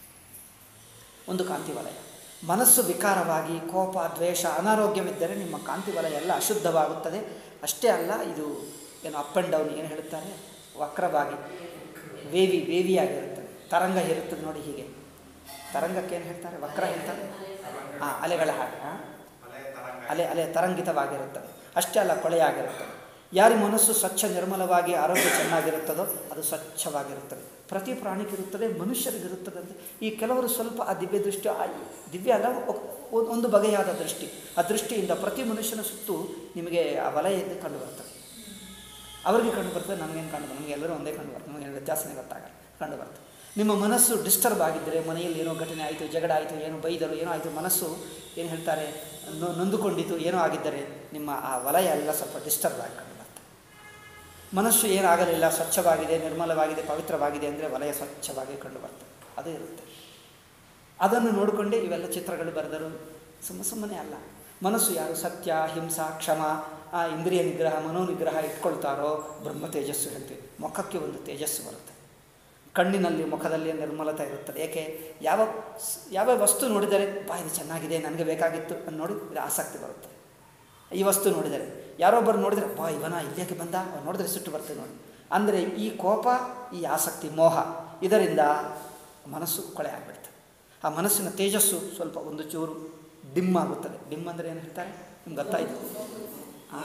S1: ಒಂದು ಕಾಂತಿ ವಲಯ ಮನಸ್ಸು ವಿಕಾರವಾಗಿ ಕೋಪ ದ್ವೇಷ ಅನಾರೋಗ್ಯವಿದ್ದರೆ ನಿಮ್ಮ ಕಾಂತಿ ವಲಯ ಎಲ್ಲ ಅಶುದ್ಧವಾಗುತ್ತದೆ ಅಷ್ಟೇ ಅಲ್ಲ ಇದು ಏನು ಅಪ್ ಆ್ಯಂಡ್ ಡೌನ್ ಏನು ಹೇಳುತ್ತಾರೆ ವಕ್ರವಾಗಿ ವೇವಿ ವೇವಿಯಾಗಿರುತ್ತದೆ ತರಂಗ ಇರುತ್ತದೆ ನೋಡಿ ಹೀಗೆ ತರಂಗಕ್ಕೆ ಏನು ಹೇಳ್ತಾರೆ ವಕ್ರ ಹೇಳ್ತಾರೆ ಹಾಂ ಅಲೆಗಳ ಹಾಗೆ ಹಾಂ ಅಲೆ ಅಲೆ ತರಂಗಿತವಾಗಿರುತ್ತದೆ ಅಷ್ಟೇ ಅಲ್ಲ ಕೊಳೆಯಾಗಿರುತ್ತದೆ ಯಾರ ಮನಸ್ಸು ಸ್ವಚ್ಛ ನಿರ್ಮಲವಾಗಿ ಆರೋಗ್ಯ ಚೆನ್ನಾಗಿರುತ್ತದೋ ಅದು ಸ್ವಚ್ಛವಾಗಿರುತ್ತದೆ ಪ್ರತಿ ಪ್ರಾಣಿಗಿರುತ್ತದೆ ಮನುಷ್ಯರಿಗಿರುತ್ತದೆ ಅಂತ ಈ ಕೆಲವರು ಸ್ವಲ್ಪ ಆ ದಿವ್ಯ ದೃಷ್ಟಿ ಆ ದಿವ್ಯ ಅಲ್ಲ ಒ- ಒ- ಒಂದು ಬಗೆಯಾದ ದೃಷ್ಟಿ ಆ ದೃಷ್ಟಿಯಿಂದ ಪ್ರತಿ ಮನುಷ್ಯನ ಸುತ್ತು ನಿಮಗೆ ಆ ವಲಯ ಎದ್ದು ಕಂಡು ಬರ್ತದೆ ಅವರಿಗೆ ಕಂಡು ಬರ್ತದೆ ನಮಗೇನು ಕಂಡು ಬರ್ತದೆ ನಮಗೆ ಎಲ್ಲರೂ ಒಂದೇ ಕಂಡು ಬರ್ತದೆ ನಮಗೇನು ವ್ಯತ್ಯಾಸನೇ ಗೊತ್ತಾಗಲ್ಲ ಕಂಡು ಬರ್ತದೆ ನಿಮ್ಮ ಮನಸ್ಸು ಡಿಸ್ಟರ್ಬ್ ಆಗಿದ್ದರೆ ಮನೆಯಲ್ಲಿ ಏನೋ ಘಟನೆ ಆಯಿತು ಜಗಳ ಆಯಿತು ಏನೋ ಬೈದರು ಏನೋ ಆಯಿತು ಮನಸ್ಸು ಏನು ಹೇಳ್ತಾರೆ ನೊ- ನೊಂದುಕೊಂಡಿತು ಏನೋ ಆಗಿದ್ದರೆ ನಿಮ್ಮ ಆ ವಲಯ ಎಲ್ಲ ಸ್ವಲ್ಪ ಡಿಸ್ಟರ್ಬ್ ಆಗಿ ಕಂಡು ಬರ್ತದೆ ಮನಸ್ಸು ಏನಾಗಲಿಲ್ಲ ಸ್ವಚ್ಛವಾಗಿದೆ ನಿರ್ಮಲವಾಗಿದೆ ಪವಿತ್ರವಾಗಿದೆ ಅಂದರೆ ವಲಯ ಸ್ವಚ್ಛವಾಗಿ ಕಂಡು ಬರ್ತದೆ ಅದು ಇರುತ್ತೆ ಅದನ್ನು ನೋಡಿಕೊಂಡೇ ಇವೆಲ್ಲ ಚಿತ್ರಗಳು ಬರೆದರು ಸುಮ್ಮ ಸುಮ್ಮನೆ ಅಲ್ಲ ಮನಸ್ಸು ಯಾರು ಸತ್ಯ ಹಿಂಸಾ ಕ್ಷಮ ಆ ಇಂದ್ರಿಯ ನಿಗ್ರಹ ಮನೋನಿಗ್ರಹ ಇಟ್ಕೊಳ್ತಾರೋ ಬ್ರಹ್ಮ ತೇಜಸ್ಸು ಹೇಳ್ತೀವಿ ಮುಖಕ್ಕೆ ಒಂದು ತೇಜಸ್ಸು ಬರುತ್ತೆ ಕಣ್ಣಿನಲ್ಲಿ ಮುಖದಲ್ಲಿ ನಿರ್ಮಲತೆ ಇರುತ್ತದೆ ಏಕೆ ಯಾವ ಸ್- ಯಾವ ವಸ್ತು ನೋಡಿದರೆ ಬಾ ಇದು ಚೆನ್ನಾಗಿದೆ ನನಗೆ ಬೇಕಾಗಿತ್ತು ಅಂತ ನೋಡಿ ಇದು ಆಸಕ್ತಿ ಬರುತ್ತೆ ಈ ವಸ್ತು ನೋಡಿದರೆ ಯಾರೊಬ್ಬರು ನೋಡಿದರೆ ಬಾ ಇವನ ಇಲ್ಲೇಕೆ ಬಂದ ಅವ್ನು ನೋಡಿದ್ರೆ ಸಿಟ್ಟು ಬರ್ತದೆ ನೋಡಿ ಅಂದರೆ ಈ ಕೋಪ ಈ ಆಸಕ್ತಿ ಮೋಹ ಇದರಿಂದ ಮನಸ್ಸು ಕೊಳೆ ಆಗಿಬಿಡ್ತದೆ ಆ ಮನಸ್ಸಿನ ತೇಜಸ್ಸು ಸ್ವಲ್ಪ ಒಂದು ಚೂರು ಡಿಮ್ ಆಗುತ್ತದೆ ಡಿಮ್ ಅಂದರೆ ಏನು ಹೇಳ್ತಾರೆ ನಿಮ್ಗೆ ಗೊತ್ತಾಯಿತು ಆ?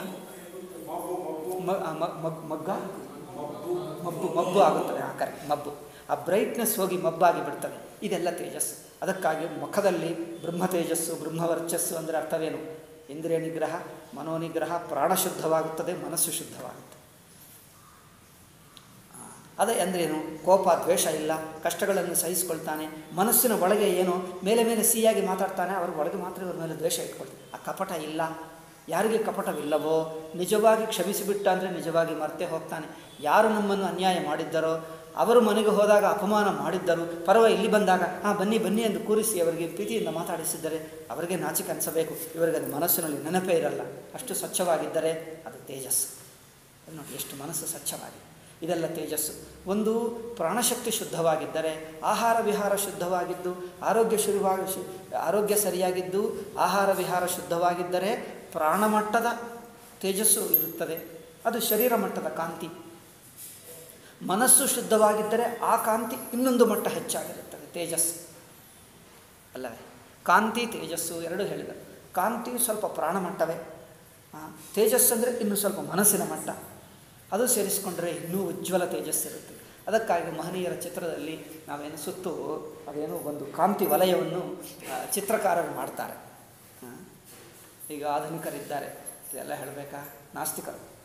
S1: ಮ- ಆ ಮ- ಮಗ್ ಮಗ್ಗ ಮಬ್ಬು ಮಬ್ಬು ಆಗುತ್ತದೆ ಆ ಕರೆಕ್ಟ್ ಮಬ್ಬು ಆ ಬ್ರೈಟ್ನೆಸ್ ಹೋಗಿ ಮಬ್ಬಾಗಿ ಬಿಡ್ತದೆ ಇದೆಲ್ಲ ತೇಜಸ್ಸು ಅದಕ್ಕಾಗಿ ಮುಖದಲ್ಲಿ ಬ್ರಹ್ಮ ತೇಜಸ್ಸು ಬ್ರಹ್ಮವರ್ಚಸ್ಸು ಅಂದರೆ ಅರ್ಥವೇನು ಇಂದ್ರಿಯ ನಿಗ್ರಹ ಮನೋನಿಗ್ರಹ ಪ್ರಾಣ ಶುದ್ಧವಾಗುತ್ತದೆ ಮನಸ್ಸು ಶುದ್ಧವಾಗುತ್ತದೆ ಆ, ಅದೇ ಅಂದ್ರೇನು ಕೋಪ ದ್ವೇಷ ಇಲ್ಲ ಕಷ್ಟಗಳನ್ನು ಸಹಿಸಿಕೊಳ್ತಾನೆ ಮನಸ್ಸಿನ ಒಳಗೆ ಏನು ಮೇಲೆ ಮೇಲೆ ಸಿಹಿಯಾಗಿ ಮಾತಾಡ್ತಾನೆ ಅವ್ರ ಒಳಗೆ ಮಾತ್ರ ಇವ್ರ ಮೇಲೆ ದ್ವೇಷ ಇಟ್ಕೊಳ್ತಾನೆ ಆ ಕಪಟ ಇಲ್ಲ ಯಾರಿಗೆ ಕಪಟವಿಲ್ಲವೋ ನಿಜವಾಗಿ ಕ್ಷಮಿಸಿಬಿಟ್ಟ ಅಂದರೆ ನಿಜವಾಗಿ ಮರ್ತೆ ಹೋಗ್ತಾನೆ ಯಾರು ನಮ್ಮನ್ನು ಅನ್ಯಾಯ ಮಾಡಿದ್ದರೋ ಅವರು ಮನೆಗೆ ಹೋದಾಗ ಅಪಮಾನ ಮಾಡಿದ್ದರು ಪರ್ವ ಇಲ್ಲಿ ಬಂದಾಗ ಹಾಂ ಬನ್ನಿ ಬನ್ನಿ ಎಂದು ಕೂರಿಸಿ ಅವರಿಗೆ ಪ್ರೀತಿಯಿಂದ ಮಾತಾಡಿಸಿದ್ದರೆ ಅವರಿಗೆ ನಾಚಿಕೆ ಅನಿಸಬೇಕು ಇವರಿಗೆ ಅದು ಮನಸ್ಸಿನಲ್ಲಿ ನೆನಪೇ ಇರಲ್ಲ ಅಷ್ಟು ಸ್ವಚ್ಛವಾಗಿದ್ದರೆ ಅದು ತೇಜಸ್ಸು ಅದು ನೋಡಿ ಎಷ್ಟು ಮನಸ್ಸು ಸ್ವಚ್ಛವಾಗಿದೆ ಇದೆಲ್ಲ ತೇಜಸ್ಸು ಒಂದು ಪ್ರಾಣಶಕ್ತಿ ಶುದ್ಧವಾಗಿದ್ದರೆ ಆಹಾರ ವಿಹಾರ ಶುದ್ಧವಾಗಿದ್ದು ಆರೋಗ್ಯ ಶುರುವಾಗಿ ಶು ಆರೋಗ್ಯ ಸರಿಯಾಗಿದ್ದು ಆಹಾರ ವಿಹಾರ ಶುದ್ಧವಾಗಿದ್ದರೆ ಪ್ರಾಣಮಟ್ಟದ ತೇಜಸ್ಸು ಇರುತ್ತದೆ ಅದು ಶರೀರ ಮಟ್ಟದ ಕಾಂತಿ ಮನಸ್ಸು ಶುದ್ಧವಾಗಿದ್ದರೆ ಆ ಕಾಂತಿ ಇನ್ನೊಂದು ಮಟ್ಟ ಹೆಚ್ಚಾಗಿರುತ್ತದೆ ತೇಜಸ್ಸು ಅಲ್ಲವೇ ಕಾಂತಿ ತೇಜಸ್ಸು ಎರಡು ಹೇಳಿದ ಕಾಂತಿ ಸ್ವಲ್ಪ ಪ್ರಾಣಮಟ್ಟವೇ ಆ, ತೇಜಸ್ಸು ಅಂದರೆ ಇನ್ನು ಸ್ವಲ್ಪ ಮನಸ್ಸಿನ ಮಟ್ಟ ಅದು ಸೇರಿಸಿಕೊಂಡ್ರೆ ಇನ್ನೂ ಉಜ್ವಲ ತೇಜಸ್ಸಿರುತ್ತೆ ಅದಕ್ಕಾಗಿ ಮಹನೀಯರ ಚಿತ್ರದಲ್ಲಿ ನಾವೇನು ಸುತ್ತು ಅದೇನು ಒಂದು ಕಾಂತಿ ವಲಯವನ್ನು ಆ, ಚಿತ್ರಕಾರರು ಮಾಡ್ತಾರೆ ಆ, ಈಗ ಆಧುನಿಕರಿದ್ದಾರೆ ಇದೆಲ್ಲ ಹೇಳಬೇಕಾ ನಾಸ್ತಿಕರು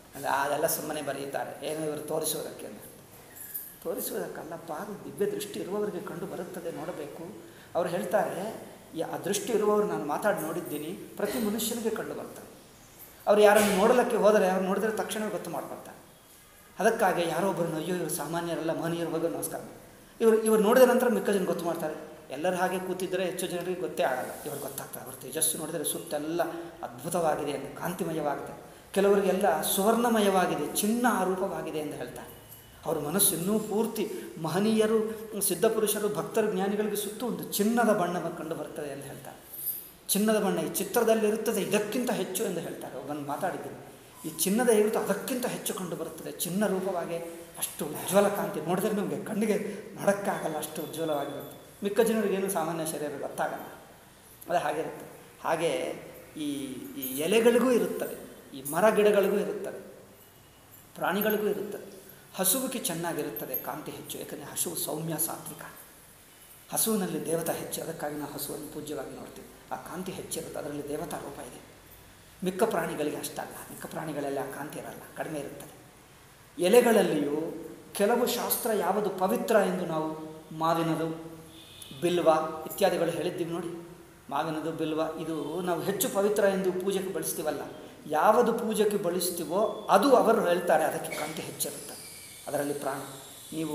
S1: ಅಂದರೆ ಅದೆಲ್ಲ ಸುಮ್ಮನೆ ಬರೆಯುತ್ತಾರೆ ಏನು ಇವರು ತೋರಿಸುವುದಕ್ಕೆ ಅಂತ ತೋರಿಸುವುದಕ್ಕಲ್ಲಪ್ಪ ಅದು ದಿವ್ಯ ದೃಷ್ಟಿ ಇರುವವರಿಗೆ ಕಂಡು ಬರುತ್ತದೆ ನೋಡಬೇಕು ಅವ್ರು ಹೇಳ್ತಾರೆ ಈ ಆ ದೃಷ್ಟಿ ಇರುವವರು ನಾನು ಮಾತಾಡಿ ನೋಡಿದ್ದೀನಿ ಪ್ರತಿ ಮನುಷ್ಯನಿಗೆ ಕಂಡು ಬರ್ತಾರೆ ಅವ್ರು ಯಾರನ್ನು ನೋಡಲಿಕ್ಕೆ ಹೋದರೆ ಅವ್ರು ನೋಡಿದರೆ ತಕ್ಷಣ ಗೊತ್ತು ಮಾಡ್ಕೊಳ್ತಾರೆ ಅದಕ್ಕಾಗಿ ಯಾರೋ ಒಬ್ಬರನ್ನು ಅಯ್ಯೋ ಇವರು ಸಾಮಾನ್ಯರಲ್ಲ ಮಹನೀಯರು ಹೋಗೋ ನಮಸ್ಕಾರ ಇವರು ಇವರು ನೋಡಿದ ನಂತರ ಮಿಕ್ಕ ಜನ ಗೊತ್ತು ಮಾಡ್ತಾರೆ ಎಲ್ಲರೂ ಹಾಗೆ ಕೂತಿದ್ದರೆ ಹೆಚ್ಚು ಜನರಿಗೆ ಗೊತ್ತೇ ಆಗಲ್ಲ ಇವರು ಗೊತ್ತಾಗ್ತದೆ ಅವ್ರ ತೇಜಸ್ಸು ನೋಡಿದರೆ ಸುತ್ತೆಲ್ಲ ಅದ್ಭುತವಾಗಿದೆ ಎಂದು ಕಾಂತಿಮಯವಾಗಿದೆ ಕೆಲವರಿಗೆಲ್ಲ ಸುವರ್ಣಮಯವಾಗಿದೆ ಚಿನ್ನ ಆರೂಪವಾಗಿದೆ ಎಂದು ಹೇಳ್ತಾರೆ ಅವ್ರ ಮನಸ್ಸು ಇನ್ನೂ ಪೂರ್ತಿ ಮಹನೀಯರು ಸಿದ್ಧಪುರುಷರು ಭಕ್ತರು ಜ್ಞಾನಿಗಳಿಗೆ ಸುತ್ತು ಒಂದು ಚಿನ್ನದ ಬಣ್ಣವನ್ನು ಕಂಡು ಬರ್ತದೆ ಎಂದು ಹೇಳ್ತಾರೆ ಚಿನ್ನದ ಬಣ್ಣ ಈ ಚಿತ್ರದಲ್ಲಿರುತ್ತದೆ ಇದಕ್ಕಿಂತ ಹೆಚ್ಚು ಎಂದು ಹೇಳ್ತಾರೆ ಒಬ್ಬನು ಮಾತಾಡಿದ್ದೀನಿ ಈ ಚಿನ್ನದ ಇರುತ್ತೆ ಅದಕ್ಕಿಂತ ಹೆಚ್ಚು ಕಂಡು ಬರುತ್ತದೆ ಚಿನ್ನ ರೂಪವಾಗಿ ಅಷ್ಟು ಉಜ್ವಲ ಕಾಂತಿ ನೋಡಿದ್ರೆ ನಮಗೆ ಕಣ್ಣಿಗೆ ನೋಡೋಕ್ಕಾಗಲ್ಲ ಅಷ್ಟು ಉಜ್ವಲವಾಗಿರುತ್ತೆ ಮಿಕ್ಕ ಜನರಿಗೇನು ಸಾಮಾನ್ಯ ಶರೀರ ಗೊತ್ತಾಗಲ್ಲ ಅದು ಹಾಗಿರುತ್ತೆ ಹಾಗೆ ಈ ಈ ಎಲೆಗಳಿಗೂ ಇರುತ್ತದೆ ಈ ಮರ ಗಿಡಗಳಿಗೂ ಇರುತ್ತದೆ ಪ್ರಾಣಿಗಳಿಗೂ ಇರುತ್ತದೆ ಹಸುವಿಗೆ ಚೆನ್ನಾಗಿರುತ್ತದೆ ಕಾಂತಿ ಹೆಚ್ಚು ಯಾಕಂದರೆ ಹಸುವು ಸೌಮ್ಯ ಸಾತ್ವಿಕ ಹಸುವಿನಲ್ಲಿ ದೇವತಾ ಹೆಚ್ಚು ಅದಕ್ಕಾಗಿ ನಾವು ಹಸುವನ್ನು ಪೂಜ್ಯವಾಗಿ ನೋಡ್ತೀವಿ ಆ ಕಾಂತಿ ಹೆಚ್ಚಿರುತ್ತೆ ಅದರಲ್ಲಿ ದೇವತಾ ರೂಪ ಇದೆ ಮಿಕ್ಕ ಪ್ರಾಣಿಗಳಿಗೆ ಅಷ್ಟಲ್ಲ ಮಿಕ್ಕ ಪ್ರಾಣಿಗಳಲ್ಲಿ ಆ ಕಾಂತಿ ಇರಲ್ಲ ಕಡಿಮೆ ಇರುತ್ತದೆ ಎಲೆಗಳಲ್ಲಿಯೂ ಕೆಲವು ಶಾಸ್ತ್ರ ಯಾವುದು ಪವಿತ್ರ ಎಂದು ನಾವು ಮಾವಿನದು ಬಿಲ್ವ ಇತ್ಯಾದಿಗಳು ಹೇಳಿದ್ದೀವಿ ನೋಡಿ ಮಾವಿನದು ಬಿಲ್ವ ಇದು ನಾವು ಹೆಚ್ಚು ಪವಿತ್ರ ಎಂದು ಪೂಜೆಗೆ ಬಳಸ್ತೀವಲ್ಲ ಯಾವುದು ಪೂಜೆಗೆ ಬಳಸ್ತೀವೋ ಅದು ಅವರು ಹೇಳ್ತಾರೆ ಅದಕ್ಕೆ ಕಾಂತಿ ಹೆಚ್ಚಿರುತ್ತೆ ಅದರಲ್ಲಿ ಪ್ರಾಣ ನೀವು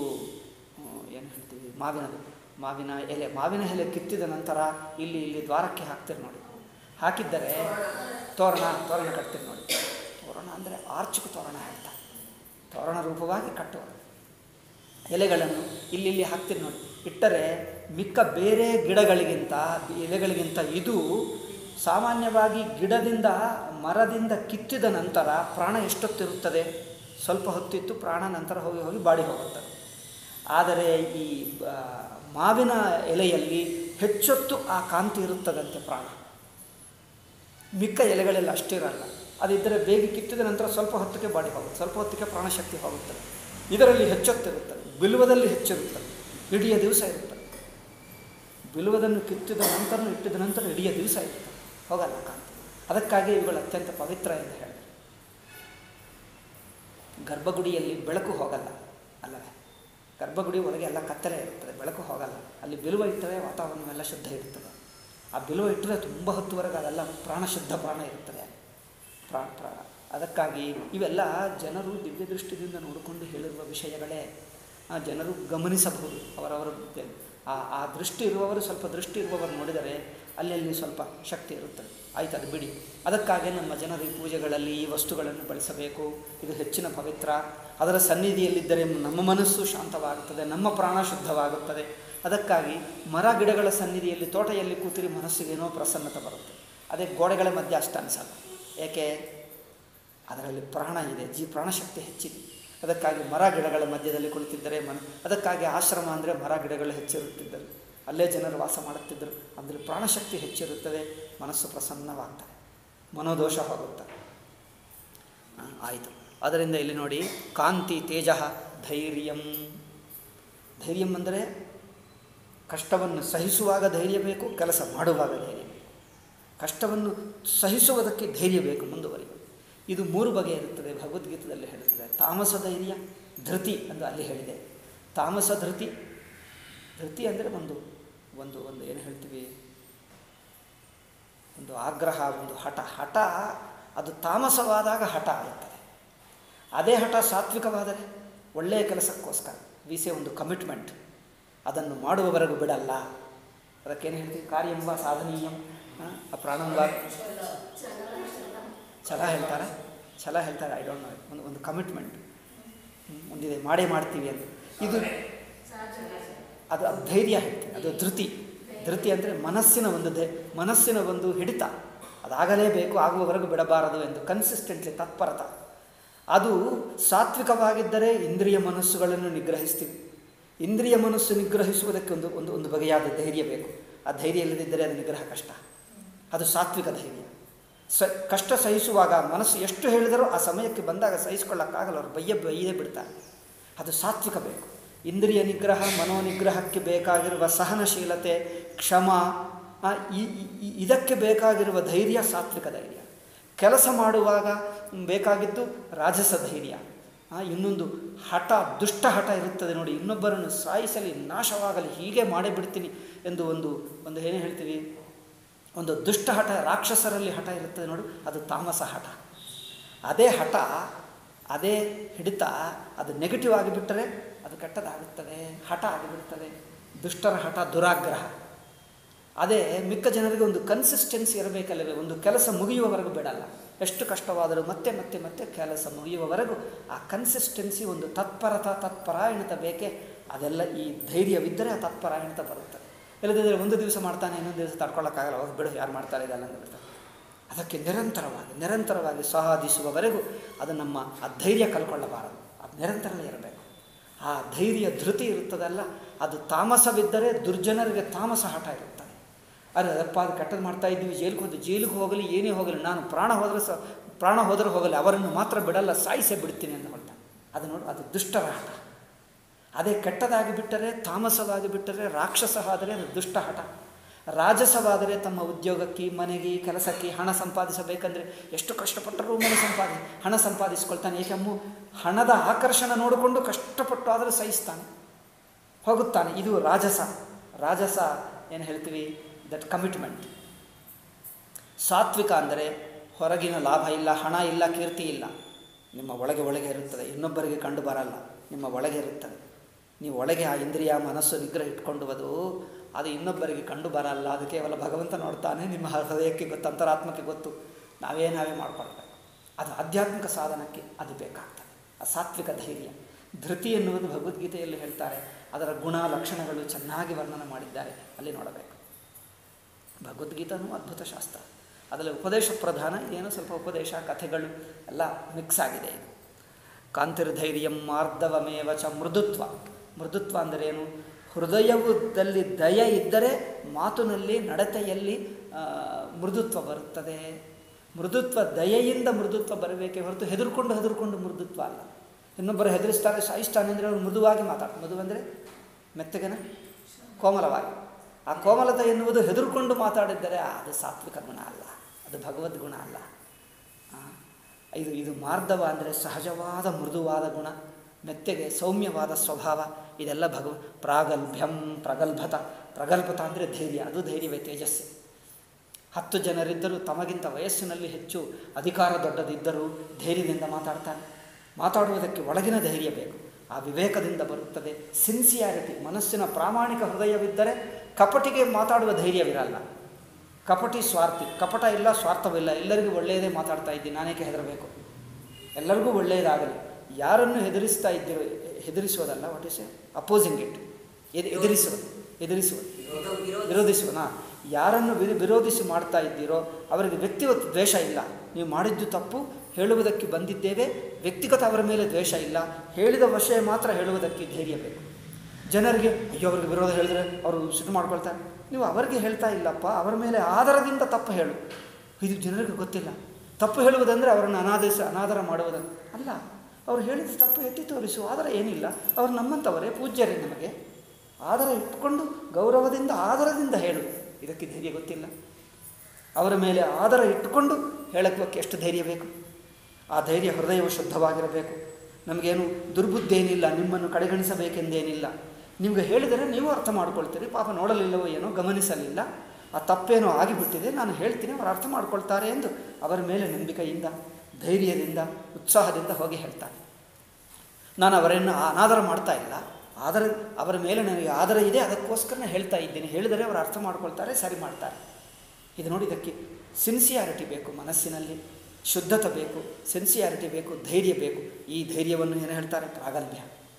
S1: ಏನು ಹೇಳ್ತೀವಿ ಮಾವಿನದು ಮಾವಿನ ಎಲೆ ಮಾವಿನ ಎಲೆ ಕಿತ್ತಿದ ನಂತರ ಇಲ್ಲಿ ಇಲ್ಲಿ ದ್ವಾರಕ್ಕೆ ಹಾಕ್ತೀರಿ ನೋಡಿ ಹಾಕಿದ್ದರೆ ತೋರಣ ತೋರಣ ಕಟ್ತೀರಿ ನೋಡಿ ತೋರಣ ಅಂದರೆ ಆರ್ಚಿಕ ತೋರಣ ಹೇಳ್ತಾರೆ ತೋರಣ ರೂಪವಾಗಿ ಕಟ್ಟುವುದು ಎಲೆಗಳನ್ನು ಇಲ್ಲಿ ಇಲ್ಲಿ ಹಾಕ್ತೀರಿ ನೋಡಿ ಇಟ್ಟರೆ ಮಿಕ್ಕ ಬೇರೆ ಗಿಡಗಳಿಗಿಂತ ಎಲೆಗಳಿಗಿಂತ ಇದು ಸಾಮಾನ್ಯವಾಗಿ ಗಿಡದಿಂದ ಮರದಿಂದ ಕಿತ್ತಿದ ನಂತರ ಪ್ರಾಣ ಎಷ್ಟೊತ್ತಿರುತ್ತದೆ ಸ್ವಲ್ಪ ಹೊತ್ತಿತ್ತು ಪ್ರಾಣ ನಂತರ ಹೋಗಿ ಹೋಗಿ ಬಾಡಿ ಹೋಗುತ್ತದೆ ಆದರೆ ಈ ಆ, ಮಾವಿನ ಎಲೆಯಲ್ಲಿ ಹೆಚ್ಚೊತ್ತು ಆ ಕಾಂತಿ ಇರುತ್ತದಂತೆ ಪ್ರಾಣ ಮಿಕ್ಕ ಎಲೆಗಳೆಲ್ಲ ಅಷ್ಟಿರಲ್ಲ ಅದಿದ್ದರೆ ಬೇಗ ಕಿತ್ತಿದ ನಂತರ ಸ್ವಲ್ಪ ಹೊತ್ತಿಗೆ ಬಾಡಿ ಹೋಗುತ್ತೆ ಸ್ವಲ್ಪ ಹೊತ್ತಿಗೆ ಪ್ರಾಣಶಕ್ತಿ ಹೋಗುತ್ತದೆ ಇದರಲ್ಲಿ ಹೆಚ್ಚೊತ್ತಿರುತ್ತದೆ ಬಿಲ್ವದಲ್ಲಿ ಹೆಚ್ಚಿರುತ್ತದೆ ಇಡೀ ದಿವಸ ಇರುತ್ತದೆ ಬಿಲ್ವದನ್ನು ಕಿತ್ತಿದ ನಂತರ ಇಟ್ಟಿದ ನಂತರ ಇಡೀ ದಿವಸ ಇರುತ್ತದೆ ಹೋಗಲ್ಲ ಕಾಂತಿ ಅದಕ್ಕಾಗಿ ಇವುಗಳು ಅತ್ಯಂತ ಪವಿತ್ರ ಎಂದು ಹೇಳಿದೆ ಗರ್ಭಗುಡಿಯಲ್ಲಿ ಬೆಳಕು ಹೋಗಲ್ಲ ಅಲ್ಲವೇ ಗರ್ಭಗುಡಿ ಒಳಗೆ ಎಲ್ಲ ಕತ್ತಲೆ ಇರುತ್ತದೆ ಬೆಳಕು ಹೋಗಲ್ಲ ಅಲ್ಲಿ ಬಿಲ್ವ ಇಟ್ಟರೆ ವಾತಾವರಣವೆಲ್ಲ ಶುದ್ಧ ಇರ್ತದೆ ಆ ಬಿಲ್ವ ಇಟ್ಟರೆ ತುಂಬ ಹೊತ್ತುವರೆಗೆ ಅದೆಲ್ಲ ಪ್ರಾಣ ಶುದ್ಧ ಪ್ರಾಣ ಇರುತ್ತದೆ ಪ್ರಾಣ ಪ್ರಾಣ ಅದಕ್ಕಾಗಿ ಇವೆಲ್ಲ ಜನರು ದಿವ್ಯ ದೃಷ್ಟಿಯಿಂದ ನೋಡಿಕೊಂಡು ಹೇಳಿರುವ ವಿಷಯಗಳೇ ಆ ಜನರು ಗಮನಿಸಬಹುದು ಅವರವರ ದೆ- ಆ ಆ ದೃಷ್ಟಿ ಇರುವವರು ಸ್ವಲ್ಪ ದೃಷ್ಟಿ ಇರುವವರು ನೋಡಿದರೆ ಅಲ್ಲಲ್ಲಿ ಸ್ವಲ್ಪ ಶಕ್ತಿ ಇರುತ್ತದೆ ಆಯ್ತು ಅದು ಬಿಡಿ ಅದಕ್ಕಾಗಿ ನಮ್ಮ ಜನರು ಈ ಪೂಜೆಗಳಲ್ಲಿ ಈ ವಸ್ತುಗಳನ್ನು ಬಳಸಬೇಕು ಇದು ಹೆಚ್ಚಿನ ಪವಿತ್ರ ಅದರ ಸನ್ನಿಧಿಯಲ್ಲಿದ್ದರೆ ನಮ್ಮ ಮನಸ್ಸು ಶಾಂತವಾಗುತ್ತದೆ ನಮ್ಮ ಪ್ರಾಣ ಶುದ್ಧವಾಗುತ್ತದೆ ಅದಕ್ಕಾಗಿ ಮರ ಗಿಡಗಳ ಸನ್ನಿಧಿಯಲ್ಲಿ ತೋಟದಲ್ಲಿ ಕೂತಿರಿ ಮನಸ್ಸಿಗೇನೋ ಪ್ರಸನ್ನತೆ ಬರುತ್ತೆ ಅದೇ ಗೋಡೆಗಳ ಮಧ್ಯೆ ಅಷ್ಟು ಅನಿಸಲ್ಲ ಏಕೆ ಅದರಲ್ಲಿ ಪ್ರಾಣ ಇದೆ ಜೀ ಪ್ರಾಣಶಕ್ತಿ ಹೆಚ್ಚಿದೆ ಅದಕ್ಕಾಗಿ ಮರ ಗಿಡಗಳ ಮಧ್ಯದಲ್ಲಿ ಕುಳಿತಿದ್ದರೆ ಮನ ಅದಕ್ಕಾಗಿ ಆಶ್ರಮ ಅಂದರೆ ಮರ ಗಿಡಗಳು ಹೆಚ್ಚಿರುತ್ತಿದ್ದರು ಅಲ್ಲೇ ಜನರು ವಾಸ ಮಾಡುತ್ತಿದ್ದರು ಅಂದರೆ ಪ್ರಾಣಶಕ್ತಿ ಹೆಚ್ಚಿರುತ್ತದೆ ಮನಸ್ಸು ಪ್ರಸನ್ನವಾಗ್ತದೆ ಮನೋದೋಷ ಹೋಗುತ್ತದೆ ಆ, ಆಯಿತು ಅದರಿಂದ ಇಲ್ಲಿ ನೋಡಿ ಕಾಂತಿ ತೇಜ ಧೈರ್ಯಂ ಧೈರ್ಯಂ ಅಂದರೆ ಕಷ್ಟವನ್ನು ಸಹಿಸುವಾಗ ಧೈರ್ಯ ಬೇಕು ಕೆಲಸ ಮಾಡುವಾಗ ಧೈರ್ಯ ಬೇಕು ಕಷ್ಟವನ್ನು ಸಹಿಸುವುದಕ್ಕೆ ಧೈರ್ಯ ಬೇಕು ಮುಂದುವರಿಯುವುದು ಇದು ಮೂರು ಬಗೆ ಇರುತ್ತದೆ ಭಗವದ್ಗೀತದಲ್ಲಿ ಹೇಳುತ್ತದೆ ತಾಮಸ ಧೈರ್ಯ ಧೃತಿ ಎಂದು ಅಲ್ಲಿ ಹೇಳಿದೆ ತಾಮಸ ಧೃತಿ ಧೃತಿ ಅಂದರೆ ಒಂದು ಒಂದು ಒಂದು ಏನು ಹೇಳ್ತೀವಿ ಒಂದು ಆಗ್ರಹ ಒಂದು ಹಠ ಹಠ ಅದು ತಾಮಸವಾದಾಗ ಹಠ ಆಗುತ್ತದೆ ಅದೇ ಹಠ ಸಾತ್ವಿಕವಾದರೆ ಒಳ್ಳೆಯ ಕೆಲಸಕ್ಕೋಸ್ಕರ ವೀಸೆ ಒಂದು ಕಮಿಟ್ಮೆಂಟ್ ಅದನ್ನು ಮಾಡುವವರೆಗೂ ಬಿಡಲ್ಲ ಅದಕ್ಕೇನು ಹೇಳ್ತೀವಿ ಕಾರ್ಯಂಬ ಸಾಧನೀಯಂ ಆ, ಆ ಪ್ರಾಣಂಬ ಛಲ ಹೇಳ್ತಾರೆ ಛಲ ಹೇಳ್ತಾರೆ ಐ ಡೋಂಟ್ ನೋ ಒಂದು ಒಂದು ಕಮಿಟ್ಮೆಂಟ್ ಒಂದಿದೆ ಮಾಡೇ ಮಾಡ್ತೀವಿ ಅಂತ ಇದು ಅದು ಅದು ಧೈರ್ಯ ಹೇಳ್ತೀನಿ ಅದು ಧೃತಿ ಧೃತಿ ಅಂದರೆ ಮನಸ್ಸಿನ ಒಂದು ಧೈ ಮನಸ್ಸಿನ ಒಂದು ಹಿಡಿತ ಅದಾಗಲೇಬೇಕು ಆಗುವವರೆಗೂ ಬಿಡಬಾರದು ಎಂದು ಕನ್ಸಿಸ್ಟೆಂಟ್ಲಿ ತತ್ಪರತ ಅದು ಸಾತ್ವಿಕವಾಗಿದ್ದರೆ ಇಂದ್ರಿಯ ಮನಸ್ಸುಗಳನ್ನು ನಿಗ್ರಹಿಸ್ತೀವಿ ಇಂದ್ರಿಯ ಮನಸ್ಸು ನಿಗ್ರಹಿಸುವುದಕ್ಕೆ ಒಂದು ಒಂದು ಒಂದು ಬಗೆಯಾದ ಧೈರ್ಯ ಬೇಕು ಆ ಧೈರ್ಯ ಇಲ್ಲದಿದ್ದರೆ ಅದು ನಿಗ್ರಹ ಕಷ್ಟ ಅದು ಸಾತ್ವಿಕ ಧೈರ್ಯ ಸ ಕಷ್ಟ ಸಹಿಸುವಾಗ ಮನಸ್ಸು ಎಷ್ಟು ಹೇಳಿದರೂ ಆ ಸಮಯಕ್ಕೆ ಬಂದಾಗ ಸಹಿಸ್ಕೊಳ್ಳೋಕ್ಕಾಗಲ್ಲ ಅವ್ರು ಬಯ್ಯ ಬೈಯೇ ಬಿಡ್ತಾರೆ ಅದು ಸಾತ್ವಿಕ ಬೇಕು ಇಂದ್ರಿಯ ನಿಗ್ರಹ ಮನೋನಿಗ್ರಹಕ್ಕೆ ಬೇಕಾಗಿರುವ ಸಹನಶೀಲತೆ ಕ್ಷಮ ಆ, ಈ ಈ- ಈ- ಇದಕ್ಕೆ ಬೇಕಾಗಿರುವ ಧೈರ್ಯ ಸಾತ್ವಿಕ ಧೈರ್ಯ ಕೆಲಸ ಮಾಡುವಾಗ ಬೇಕಾಗಿದ್ದು ರಾಜಸ ಧೈರ್ಯ ಆ, ಇನ್ನೊಂದು ಹಠ ದುಷ್ಟ ಹಠ ಇರುತ್ತದೆ ನೋಡಿ ಇನ್ನೊಬ್ಬರನ್ನು ಸಾಯಿಸಲಿ ನಾಶವಾಗಲಿ ಹೀಗೆ ಮಾಡೇ ಬಿಡ್ತೀನಿ ಎಂದು ಒಂದು ಒಂದು ಏನು ಹೇಳ್ತೀವಿ ಒಂದು ದುಷ್ಟ ಹಠ ರಾಕ್ಷಸರಲ್ಲಿ ಹಠ ಇರುತ್ತದೆ ನೋಡು ಅದು ತಾಮಸ ಹಠ ಅದೇ ಹಠ ಅದೇ ಹಿಡಿತ ಅದು ನೆಗೆಟಿವ್ ಆಗಿಬಿಟ್ಟರೆ ಅದು ಕೆಟ್ಟದಾಗುತ್ತದೆ ಹಠ ಆಗಿಬಿಡ್ತದೆ ದುಷ್ಟರ ಹಠ ದುರಾಗ್ರಹ ಅದೇ ಮಿಕ್ಕ ಜನರಿಗೆ ಒಂದು ಕನ್ಸಿಸ್ಟೆನ್ಸಿ ಇರಬೇಕಲ್ಲವೇ ಒಂದು ಕೆಲಸ ಮುಗಿಯುವವರೆಗೂ ಬೇಡಲ್ಲ ಎಷ್ಟು ಕಷ್ಟವಾದರೂ ಮತ್ತೆ ಮತ್ತೆ ಮತ್ತೆ ಕೆಲಸ ಮುಗಿಯುವವರೆಗೂ ಆ ಕನ್ಸಿಸ್ಟೆನ್ಸಿ ಒಂದು ತತ್ಪರತ ತತ್ಪರಾಯಣತೆ ಬೇಕೇ ಅದೆಲ್ಲ ಈ ಧೈರ್ಯವಿದ್ದರೆ ಆ ತತ್ಪರಾಯಣತೆ ಬರುತ್ತೆ ಇಲ್ಲದಿದ್ದರೆ ಒಂದು ದಿವಸ ಮಾಡ್ತಾನೆ ಇನ್ನೊಂದು ದಿವಸ ತಡ್ಕೊಳ್ಳೋಕ್ಕಾಗಲ್ಲ ಹೋಗಿ ಬಿಡು ಯಾರು ಮಾಡ್ತಾರೆ ಇದೆಲ್ಲ ಅಂತ ಬಿಡ್ತಾರೆ ಅದಕ್ಕೆ ನಿರಂತರವಾಗಿ ನಿರಂತರವಾಗಿ ಸಾಧಿಸುವವರೆಗೂ ಅದು ನಮ್ಮ ಆ ಧೈರ್ಯ ಕಲ್ಕೊಳ್ಳಬಾರದು ಅದು ನಿರಂತರವೇ ಇರಬೇಕು ಆ ಧೈರ್ಯ ಧೃತಿ ಇರುತ್ತದಲ್ಲ ಅದು ತಾಮಸವಿದ್ದರೆ ದುರ್ಜನರಿಗೆ ತಾಮಸ ಹಠ ಇರುತ್ತದೆ ಅರೆ ಅದಪ್ಪ ಅದು ಕೆಟ್ಟದ್ದು ಮಾಡ್ತಾ ಇದ್ದೀವಿ ಜೈಲಿಗೆ ಹೋದ ಜೈಲಿಗೆ ಹೋಗಲಿ ಏನೇ ಹೋಗಲಿ ನಾನು ಪ್ರಾಣ ಹೋದರೆ ಸ ಪ್ರಾಣ ಹೋದರೆ ಹೋಗಲಿ ಅವರನ್ನು ಮಾತ್ರ ಬಿಡಲ್ಲ ಸಾಯಿಸೇ ಬಿಡ್ತೀನಿ ಅಂತ ಹೊರಟ ಅದು ನೋಡು ಅದು ದುಷ್ಟರ ಹಠ ಅದೇ ಕೆಟ್ಟದಾಗಿ ಬಿಟ್ಟರೆ ತಾಮಸವಾಗಿ ಬಿಟ್ಟರೆ ರಾಕ್ಷಸ ಆದರೆ ಅದು ದುಷ್ಟ ಹಠ ರಾಜಸವಾದರೆ ತಮ್ಮ ಉದ್ಯೋಗಕ್ಕೆ ಮನೆಗೆ ಕೆಲಸಕ್ಕೆ ಹಣ ಸಂಪಾದಿಸಬೇಕಂದ್ರೆ ಎಷ್ಟು ಕಷ್ಟಪಟ್ಟರೂ ಮನೆ ಸಂಪಾದಿ ಹಣ ಸಂಪಾದಿಸ್ಕೊಳ್ತಾನೆ ಏಕೆಮ್ಮು ಹಣದ ಆಕರ್ಷಣ ನೋಡಿಕೊಂಡು ಕಷ್ಟಪಟ್ಟು ಆದರೂ ಸಹಿಸ್ತಾನೆ ಹೋಗುತ್ತಾನೆ ಇದು ರಾಜಸ ರಾಜಸ ಏನು ಹೇಳ್ತೀವಿ ದಟ್ ಕಮಿಟ್ಮೆಂಟ್ ಸಾತ್ವಿಕ ಅಂದರೆ ಹೊರಗಿನ ಲಾಭ ಇಲ್ಲ ಹಣ ಇಲ್ಲ ಕೀರ್ತಿ ಇಲ್ಲ ನಿಮ್ಮ ಒಳಗೆ ಒಳಗೆ ಇರುತ್ತದೆ ಇನ್ನೊಬ್ಬರಿಗೆ ಕಂಡು ಬರಲ್ಲ ನಿಮ್ಮ ಒಳಗೆ ಇರುತ್ತದೆ ನೀವು ಒಳಗೆ ಆ ಇಂದ್ರಿಯ ಮನಸ್ಸು ನಿಗ್ರಹ ಇಟ್ಕೊಂಡುವುದು ಅದು ಇನ್ನೊಬ್ಬರಿಗೆ ಕಂಡು ಬರಲ್ಲ ಅದು ಕೇವಲ ಭಗವಂತ ನೋಡ್ತಾನೆ ನಿಮ್ಮ ಹೃದಯಕ್ಕೆ ಗೊತ್ತು ಅಂತರಾತ್ಮಕ್ಕೆ ಗೊತ್ತು ನಾವೇ ನಾವೇ ಮಾಡ್ಕೊಳ್ಬೇಕು ಅದು ಆಧ್ಯಾತ್ಮಿಕ ಸಾಧನಕ್ಕೆ ಅದು ಬೇಕಾಗ್ತದೆ ಆ ಸಾತ್ವಿಕ ಧೈರ್ಯ ಧೃತಿ ಎನ್ನುವುದು ಭಗವದ್ಗೀತೆಯಲ್ಲಿ ಹೇಳ್ತಾರೆ ಅದರ ಗುಣ ಲಕ್ಷಣಗಳು ಚೆನ್ನಾಗಿ ವರ್ಣನೆ ಮಾಡಿದ್ದಾರೆ ಅಲ್ಲಿ ನೋಡಬೇಕು ಭಗವದ್ಗೀತನೂ ಅದ್ಭುತ ಶಾಸ್ತ್ರ ಅದರಲ್ಲಿ ಉಪದೇಶ ಪ್ರಧಾನ ಏನೋ ಸ್ವಲ್ಪ ಉಪದೇಶ ಕಥೆಗಳು ಎಲ್ಲ ಮಿಕ್ಸ್ ಆಗಿದೆ ಇದು ಕಾಂತಿರ್ಧೈರ್ಯಂ ಮಾರ್ಧವಮೇವ ಚ ಮೃದುತ್ವ ಮೃದುತ್ವ ಅಂದರೆ ಏನು ಹೃದಯದಲ್ಲಿ ದಯ ಇದ್ದರೆ ಮಾತಿನಲ್ಲಿ ನಡತೆಯಲ್ಲಿ ಆ, ಮೃದುತ್ವ ಬರುತ್ತದೆ ಮೃದುತ್ವ ದಯೆಯಿಂದ ಮೃದುತ್ವ ಬರಬೇಕೇ ಹೊರತು ಹೆದರ್ಕೊಂಡು ಹೆದರ್ಕೊಂಡು ಮೃದುತ್ವ ಅಲ್ಲ ಇನ್ನೊಬ್ಬರು ಹೆದರಿಸ್ತಾರೆ ಸಾಯಿಸ್ತಾನೆ ಅಂದರೆ ಅವರು ಮೃದುವಾಗಿ ಮಾತಾಡ್ತಾರೆ ಮೃದು ಅಂದರೆ ಮೆತ್ತಗೆನ ಕೋಮಲವಾಗಿ ಆ ಕೋಮಲತೆ ಎನ್ನುವುದು ಹೆದರ್ಕೊಂಡು ಮಾತಾಡಿದ್ದರೆ ಅದು ಸಾತ್ವಿಕ ಗುಣ ಅಲ್ಲ ಅದು ಭಗವದ್ ಗುಣ ಅಲ್ಲ ಆ, ಇದು ಇದು ಮಾರ್ಧವ ಅಂದರೆ ಸಹಜವಾದ ಮೃದುವಾದ ಗುಣ ಮೆತ್ತೆಗೆ ಸೌಮ್ಯವಾದ ಸ್ವಭಾವ ಇದೆಲ್ಲ ಭಗವ ಪ್ರಾಗಲ್ಭ್ಯಂ ಪ್ರಗಲ್ಭತ ಪ್ರಗಲ್ಭತ ಅಂದರೆ ಧೈರ್ಯ ಅದು ಧೈರ್ಯವೇ ತೇಜಸ್ಸು ಹತ್ತು ಜನರಿದ್ದರೂ ತಮಗಿಂತ ವಯಸ್ಸಿನಲ್ಲಿ ಹೆಚ್ಚು ಅಧಿಕಾರ ದೊಡ್ಡದಿದ್ದರೂ ಧೈರ್ಯದಿಂದ ಮಾತಾಡ್ತಾನೆ ಮಾತಾಡುವುದಕ್ಕೆ ಒಳಗಿನ ಧೈರ್ಯ ಬೇಕು ಆ ವಿವೇಕದಿಂದ ಬರುತ್ತದೆ ಸಿನ್ಸಿಯಾರಿಟಿ ಮನಸ್ಸಿನ ಪ್ರಾಮಾಣಿಕ ಹೃದಯವಿದ್ದರೆ ಕಪಟಿಗೆ ಮಾತಾಡುವ ಧೈರ್ಯವಿರಲ್ಲ ಕಪಟಿ ಸ್ವಾರ್ಥಿ ಕಪಟ ಇಲ್ಲ ಸ್ವಾರ್ಥವಿಲ್ಲ ಎಲ್ಲರಿಗೂ ಒಳ್ಳೆಯದೇ ಮಾತಾಡ್ತಾ ಇದ್ದೀನಿ ನಾನೇಕೆ ಹೆದರಬೇಕು ಎಲ್ಲರಿಗೂ ಒಳ್ಳೆಯದಾಗಲಿ ಯಾರನ್ನು ಹೆದರಿಸ್ತಾ ಇದ್ದೀರೋ ಹೆದರಿಸುವುದಲ್ಲ ವಾಟ್ ಇಸ್ ಅಪೋಸಿಂಗ್ ಇಟ್ ಎದ್ ಎದುರಿಸುವುದು ಎದುರಿಸುವುದು ವಿರೋಧಿಸುವನ ಯಾರನ್ನು ವಿರೋ ವಿರೋಧಿಸಿ ಮಾಡ್ತಾ ಇದ್ದೀರೋ ಅವರಿಗೆ ವ್ಯಕ್ತಿಗತ ದ್ವೇಷ ಇಲ್ಲ ನೀವು ಮಾಡಿದ್ದು ತಪ್ಪು ಹೇಳುವುದಕ್ಕೆ ಬಂದಿದ್ದೇವೆ ವ್ಯಕ್ತಿಗತ ಅವರ ಮೇಲೆ ದ್ವೇಷ ಇಲ್ಲ ಹೇಳಿದ ವಿಷಯ ಮಾತ್ರ ಹೇಳುವುದಕ್ಕೆ ಧೈರ್ಯ ಬೇಕು ಜನರಿಗೆ ಅಯ್ಯೋ ಅವ್ರಿಗೆ ವಿರೋಧ ಹೇಳಿದ್ರೆ ಅವರು ಸಿಟ್ಟು ಮಾಡ್ಕೊಳ್ತಾರೆ ನೀವು ಅವರಿಗೆ ಹೇಳ್ತಾ ಇಲ್ಲಪ್ಪ ಅವರ ಮೇಲೆ ಆಧಾರದಿಂದ ತಪ್ಪು ಹೇಳು ಇದು ಜನರಿಗೆ ಗೊತ್ತಿಲ್ಲ ತಪ್ಪು ಹೇಳುವುದಂದರೆ ಅವರನ್ನು ಅನಾದೇಶ ಅನಾದರ ಮಾಡುವುದನ್ನು ಅಲ್ಲ ಅವ್ರು ಹೇಳಿದ ತಪ್ಪು ಎತ್ತಿ ತೋರಿಸು ಆದರ ಏನಿಲ್ಲ ಅವರು ನಮ್ಮಂಥವರೇ ಪೂಜ್ಯರೇ ನಮಗೆ ಆದರ ಇಟ್ಕೊಂಡು ಗೌರವದಿಂದ ಆದರದಿಂದ ಹೇಳು ಇದಕ್ಕೆ ಧೈರ್ಯ ಗೊತ್ತಿಲ್ಲ ಅವರ ಮೇಲೆ ಆದರ ಇಟ್ಟುಕೊಂಡು ಹೇಳಕ್ಕೆ ಎಷ್ಟು ಧೈರ್ಯ ಬೇಕು ಆ ಧೈರ್ಯ ಹೃದಯವು ಶುದ್ಧವಾಗಿರಬೇಕು ನಮಗೇನು ದುರ್ಬುದ್ಧಿ ಏನಿಲ್ಲ ನಿಮ್ಮನ್ನು ಕಡೆಗಣಿಸಬೇಕೆಂದೇನಿಲ್ಲ ನಿಮಗೆ ಹೇಳಿದರೆ ನೀವು ಅರ್ಥ ಮಾಡ್ಕೊಳ್ತೀರಿ ಪಾಪ ನೋಡಲಿಲ್ಲವೋ ಏನೋ ಗಮನಿಸಲಿಲ್ಲ ಆ ತಪ್ಪೇನೋ ಆಗಿಬಿಟ್ಟಿದೆ ನಾನು ಹೇಳ್ತೀನಿ ಅವರು ಅರ್ಥ ಮಾಡ್ಕೊಳ್ತಾರೆ ಎಂದು ಅವರ ಮೇಲೆ ನಂಬಿಕೆಯಿಂದ ಧೈರ್ಯದಿಂದ ಉತ್ಸಾಹದಿಂದ ಹೋಗಿ ಹೇಳ್ತಾನೆ ನಾನು ಅವರನ್ನು ಅನಾದರ ಮಾಡ್ತಾ ಇಲ್ಲ ಆದರೆ ಅವರ ಮೇಲೆ ನನಗೆ ಆದರ ಇದೆ ಅದಕ್ಕೋಸ್ಕರ ನಾನು ಹೇಳ್ತಾ ಇದ್ದೀನಿ ಹೇಳಿದರೆ ಅವರು ಅರ್ಥ ಮಾಡ್ಕೊಳ್ತಾರೆ ಸರಿ ಮಾಡ್ತಾರೆ ಇದು ನೋಡಿ ಇದಕ್ಕೆ ಸಿನ್ಸಿಯಾರಿಟಿ ಬೇಕು ಮನಸ್ಸಿನಲ್ಲಿ ಶುದ್ಧತೆ ಬೇಕು ಸಿನ್ಸಿಯಾರಿಟಿ ಬೇಕು ಧೈರ್ಯ ಬೇಕು ಈ ಧೈರ್ಯವನ್ನು ಏನು ಹೇಳ್ತಾರೆ ಪ್ರಾಗಲ್ಭ್ಯ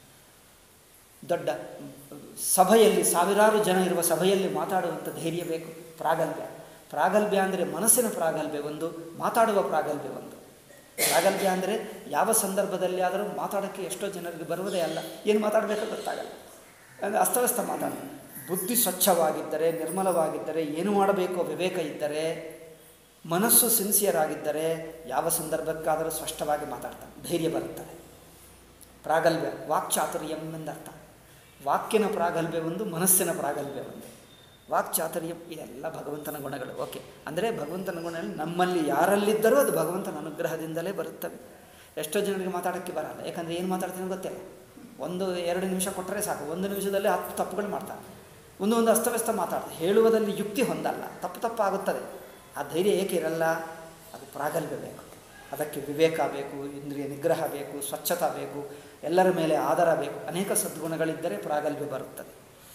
S1: ದೊಡ್ಡ ಸಭೆಯಲ್ಲಿ ಸಾವಿರಾರು ಜನ ಇರುವ ಸಭೆಯಲ್ಲಿ ಮಾತಾಡುವಂಥ ಧೈರ್ಯ ಬೇಕು ಪ್ರಾಗಲ್ಭ್ಯ ಪ್ರಾಗಲ್ಭ್ಯ ಅಂದರೆ ಮನಸ್ಸಿನ ಪ್ರಾಗಲ್ಭ್ಯ ಒಂದು ಮಾತಾಡುವ ಪ್ರಾಗಲ್ಭ್ಯ ಒಂದು ಪ್ರಾಗಲ್ಭ್ಯ ಅಂದರೆ ಯಾವ ಸಂದರ್ಭದಲ್ಲಿ ಆದರೂ ಮಾತಾಡೋಕ್ಕೆ ಎಷ್ಟೋ ಜನರಿಗೆ ಬರುವುದೇ ಅಲ್ಲ ಏನು ಮಾತಾಡಬೇಕೋ ಗೊತ್ತಾಗಲ್ಲ ಅಂದರೆ ಅಸ್ತವ್ಯಸ್ತ ಮಾತಾಡ ಬುದ್ಧಿ ಸ್ವಚ್ಛವಾಗಿದ್ದರೆ ನಿರ್ಮಲವಾಗಿದ್ದರೆ ಏನು ಮಾಡಬೇಕೋ ವಿವೇಕ ಇದ್ದರೆ ಮನಸ್ಸು ಸಿನ್ಸಿಯರ್ ಆಗಿದ್ದರೆ ಯಾವ ಸಂದರ್ಭಕ್ಕಾದರೂ ಸ್ಪಷ್ಟವಾಗಿ ಮಾತಾಡ್ತಾನೆ ಧೈರ್ಯ ಬರುತ್ತದೆ ಪ್ರಾಗಲ್ಭ್ಯ ವಾಕ್ಚಾತುರ್ಯಂ ಎಂದರ್ಥ ವಾಕ್ಯನ ಪ್ರಾಗಲ್ಭ್ಯ ಒಂದು ಮನಸ್ಸಿನ ಪ್ರಾಗಲ್ಭ್ಯ ಒಂದು ವಾಕ್ಚಾತುರ್ಯಂ ಇದೆಲ್ಲ ಭಗವಂತನ ಗುಣಗಳು ಓಕೆ ಅಂದರೆ ಭಗವಂತನ ಗುಣಗಳು ನಮ್ಮಲ್ಲಿ ಯಾರಲ್ಲಿದ್ದರೂ ಅದು ಭಗವಂತನ ಅನುಗ್ರಹದಿಂದಲೇ ಬರುತ್ತವೆ ಎಷ್ಟೋ ಜನರಿಗೆ ಮಾತಾಡೋಕ್ಕೆ ಬರಲ್ಲ ಯಾಕಂದರೆ ಏನು ಮಾತಾಡ್ತೀನಿ ಗೊತ್ತಿಲ್ಲ ಒಂದು ಎರಡು ನಿಮಿಷ ಕೊಟ್ಟರೆ ಸಾಕು ಒಂದು ನಿಮಿಷದಲ್ಲಿ ಹತ್ತು ತಪ್ಪುಗಳು ಮಾಡ್ತಾರೆ ಒಂದು ಒಂದು ಅಸ್ತವ್ಯಸ್ತ ಮಾತಾಡ್ತಾರೆ ಹೇಳುವುದಲ್ಲಿ ಯುಕ್ತಿ ಹೊಂದಲ್ಲ ತಪ್ಪು ತಪ್ಪು ಆಗುತ್ತದೆ ಆ ಧೈರ್ಯ ಏಕೆ ಇರಲ್ಲ ಅದು ಪ್ರಾಗಲ್ಭ್ಯ ಬೇಕು ಅದಕ್ಕೆ ವಿವೇಕ ಬೇಕು ಇಂದ್ರಿಯ ನಿಗ್ರಹ ಬೇಕು ಸ್ವಚ್ಛತಾ ಬೇಕು ಎಲ್ಲರ ಮೇಲೆ ಆಧಾರ ಬೇಕು ಅನೇಕ ಸದ್ಗುಣಗಳಿದ್ದರೆ ಪ್ರಾಗಲ್ಭ್ಯ ಬರುತ್ತದೆ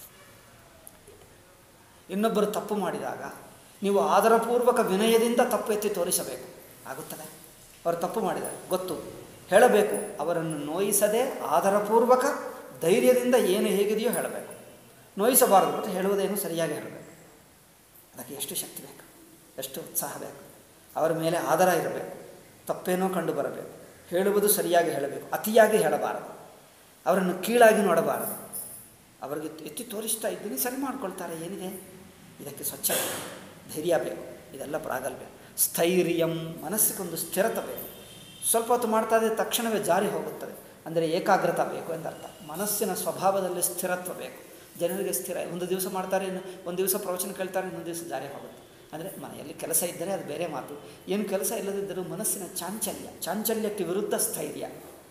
S1: ಇನ್ನೊಬ್ಬರು ತಪ್ಪು ಮಾಡಿದಾಗ ನೀವು ಆದರಪೂರ್ವಕ ವಿನಯದಿಂದ ತಪ್ಪು ಎತ್ತಿ ತೋರಿಸಬೇಕು ಆಗುತ್ತದೆ ಅವರು ತಪ್ಪು ಮಾಡಿದ್ದಾರೆ ಗೊತ್ತು ಹೇಳಬೇಕು ಅವರನ್ನು ನೋಯಿಸದೆ ಆದರಪೂರ್ವಕ ಧೈರ್ಯದಿಂದ ಏನು ಹೇಗಿದೆಯೋ ಹೇಳಬೇಕು ನೋಯಿಸಬಾರದು ಮತ್ತು ಹೇಳುವುದೇನು ಸರಿಯಾಗಿ ಹೇಳಬೇಕು ಅದಕ್ಕೆ ಎಷ್ಟು ಶಕ್ತಿ ಬೇಕು ಎಷ್ಟು ಉತ್ಸಾಹ ಬೇಕು ಅವರ ಮೇಲೆ ಆಧಾರ ಇರಬೇಕು ತಪ್ಪೇನೋ ಕಂಡು ಬರಬೇಕು ಹೇಳುವುದು ಸರಿಯಾಗಿ ಹೇಳಬೇಕು ಅತಿಯಾಗಿ ಹೇಳಬಾರದು ಅವರನ್ನು ಕೀಳಾಗಿ ನೋಡಬಾರದು ಅವರಿಗೆ ಎತ್ತಿ ತೋರಿಸ್ತಾ ಇದ್ದೀನಿ ಸರಿ ಮಾಡ್ಕೊಳ್ತಾರೆ ಏನಿದೆ ಇದಕ್ಕೆ ಸ್ವಚ್ಛ ಧೈರ್ಯ ಬೇಕು ಇದೆಲ್ಲ ಪ್ರಾಗಲ್ಭ್ಯ ಸ್ಥೈರ್ಯಂ ಮನಸ್ಸಿಗೊಂದು ಸ್ಥಿರತೆ ಬೇಕು ಸ್ವಲ್ಪ ಹೊತ್ತು ಮಾಡ್ತಾ ಇದ್ದರೆ ತಕ್ಷಣವೇ ಜಾರಿ ಹೋಗುತ್ತದೆ ಅಂದರೆ ಏಕಾಗ್ರತೆ ಬೇಕು ಎಂದರ್ಥ ಮನಸ್ಸಿನ ಸ್ವಭಾವದಲ್ಲಿ ಸ್ಥಿರತ್ವ ಬೇಕು ಜನರಿಗೆ ಸ್ಥಿರ ಒಂದು ದಿವಸ ಮಾಡ್ತಾರೆ ಇನ್ನು ಒಂದು ದಿವಸ ಪ್ರವಚನ ಕೇಳ್ತಾರೆ ಇನ್ನೊಂದು ದಿವಸ ಜಾರಿ ಹೋಗುತ್ತೆ ಅಂದರೆ ಮನೆಯಲ್ಲಿ ಕೆಲಸ ಇದ್ದರೆ ಅದು ಬೇರೆ ಮಾತು ಏನು ಕೆಲಸ ಇಲ್ಲದಿದ್ದರೂ ಮನಸ್ಸಿನ ಚಾಂಚಲ್ಯ ಚಾಂಚಲ್ಯಕ್ಕೆ ವಿರುದ್ಧ ಸ್ಥೈರ್ಯ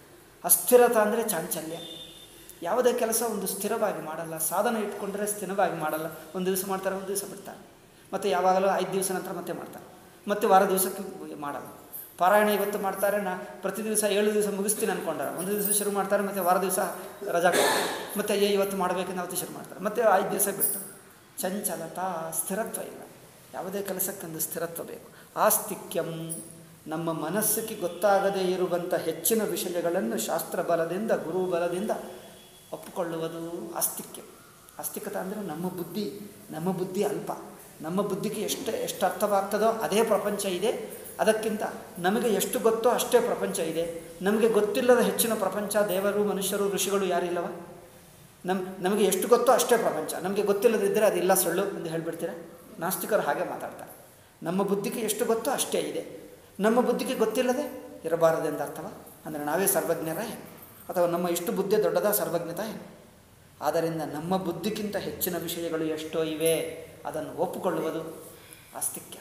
S1: ಅಸ್ಥಿರತ ಅಂದರೆ ಚಾಂಚಲ್ಯ ಯಾವುದೇ ಕೆಲಸ ಒಂದು ಸ್ಥಿರವಾಗಿ ಮಾಡಲ್ಲ ಸಾಧನೆ ಇಟ್ಕೊಂಡ್ರೆ ಸ್ಥಿರವಾಗಿ ಮಾಡಲ್ಲ ಒಂದು ದಿವಸ ಮಾಡ್ತಾರೆ ಒಂದು ದಿವಸ ಬಿಡ್ತಾರೆ ಮತ್ತು ಯಾವಾಗಲೂ ಐದು ದಿವಸ ನಂತರ ಮತ್ತೆ ಮಾಡ್ತಾರೆ ಮತ್ತು ವಾರ ದಿವಸಕ್ಕೆ ಮಾಡಲ್ಲ ಪಾರಾಯಣ ಇವತ್ತು ಮಾಡ್ತಾರೆ ನಾ ಪ್ರತಿ ದಿವಸ ಏಳು ದಿವಸ ಮುಗಿಸ್ತೀನಿ ಅಂದ್ಕೊಂಡಾರೆ ಒಂದು ದಿವಸ ಶುರು ಮಾಡ್ತಾರೆ ಮತ್ತು ವಾರ ದಿವಸ ರಜಾ ಕೊಡ್ತಾರೆ ಮತ್ತು ಏ ಇವತ್ತು ಮಾಡಬೇಕೆಂದು ಅವತ್ತು ಶುರು ಮಾಡ್ತಾರೆ ಮತ್ತು ಐದು ದಿವಸ ಬಿಡ್ತಾರೆ ಚಂಚಲತಾ ಸ್ಥಿರತ್ವ ಇಲ್ಲ ಯಾವುದೇ ಕೆಲಸಕ್ಕೊಂದು ಸ್ಥಿರತ್ವ ಬೇಕು ಆಸ್ತಿಕ್ಯಂ ನಮ್ಮ ಮನಸ್ಸಿಗೆ ಗೊತ್ತಾಗದೇ ಇರುವಂಥ ಹೆಚ್ಚಿನ ವಿಷಯಗಳನ್ನು ಶಾಸ್ತ್ರ ಬಲದಿಂದ ಗುರು ಬಲದಿಂದ ಒಪ್ಪಿಕೊಳ್ಳುವುದು ಆಸ್ತಿಕ್ಯ ಆಸ್ತಿಕತೆ ಅಂದರೆ ನಮ್ಮ ಬುದ್ಧಿ ನಮ್ಮ ಬುದ್ಧಿ ಅಲ್ಪ ನಮ್ಮ ಬುದ್ಧಿಗೆ ಎಷ್ಟು ಎಷ್ಟು ಅರ್ಥವಾಗ್ತದೋ ಅದೇ ಪ್ರಪಂಚ ಇದೆ ಅದಕ್ಕಿಂತ ನಮಗೆ ಎಷ್ಟು ಗೊತ್ತೋ ಅಷ್ಟೇ ಪ್ರಪಂಚ ಇದೆ ನಮಗೆ ಗೊತ್ತಿಲ್ಲದ ಹೆಚ್ಚಿನ ಪ್ರಪಂಚ ದೇವರು ಮನುಷ್ಯರು ಋಷಿಗಳು ಯಾರಿಲ್ಲವ ನಮ್ಮ ನಮಗೆ ಎಷ್ಟು ಗೊತ್ತೋ ಅಷ್ಟೇ ಪ್ರಪಂಚ ನಮಗೆ ಗೊತ್ತಿಲ್ಲದಿದ್ದರೆ ಅದಿಲ್ಲ ಸುಳ್ಳು ಎಂದು ಹೇಳಿಬಿಡ್ತೀರಾ ನಾಸ್ತಿಕರು ಹಾಗೆ ಮಾತಾಡ್ತಾರೆ ನಮ್ಮ ಬುದ್ಧಿಗೆ ಎಷ್ಟು ಗೊತ್ತೋ ಅಷ್ಟೇ ಇದೆ ನಮ್ಮ ಬುದ್ಧಿಗೆ ಗೊತ್ತಿಲ್ಲದೆ ಇರಬಾರದೆಂದು ಅರ್ಥವ ಅಂದರೆ ನಾವೇ ಸರ್ವಜ್ಞರ ಅಥವಾ ನಮ್ಮ ಇಷ್ಟು ಬುದ್ಧಿ ದೊಡ್ಡದ ಸರ್ವಜ್ಞತ ಏನು ಆದ್ದರಿಂದ ನಮ್ಮ ಬುದ್ಧಿಗಿಂತ ಹೆಚ್ಚಿನ ವಿಷಯಗಳು ಎಷ್ಟೋ ಇವೆ ಅದನ್ನು ಒಪ್ಪಿಕೊಳ್ಳುವುದು ಆಸ್ತಿಕ್ಯ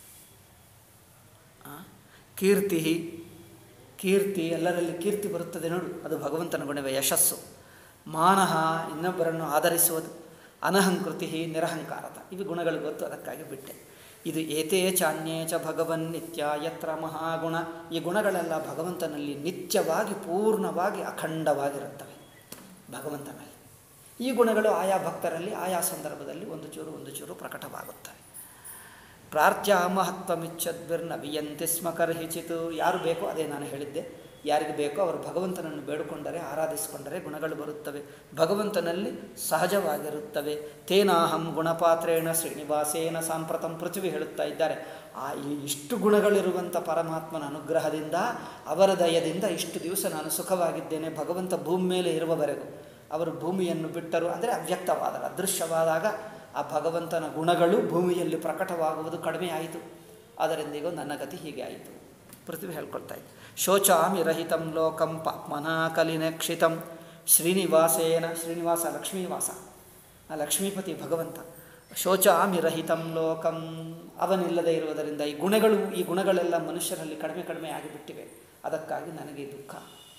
S1: ಕೀರ್ತಿ ಕೀರ್ತಿ ಎಲ್ಲರಲ್ಲಿ ಕೀರ್ತಿ ಬರುತ್ತದೆ ನೋಡು ಅದು ಭಗವಂತನ ಗುಣವೇ ಯಶಸ್ಸು ಮಾನಹ ಇನ್ನೊಬ್ಬರನ್ನು ಆಧರಿಸುವುದು ಅನಹಂಕೃತಿ ನಿರಹಂಕಾರತ ಇವು ಗುಣಗಳು ಗೊತ್ತು ಅದಕ್ಕಾಗಿ ಬಿಟ್ಟೆ ಇದು ಏತೇ ಚಾನ್ಯೇ ಚ ಭಗವನ್ ನಿತ್ಯ ಯತ್ರ ಮಹಾಗುಣ ಈ ಗುಣಗಳೆಲ್ಲ ಭಗವಂತನಲ್ಲಿ ನಿತ್ಯವಾಗಿ ಪೂರ್ಣವಾಗಿ ಅಖಂಡವಾಗಿರುತ್ತವೆ ಭಗವಂತನಲ್ಲಿ ಈ ಗುಣಗಳು ಆಯಾ ಭಕ್ತರಲ್ಲಿ ಆಯಾ ಸಂದರ್ಭದಲ್ಲಿ ಒಂದು ಚೂರು ಒಂದು ಚೂರು ಪ್ರಕಟವಾಗುತ್ತವೆ ಪ್ರಾರ್ಥ್ಯ ಮಹತ್ವಮಿಚ್ಛದ್ಭಿರ್ನವಿಯಂತೆ ಸ್ಮ ಕರ್ಹಿಚಿತು ಯಾರು ಬೇಕೋ ಅದೇ ನಾನು ಹೇಳಿದ್ದೆ ಯಾರಿಗೆ ಬೇಕೋ ಅವರು ಭಗವಂತನನ್ನು ಬೇಡಿಕೊಂಡರೆ ಆರಾಧಿಸಿಕೊಂಡರೆ ಗುಣಗಳು ಬರುತ್ತವೆ ಭಗವಂತನಲ್ಲಿ ಸಹಜವಾಗಿರುತ್ತವೆ ತೇನಾಹಂ ಗುಣಪಾತ್ರೇಣ ಶ್ರೀನಿವಾಸೇನ ಸಾಂಪ್ರತಂ ಪೃಥ್ವಿ ಹೇಳುತ್ತಾ ಇದ್ದಾರೆ ಆ ಈ ಇಷ್ಟು ಗುಣಗಳಿರುವಂಥ ಪರಮಾತ್ಮನ ಅನುಗ್ರಹದಿಂದ ಅವರ ದಯದಿಂದ ಇಷ್ಟು ದಿವಸ ನಾನು ಸುಖವಾಗಿದ್ದೇನೆ ಭಗವಂತ ಭೂಮಿ ಮೇಲೆ ಇರುವವರೆಗೂ ಅವರು ಭೂಮಿಯನ್ನು ಬಿಟ್ಟರು ಅಂದರೆ ಅವ್ಯಕ್ತವಾದಾಗ ಅದೃಶ್ಯವಾದಾಗ ಆ ಭಗವಂತನ ಗುಣಗಳು ಭೂಮಿಯಲ್ಲಿ ಪ್ರಕಟವಾಗುವುದು ಕಡಿಮೆ ಆಯಿತು ಅದರಿಂದ ಈಗ ನನ್ನ ಗತಿ ಹೀಗೆ ಆಯಿತು ಪೃಥ್ವಿ ಹೇಳ್ಕೊಳ್ತಾ ಇತ್ತು ಶೋಚಾಮಿ ರಹಿತಂ ಲೋಕಂ ಪಾಪ್ಮನಾ ಕಲಿನಕ್ಷಿತಂ ಶ್ರೀನಿವಾಸೇನ ಶ್ರೀನಿವಾಸ ಲಕ್ಷ್ಮೀವಾಸ ಆ ಲಕ್ಷ್ಮೀಪತಿ ಭಗವಂತ ಶೋಚಾಮಿ ರಹಿತಂ ಲೋಕಂ ಅವನಿಲ್ಲದೆ ಇರುವುದರಿಂದ ಈ ಗುಣಗಳು ಈ ಗುಣಗಳೆಲ್ಲ ಮನುಷ್ಯರಲ್ಲಿ ಕಡಿಮೆ ಕಡಿಮೆ ಆಗಿಬಿಟ್ಟಿವೆ ಅದಕ್ಕಾಗಿ ನನಗೆ ದುಃಖ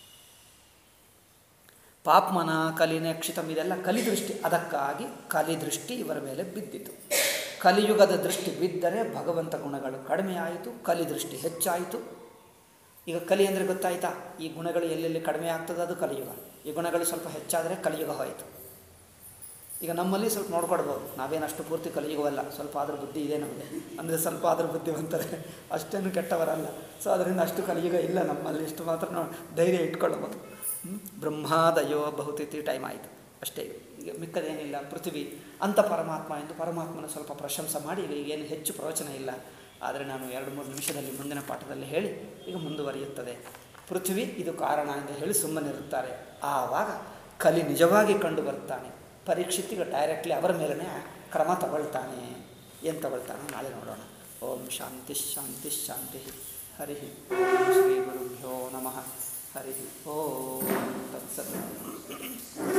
S1: ಪಾಪ್ಮನ ಕಲಿನಕ್ಷಿತಂ ಇದೆಲ್ಲ ಕಲಿದೃಷ್ಟಿ ಅದಕ್ಕಾಗಿ ಕಲಿದೃಷ್ಟಿ ಇವರ ಮೇಲೆ ಬಿದ್ದಿತು ಕಲಿಯುಗದ ದೃಷ್ಟಿ ಬಿದ್ದರೆ ಭಗವಂತ ಗುಣಗಳು ಕಡಿಮೆ ಆಯಿತು ಕಲಿದೃಷ್ಟಿ ಹೆಚ್ಚಾಯಿತು ಈಗ ಕಲಿ ಅಂದರೆ ಗೊತ್ತಾಯ್ತಾ ಈ ಗುಣಗಳು ಎಲ್ಲೆಲ್ಲಿ ಕಡಿಮೆ ಆಗ್ತದೆ ಅದು ಕಲಿಯುಗ ಈ ಗುಣಗಳು ಸ್ವಲ್ಪ ಹೆಚ್ಚಾದರೆ ಕಲಿಯುಗ ಹೋಯಿತು ಈಗ ನಮ್ಮಲ್ಲಿ ಸ್ವಲ್ಪ ನೋಡ್ಕೊಡ್ಬೋದು ನಾವೇನು ಅಷ್ಟು ಪೂರ್ತಿ ಕಲಿಯುಗವಲ್ಲ ಸ್ವಲ್ಪ ಆದ್ರ ಬುದ್ಧಿ ಇದೆ ನಮಗೆ ಅಂದರೆ ಸ್ವಲ್ಪ ಆದ್ರ ಬುದ್ಧಿವಂತರೆ ಅಷ್ಟೇನು ಕೆಟ್ಟವರಲ್ಲ ಸೊ ಅದರಿಂದ ಅಷ್ಟು ಕಲಿಯುಗ ಇಲ್ಲ ನಮ್ಮಲ್ಲಿ ಇಷ್ಟು ಮಾತ್ರ ನಾವು ಧೈರ್ಯ ಇಟ್ಕೊಳ್ಳಬಹುದು ಬ್ರಹ್ಮಾದಯೋ ಬಹುತಿಥಿ ಟೈಮ್ ಆಯಿತು ಅಷ್ಟೇ ಈಗ ಮಿಕ್ಕದೇನಿಲ್ಲ ಪೃಥ್ವಿ ಅಂತ ಪರಮಾತ್ಮ ಎಂದು ಪರಮಾತ್ಮನ ಸ್ವಲ್ಪ ಪ್ರಶಂಸೆ ಮಾಡಿ ಈಗ ಏನು ಹೆಚ್ಚು ಪ್ರವಚನ ಇಲ್ಲ ಆದರೆ ನಾನು ಎರಡು ಮೂರು ನಿಮಿಷದಲ್ಲಿ ಮುಂದಿನ ಪಾಠದಲ್ಲಿ ಹೇಳಿ ಈಗ ಮುಂದುವರಿಯುತ್ತದೆ ಪೃಥ್ವಿ ಇದು ಕಾರಣ ಎಂದು ಹೇಳಿ ಸುಮ್ಮನಿರುತ್ತಾರೆ ಆವಾಗ ಕಲಿ ನಿಜವಾಗಿ ಕಂಡು ಬರ್ತಾನೆ ಪರೀಕ್ಷಿತಿಗೆ ಡೈರೆಕ್ಟ್ಲಿ ಅವರ ಮೇಲೇ ಕ್ರಮ ತಗೊಳ್ತಾನೆ ಏನು ತಗೊಳ್ತಾನೆ ನಾಳೆ ನೋಡೋಣ ಓಂ ಶಾಂತಿ ಶಾಂತಿ ಶಾಂತಿ ಹರಿ ಓಂ ಶ್ರೀ ಗುರುಭ್ಯೋ ನಮಃ ಹರಿ ಓಂ ತತ್ಸತ್